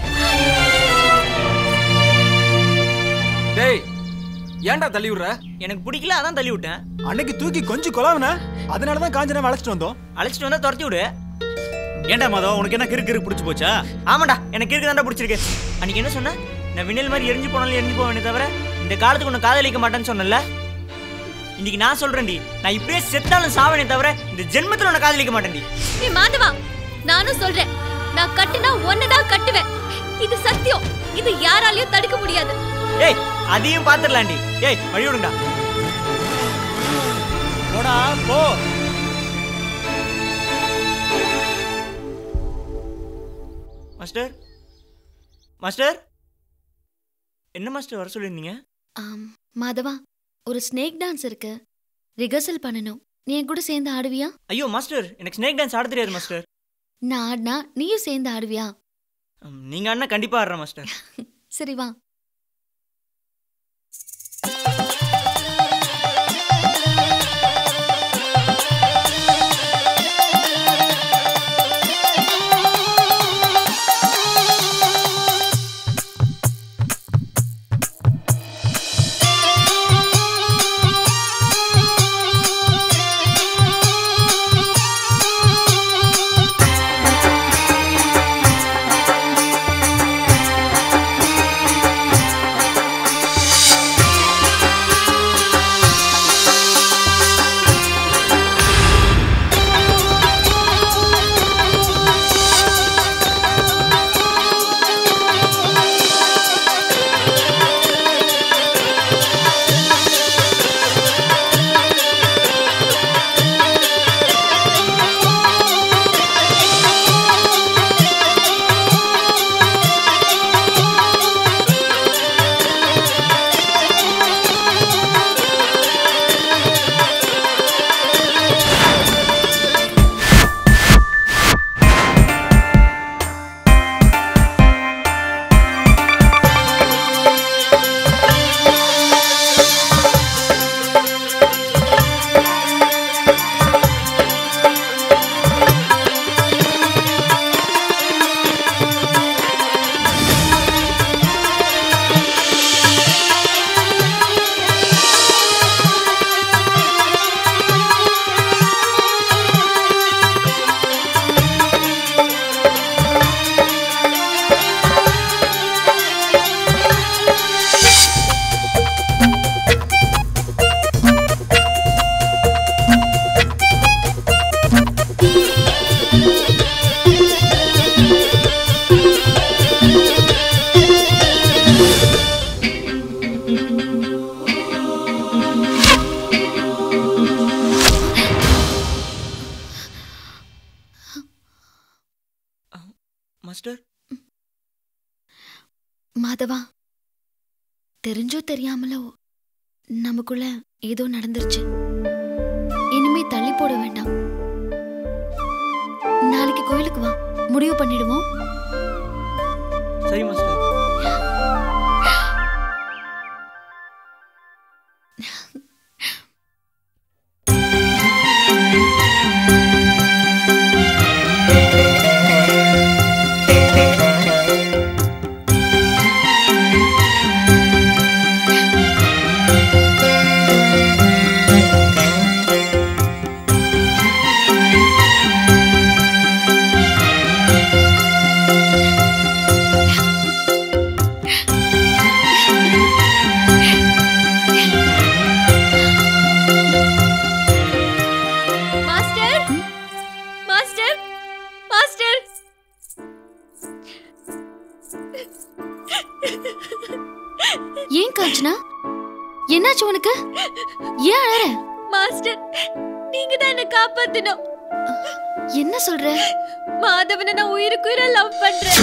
டேய் ஏன்டா தள்ளி விடுற எனக்கு பிடிக்கல அதான் தள்ளி விட்டேன் அன்னைக்கு தூக்கி கொஞ்சம் கொலாவன அதனால தான் காஞ்சனா அழைச்சிட்டு வந்தோம் அழைச்சிட்டு வந்தா துரத்தி விடு ஏன்டா மாதவ உனக்கு என்ன கிறுக்கு கிறுக்கு பிடிச்சி போச்சா ஆமாடா எனக்கு இருக்கு தான்டா பிடிச்சிருக்கு அன்னைக்கு என்ன சொன்ன நான் வினல் மாதிரி எரிஞ்சு போனாலும் எரிஞ்சு போவேனே தவிர இந்த காலத்துக்கு உன்னை காதலிக்க மாட்டேன்னு சொன்னல இன்னைக்கு நான் சொல்றேன்டி நான் இப்படியே செத்தாலும் சாவனே தவிர இந்த ஜென்மத்துல உன்னை காதலிக்க மாட்டேன்டி ஏ மாதவா நானும் சொல்றேன் நான் கட்டுனா ஒன்னதான் கட்டுவேன் இது சத்தியம் இது யாராலையும் தடுக்க முடியாது ஏய் அதையும் பாத்துடலாண்டி ஏய் வழி விடுங்கடா போடா போ மாஸ்டர் மாஸ்டர் என்ன மாஸ்டர் வர சொல்லியிருந்தீங்க ஆம் மாதவா ஒரு ஸ்னேக் டான்ஸ் இருக்கு ரிஹர்சல் பண்ணணும் நீ என் கூட சேர்ந்து ஆடுவியா ஐயோ மாஸ்டர் எனக்கு ஸ்னேக் டான்ஸ் ஆட தெரியாது மாஸ்டர் நான் ஆடினா நீயும் சேர்ந்து ஆடுவியா ம், நீங்க ஆடினா கண்டிப்பா ஆடுறேன் மாஸ்டர் சரி வா மாஸ்டர் மாதவா தெரிஞ்சோ தெரியாமலோ நமக்குள்ள ஏதோ நடந்துருச்சு இனிமே தள்ளி போட வேண்டாம் நாளைக்கு கோயிலுக்கு வா முடிவு பண்ணிடுவோம் சரி மாஸ்டர் மாஸ்டர் மாஸ்டர் மாஸ்டர் ஏன் காஞ்சனா என்னாச்சு உனக்கு ஏன் அழற மாஸ்டர் நீங்க தான் என்ன காப்பாத்தணும் என்ன சொல்ற மாதவனை நான் உயிருக்கு உயிரா லவ் பண்றேன்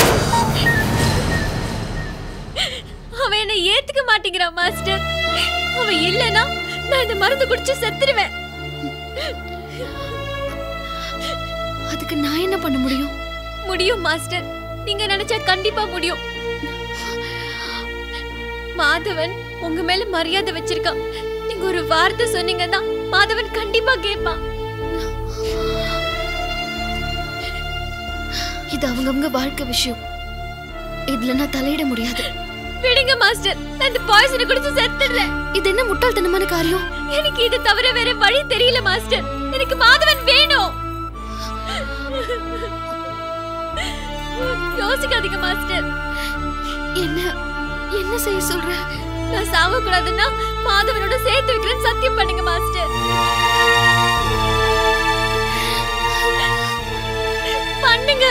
அவன் என்ன ஏத்துக்க மாட்டேங்கிறான் மாஸ்டர் அவன் இல்லனா நான் இந்த மருந்து குடிச்சு செத்துருவேன் அதுக்கு நான் என்ன பண்ண முடியும் முடியும் மாஸ்டர் நீங்க நினைச்சா கண்டிப்பா முடியும் மாதவன் உங்க மேல மரியாதை வச்சிருக்கான் நீங்க ஒரு வார்த்தை சொன்னீங்கன்னா மாதவன் கண்டிப்பா கேட்பான் இது அவங்கவங்க வாழ்க்கை விஷயம் இதுல நான் தலையிட முடியாது விடுங்க மாஸ்டர் நான் இந்த பாய்சனை குடிச்சு செத்துடுறேன் இது என்ன முட்டாள்தனமான காரியம் எனக்கு இது தவிர வேற வழி தெரியல மாஸ்டர் எனக்கு மாதவன் வேணும் யோசிக்காதீங்க மாஸ்டர் என்ன என்ன செய்ய சொல்ற நான் சாவ கூடாதுன்னா மாதவனோட சேர்த்து வைக்கிறேன்னு சத்தியம் பண்ணுங்க மாஸ்டர் பண்ணுங்க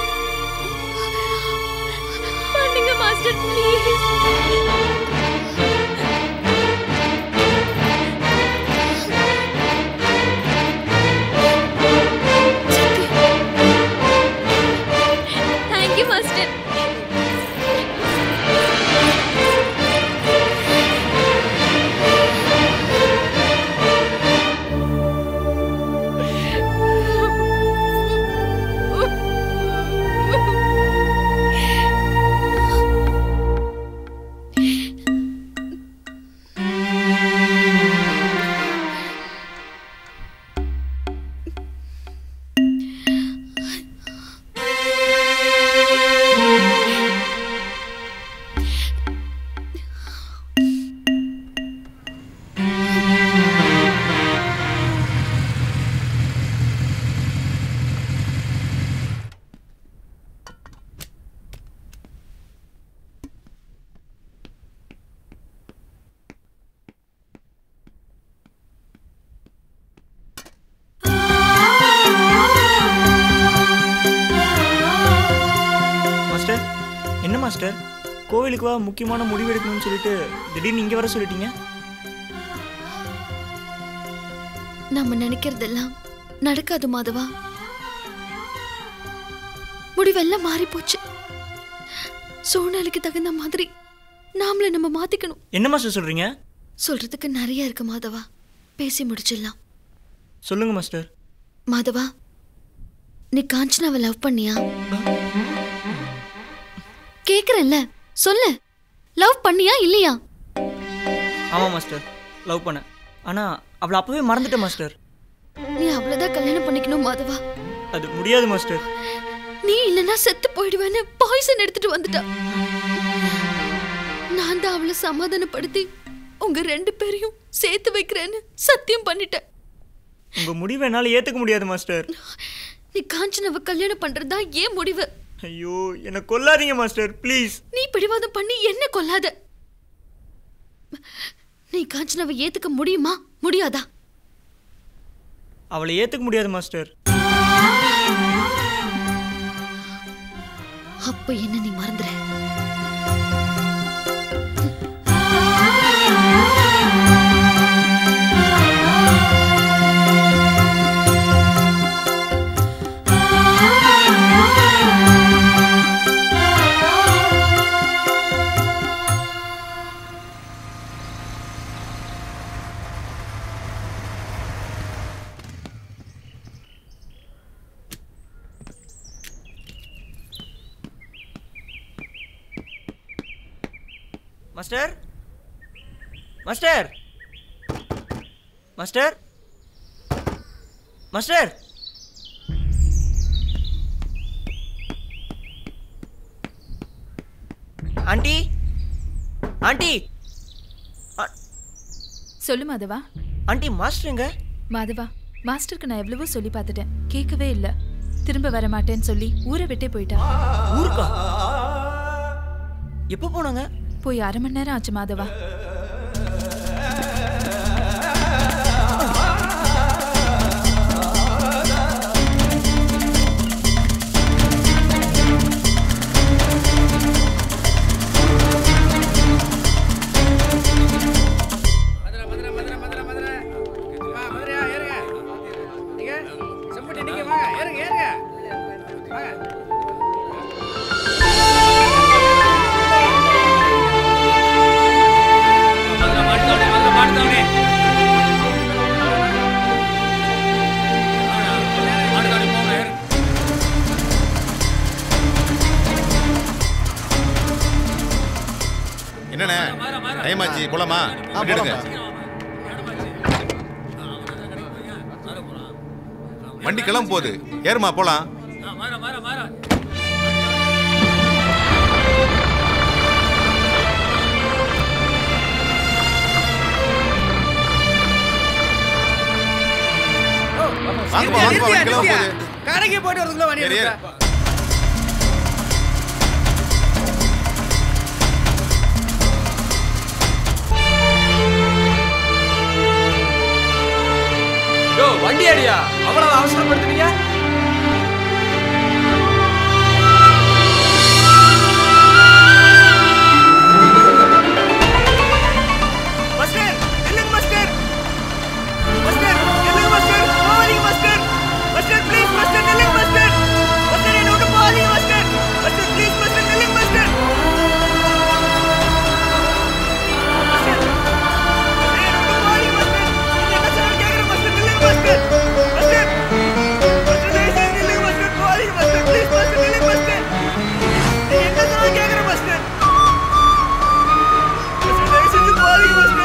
பண்ணுங்க master please thank you master master என்ன மாஸ்டர் கோவிலுக்கு வா முக்கியமான முடிவு எடுக்கணும்னு சொல்லிட்டு திடீர்னு இங்கே வர சொல்லிட்டீங்க நம்ம நினைக்கிறதெல்லாம் நடக்காது மாதவா முடிவெல்லாம் மாறி போச்சு சூழ்நிலைக்கு தகுந்த மாதிரி நாமளை நம்ம மாத்திக்கணும் என்ன மாஸ்டர் சொல்றீங்க சொல்றதுக்கு நிறைய இருக்கு மாதவா பேசி முடிச்சிடலாம் சொல்லுங்க மாஸ்டர் மாதவா நீ காஞ்சனாவை லவ் பண்ணியா கேக்குறேன்ல சொல்லு லவ் பண்ணியா இல்லையா ஆமாம் மாஸ்டர் லவ் பண்ணேன் ஆனால் அவளை அப்பவே மறந்துட்டேன் மாஸ்டர் நீ அவ்வளவுதான் கல்யாணம் பண்ணிக்கணும் மாதவா அது முடியாது மாஸ்டர் நீ இல்லனா செத்து போயிடுவேன்னு பாய்சன் எடுத்துட்டு வந்துட்டா நான் தான் அவளை சமாதானப்படுத்தி உங்க ரெண்டு பேரையும் சேர்த்து வைக்கிறேன்னு சத்தியம் பண்ணிட்டேன் உங்கள் முடிவை என்னால் ஏற்றுக்க முடியாது மாஸ்டர் நீ காஞ்சனாவை கல்யாணம் பண்றதா ஏன் முடிவு ஐயோ என்னை கொல்லாதீங்க மாஸ்டர் ப்ளீஸ் நீ பிடிவாதம் பண்ணி என்ன கொல்லாத நீ காஞ்சனாவை ஏத்துக்க முடியுமா முடியாதா அவளை ஏற்றுக்க முடியாது மாஸ்டர் அப்ப என்ன நீ மறந்துற master master master master aunty aunty சொல்லு மாதவா ஆண்டி மாஸ்டர் எங்க மாதவா மாஸ்டருக்கு நான் எவ்வளவோ சொல்லி பார்த்துட்டேன் கேட்கவே இல்ல திரும்ப வர மாட்டேன்னு சொல்லி ஊரை விட்டே போயிட்டா ஊருக்கா எப்போ போனாங்க போய் அரை மணி நேரம் ஆச்சு மாதவா ஆ வாங்கண்ணே டைம் ஆச்சு போலாமா வண்டி எடுங்க வண்டி கிளம்ப போகுது ஏறுமா போலாம் வாங்கப்பா வாங்கப்பா வண்டி கிளம்ப போகுது கடைக்கு போயிட்டு வரதுக்குள்ள வண்டி ஏறு, ஏறு. எடுப்பேன் யோ வண்டி அடியா அவ்வளவு அவசரப்படுத்துறீங்க மாஸ்டர் இல்லங்க மாஸ்டர் மாஸ்டர் இல்லங்க மாஸ்டர் போகாதீங்க மாஸ்டர் மாஸ்டர் ப்ளீஸ் மாஸ்டர் இல்லங்க மாஸ்டர் மாஸ்டர் என்ன விட்டு போகாதீங்க மாஸ்டர் மாஸ்டர் ப்ளீஸ் மாஸ்டர் இல்லங்க மாஸ்டர் மாஸ்டர் மாஸ்டர், என்னை விட்டு போகாதீங்க மாஸ்டர் நீங்க என்ன சொன்னாலும் கேட்குறேன் மாஸ்டர் இல்லங்க மாஸ்டர் மாஸ்டர் மாஸ்டர் தயவு செய்து இல்லங்க மாஸ்டர் போகாதீங்க மாஸ்டர் ப்ளீஸ் மாஸ்டர் இல்லங்க மாஸ்டர் நீங்க என்ன சொன்னாலும் கேட்குறேன் மாஸ்டர் மாஸ்டர் தயவு செஞ்சு போகாதீங்க மாஸ்டர்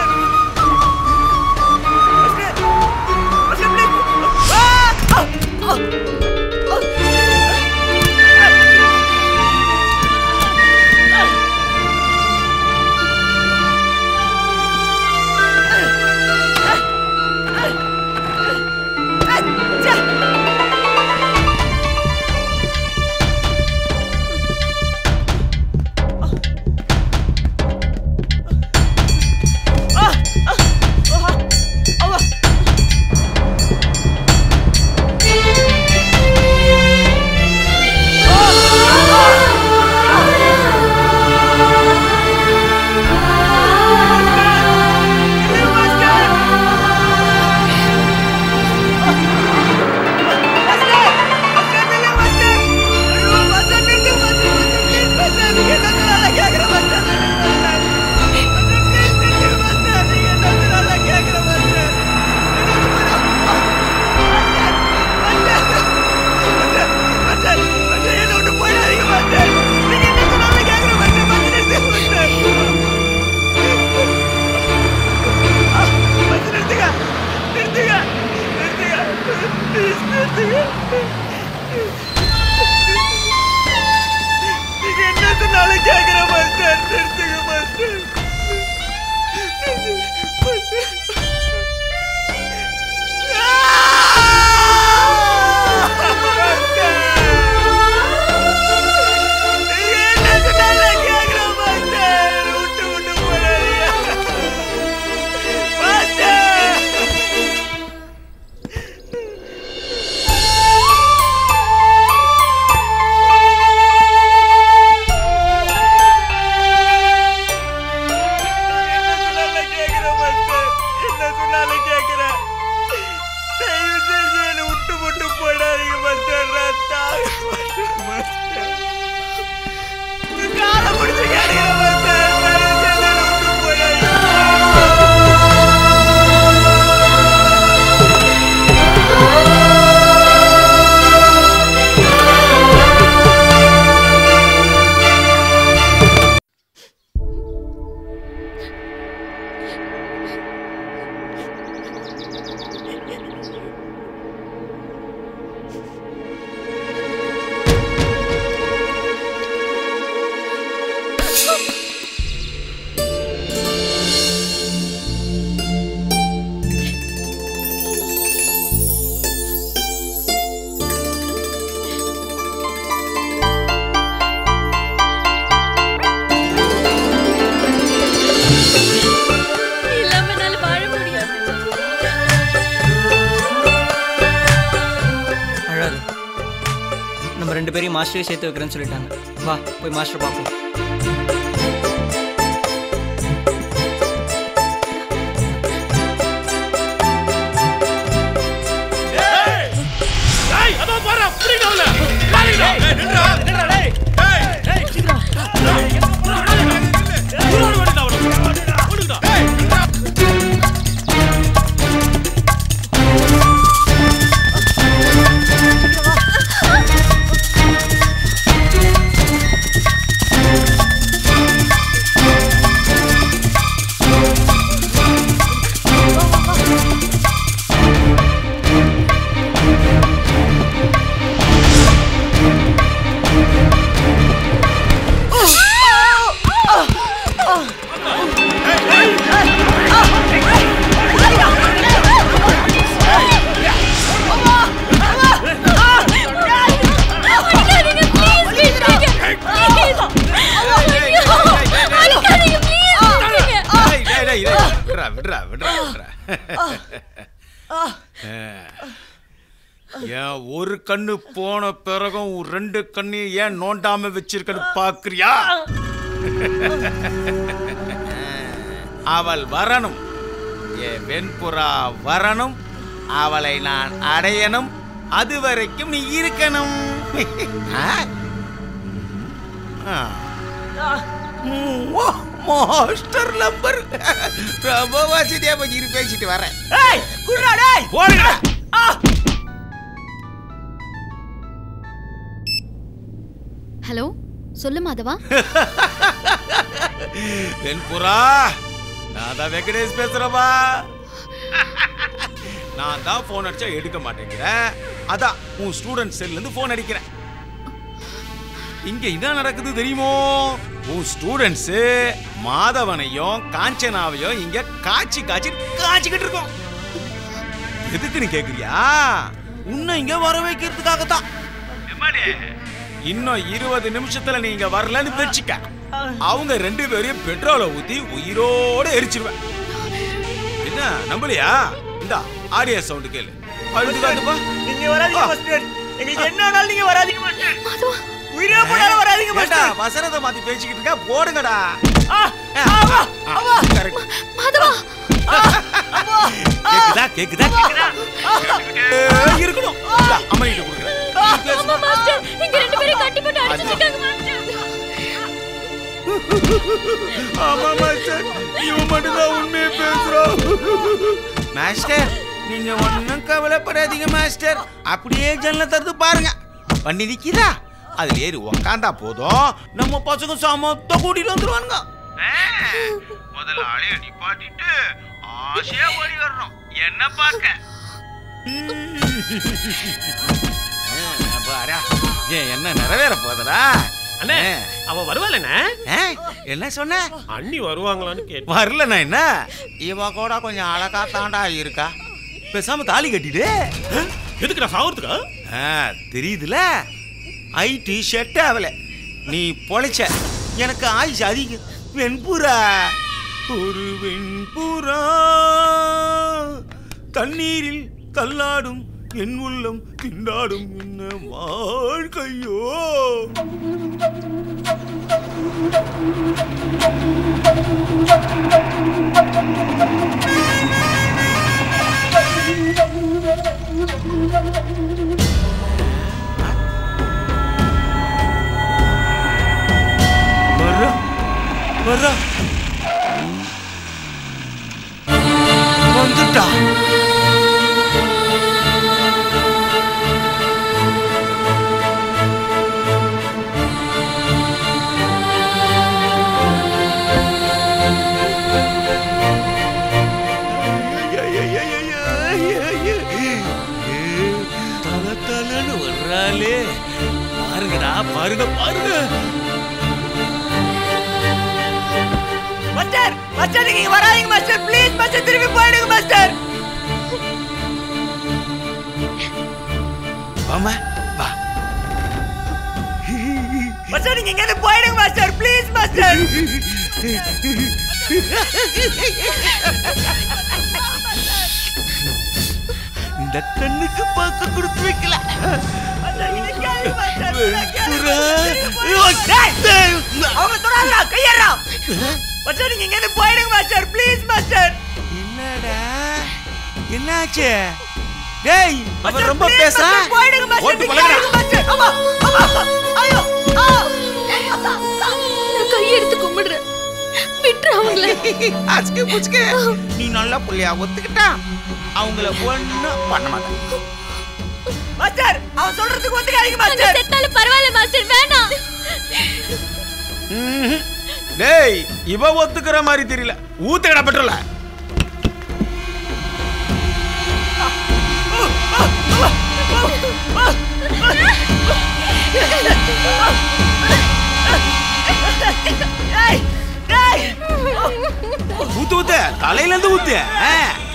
நீங்க என்ன சொன்னாலும் கேட்கிற மாஸ்டர் நிறுத்துங்க மாஸ்டர் என்ன சொன்னாலும் கேட்கிறேன் தயவு செஞ்சு என்னை விட்டு விட்டு போயிடாதீங்க மாஸ்டர் நான் தாங்க மாட்டேன் மாஸ்டர் காலை பிடிச்சு கேட்கிறேன் மாஸ்டர் தயவு செஞ்சு என்னை விட்டு போயிடாதீங்க இல்லாம என்னால வாழ முடியாது அழாது நம்ம ரெண்டு பேரையும் மாஸ்டரே சேர்த்து வைக்கிறேன்னு சொல்லிட்டாங்க வா போய் மாஸ்டர் பார்ப்போம் டேய் அதோ பாரு புடிங்க அவள பாருங்க டேய் நில்றா நில்றா டேய் டேய் டேய் சீக்கிரம் டேய் ஓடு ஓடு ஓடு ஓடுடா டேய் நில்றா ஆ ஏன் ஒரு கண்ணு போன பிறகும் உன் ரெண்டு கண்ணையும் ஏன் நோண்டாம வச்சிருக்கன்னு பாக்குறியா அவள் வரணும் என் வெண்புறா வரணும் அவளை நான் அடையணும் அது வரைக்கும் நீ இருக்கணும் ஆ? ஆ. மாஸ்டர் நம்பர் ரொம்ப வசதியா போய் இரு பேசிட்டு வரேன் ஏய் குர்ரா டேய் போடுங்க ஹலோ சொல்லு மாதவா வெண்புறா நான் தான் வெங்கடேஷ் பேசுறப்பா நான் தான் ஃபோன் அடிச்சா எடுக்க மாட்டேங்கிறேன் அதான் உன் ஸ்டூடெண்ட் செல்ல இருந்து ஃபோன் அடிக்கிறேன் இங்க என்ன நடக்குது தெரியுமோ உன் ஸ்டூடெண்ட்ஸ் மாதவனையும் காஞ்சனாவையும் இங்க காய்ச்சி காய்ச்சி காய்ச்சிக்கிட்டு இருக்கோம் எதுக்குன்னு கேக்குறியா உன்னை இங்க வர வைக்கிறதுக்காக தான் இன்னும் இருபது நிமிஷத்துல நீங்க வரலன்னு வச்சுக்க அவங்க ரெண்டு பேரையும் பெட்ரோலை ஊத்தி உயிரோட எரிச்சிருவேன் என்ன நம்பலையா இந்த ஆடியோ சவுண்ட் கேளு அழுது காட்டுப்பா நீங்க வராதீங்க மாஸ்டர் எங்களுக்கு என்ன ஆனாலும் நீங்க வராதீங்க மாஸ்டர் உயிரே போனாலும் வராதீங்க ஏண்டா, மாஸ்டர் வசனத்தை மாத்தி பேசிக்கிட்டு இருக்க போடுங்கடா மாதவா கேக்குதா கேக்குதா கேக்குதா ஏய், இருக்கணும் இந்தா, அம்மா கிட்ட கொடுக்குறேன் ஆமா மாஸ்டர் இங்க ரெண்டு பேரும் கட்டி போட்டு அடிச்சிருக்காங்க மாஸ்டர் ஆமா மாஸ்டர் இவன் மட்டும் தான் உண்மையை பேசுறான் மாஸ்டர் நீங்க ஒன்றும் கவலைப்படாதீங்க மாஸ்டர் அப்படியே ஜன்னல திறந்து பாருங்க வண்டி நிக்குதா அதுல ஏறி உக்காந்தா போதும் நம்ம பசங்க சமத்த கூட்டிட்டு வந்துருவானுங்க முதல்ல ஆளைய நிப்பாட்டிட்டு ஆசையா ஓடி வரணும் என்ன பார்க்க பாரா ஏன் என்ன நிறைவேற போதடா அண்ணே அவ வருவாளண்ணே என்ன சொன்ன அண்ணி வருவாங்களான்னு கேட்டு வரலண்ணா என்ன இவ கூட கொஞ்சம் அழகா தாண்டா இருக்கா பேசாம தாலி கட்டிடு எதுக்குடா சாவறதுக்கா ஆ, தெரியுதுல ஐடி ஷெட் ஆகல நீ பொழைச்ச எனக்கு ஆயுஷ் அதிகம் வெண்புறா ஒரு வெண்புறா தண்ணீரில் தள்ளாடும் என் உள்ளம் திண்டாடும் என்ன வாழ்க்கையோ வர்றா வர்றா வந்துட்டா தல தலன்னு வர்றாளே பாருங்கடா பாருங்க பாருங்க மாஸ்டர் மாஸ்டர் நீங்க இங்க வராதீங்க மாஸ்டர் ப்ளீஸ் மாஸ்டர் திரும்பி போயிடுங்க மாஸ்டர் வாமா வா மாஸ்டர் நீங்க இங்க இருந்து போயிடுங்க மாஸ்டர் ப்ளீஸ் மாஸ்டர் இந்த கண்ணுக்கு பார்க்க கொடுத்து வைக்கல அவங்க தொடாதடா கையறா மாஸ்டர் நீங்க இங்க இருந்து போயிடுங்க மாஸ்டர் ப்ளீஸ் மாஸ்டர் என்னடா என்னாச்சு டேய் அவன் ரொம்ப please, பேசுறான் மாஸ்டர், போயிடுங்க மாஸ்டர், ஓட்டு நீங்க பழகுடா போயிடுங்க மாஸ்டர். ஆமா, ஆமா, ஆமா. ஐயோ, ஆ. நான் கையெடுத்து கும்பிடுறேன் விட்டுரு அவங்கள அச்சுக்கு புச்சுக்கு நீ நல்ல புள்ளையா ஒத்துக்கிட்டா அவங்கள ஒண்ணும் பண்ண மாட்டாங்க மாஸ்டர் அவன் சொல்றதுக்கு ஒத்துக்காதீங்க அங்க மாஸ்டர் செத்தாலும் பரவாயில்ல மாஸ்டர் வேணாம் ம்ஹும். டேய் இவ ஒத்துக்கிற மாதிரி தெரியல ஊத்துக்கடா பெட்ரோல ஏய், ஏய். ஊத்து ஊத்து தலையில இருந்து ஊத்து ஆ.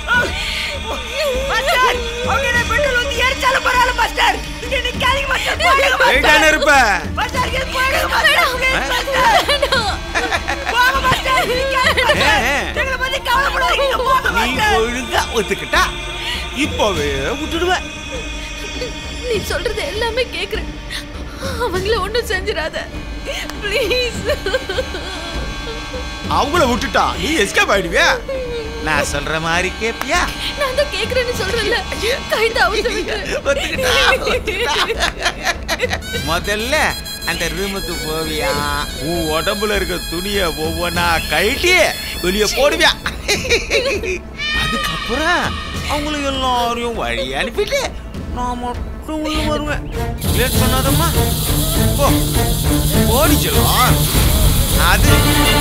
மாஸ்டர் அவங்க என்ன பெட்ரோல் ஊத்தி எரிச்சாலும் பரவாயில்ல மாஸ்டர் இங்க நிக்காதீங்க மாஸ்டர் போயிடுங்க போயிட்டானே மாஸ்டர் இருப்ப மாஸ்டர் இங்க போயிடுங்க மாஸ்டர் please, மாஸ்டர் போங்க மாஸ்டர் நிக்காதீங்க மாஸ்டர் எங்களை பத்தி கவலைப்படாதீங்க போங்க நீ மாஸ்டர் ஒழுங்கா ஒத்துக்கிட்டா இப்பவே விட்டுடுவேன் நீ சொல்றது எல்லாமே கேக்குறேன் அவங்கள ஒண்ணும் செஞ்சிடாத ப்ளீஸ் அவங்கள விட்டுட்டா நீ எஸ்கேப் ஆயிடுவியா நான் சொல்ற மாதிரி கேப்பியா நான் தான் கேக்குறேன்னு சொல்றேன்ல கைத அவுத்து முதல்ல அந்த ரூமுக்கு போவியா உன் உடம்புல இருக்க துணிய ஒவ்வொன்னா கழட்டி வெளிய போடுவியா அதுக்கப்புறம் அவங்கள எல்லாரையும் வழி அனுப்பிட்டு நான் மட்டும் உள்ள வருவேன் லேட் பண்ணாதம்மா போ ஓடி செல்லும் அது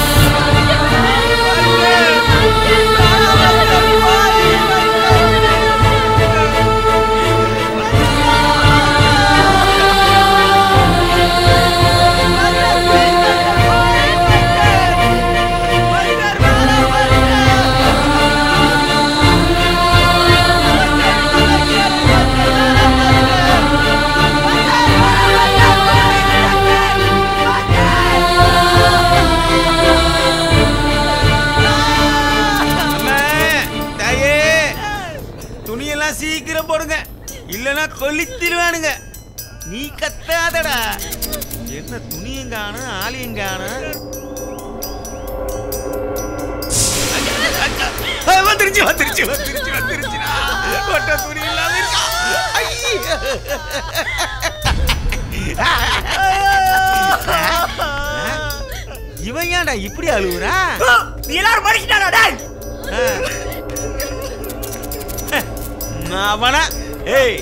அம்மா, தாயே துணியெல்லாம் சீக்கிரம் போடுங்க இல்லைன்னா கொளுத்திடுவானுங்க நீ கத்தாதடா என்ன துணியும் காணும் ஆளையும் காணும் ஆ, வந்துருச்சு வந்துருச்சு வந்துருச்சு வந்துருச்சுடா ஒட்ட துணி இல்லாம இருக்கா இவன் ஏன்டா இப்படி அழுவுறா நீ எல்லாரும் மனுஷனாடா டேய் அவனா ஏய்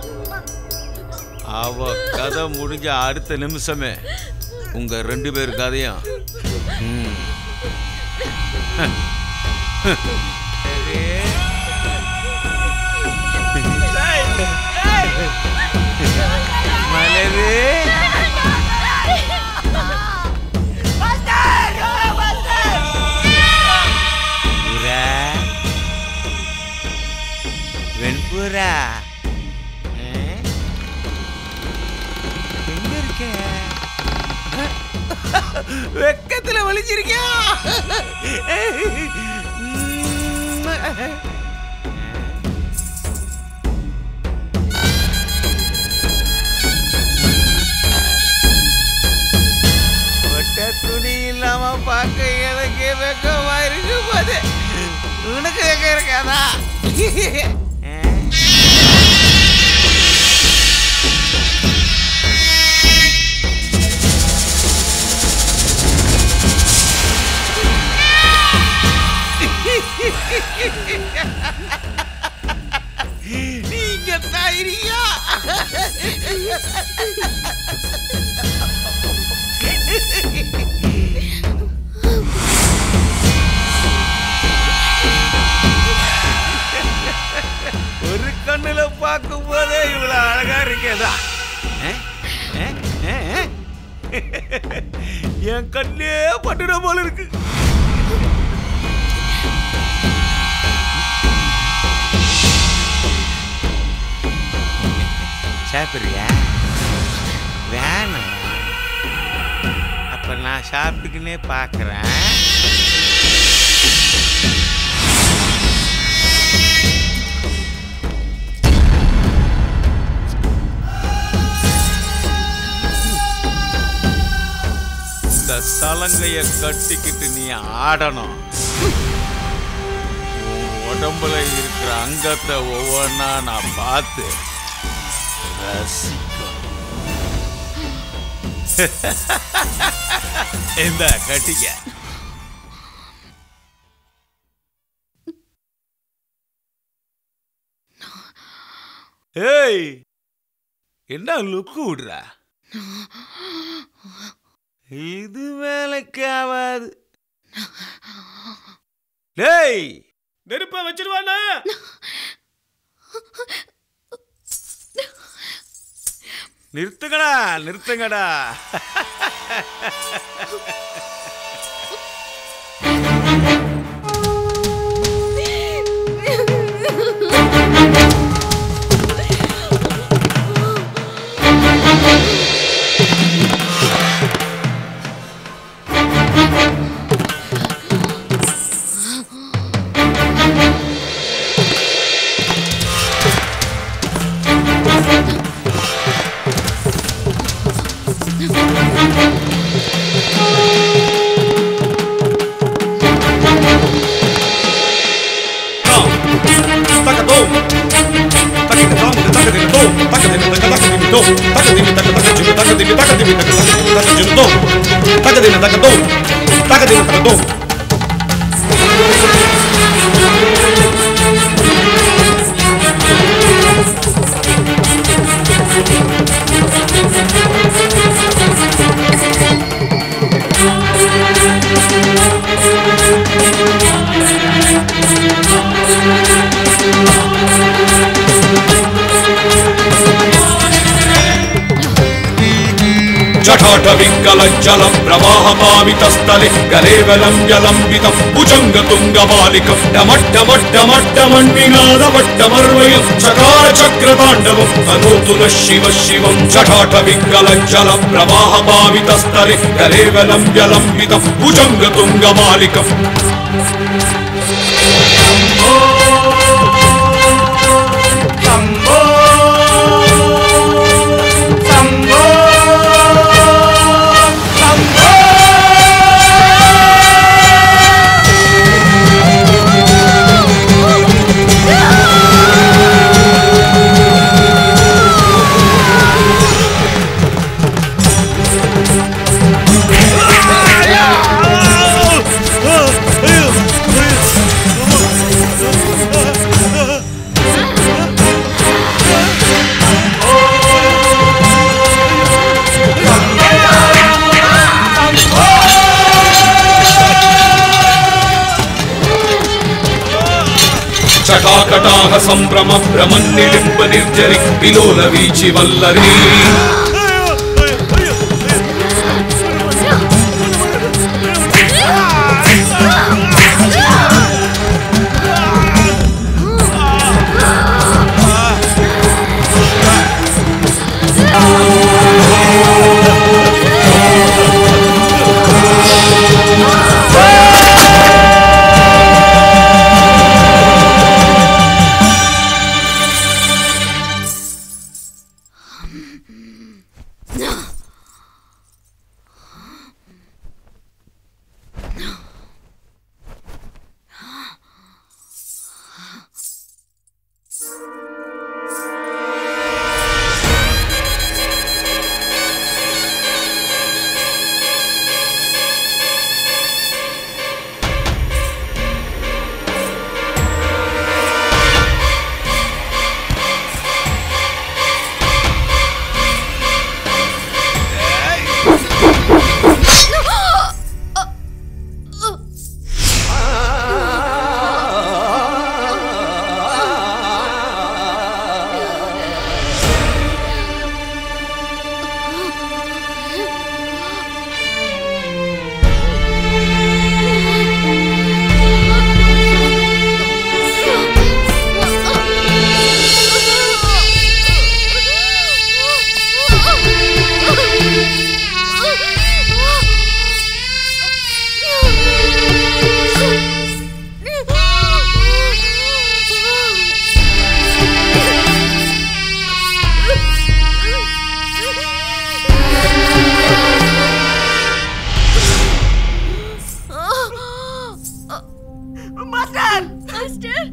அவ கதை முடிஞ்ச அடுத்த நிமிஷமே உங்க ரெண்டு பேர் கதையும் ம். மலரு புறா வெண்புறா ஆ? எங்க இருக்க வெக்கத்துல வலிச்சிருக்கியா ஒட்ட துணி இல்லாம பார்க்க எனக்கு வெக்கமா இருக்கு போது உனக்கு வெக்க இருக்காதா நீங்க தைரியா ஒரு கண்ணுல பார்க்கும் போதே இவ்வளவு அழகா இருக்கேதா என் கண்ணே பட்டுட போல இருக்கு சாப்பிடுறியா வேணாம் அப்ப நான் சாப்பிட்டுக்கினே பார்க்கறேன் இந்த சலங்கைய கட்டிக்கிட்டு நீ ஆடணும் உன் உடம்புல இருக்கிற அங்கத்தை ஒவ்வொன்றா நான் பார்த்து ரசிக்கணும் இந்த கட்டிக்க ஏய் என்ன லுக்கு விடுற இது வேலைக்கு ஆகாது டேய் நெருப்ப வச்சிருவானா நிறுத்துங்கடா நிறுத்துங்கடா జఠాటవింగళజ్జలం ప్రవాహపావితస్థలే గలేవలం జలంబితం భుజంగతుంగమాలికం డమడ్డమడ్డమడ్డమణ్ణినాదమడ్డమర్వయం చకార చక్రతాండవం అనూతున శివ శివం జఠాటవింగళజ్జలం ప్రవాహపావితస్థలే గలేవలం జలంబితం భుజంగతుంగమాలికం చటాకటాహ సంభ్రమ భ్రమన్నిలింప నిర్జరి విలోల వీచి వల్లరి மாஸ்டர் மாஸ்டர்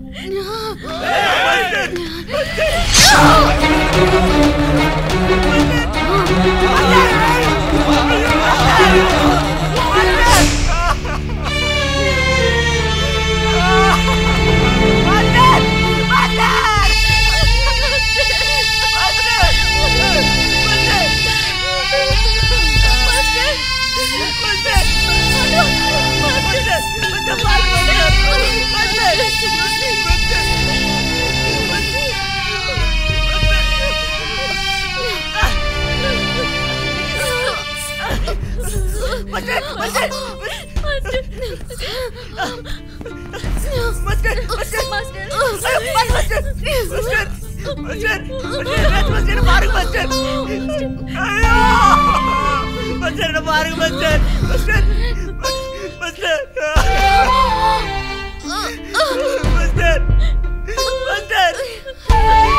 பாருங்க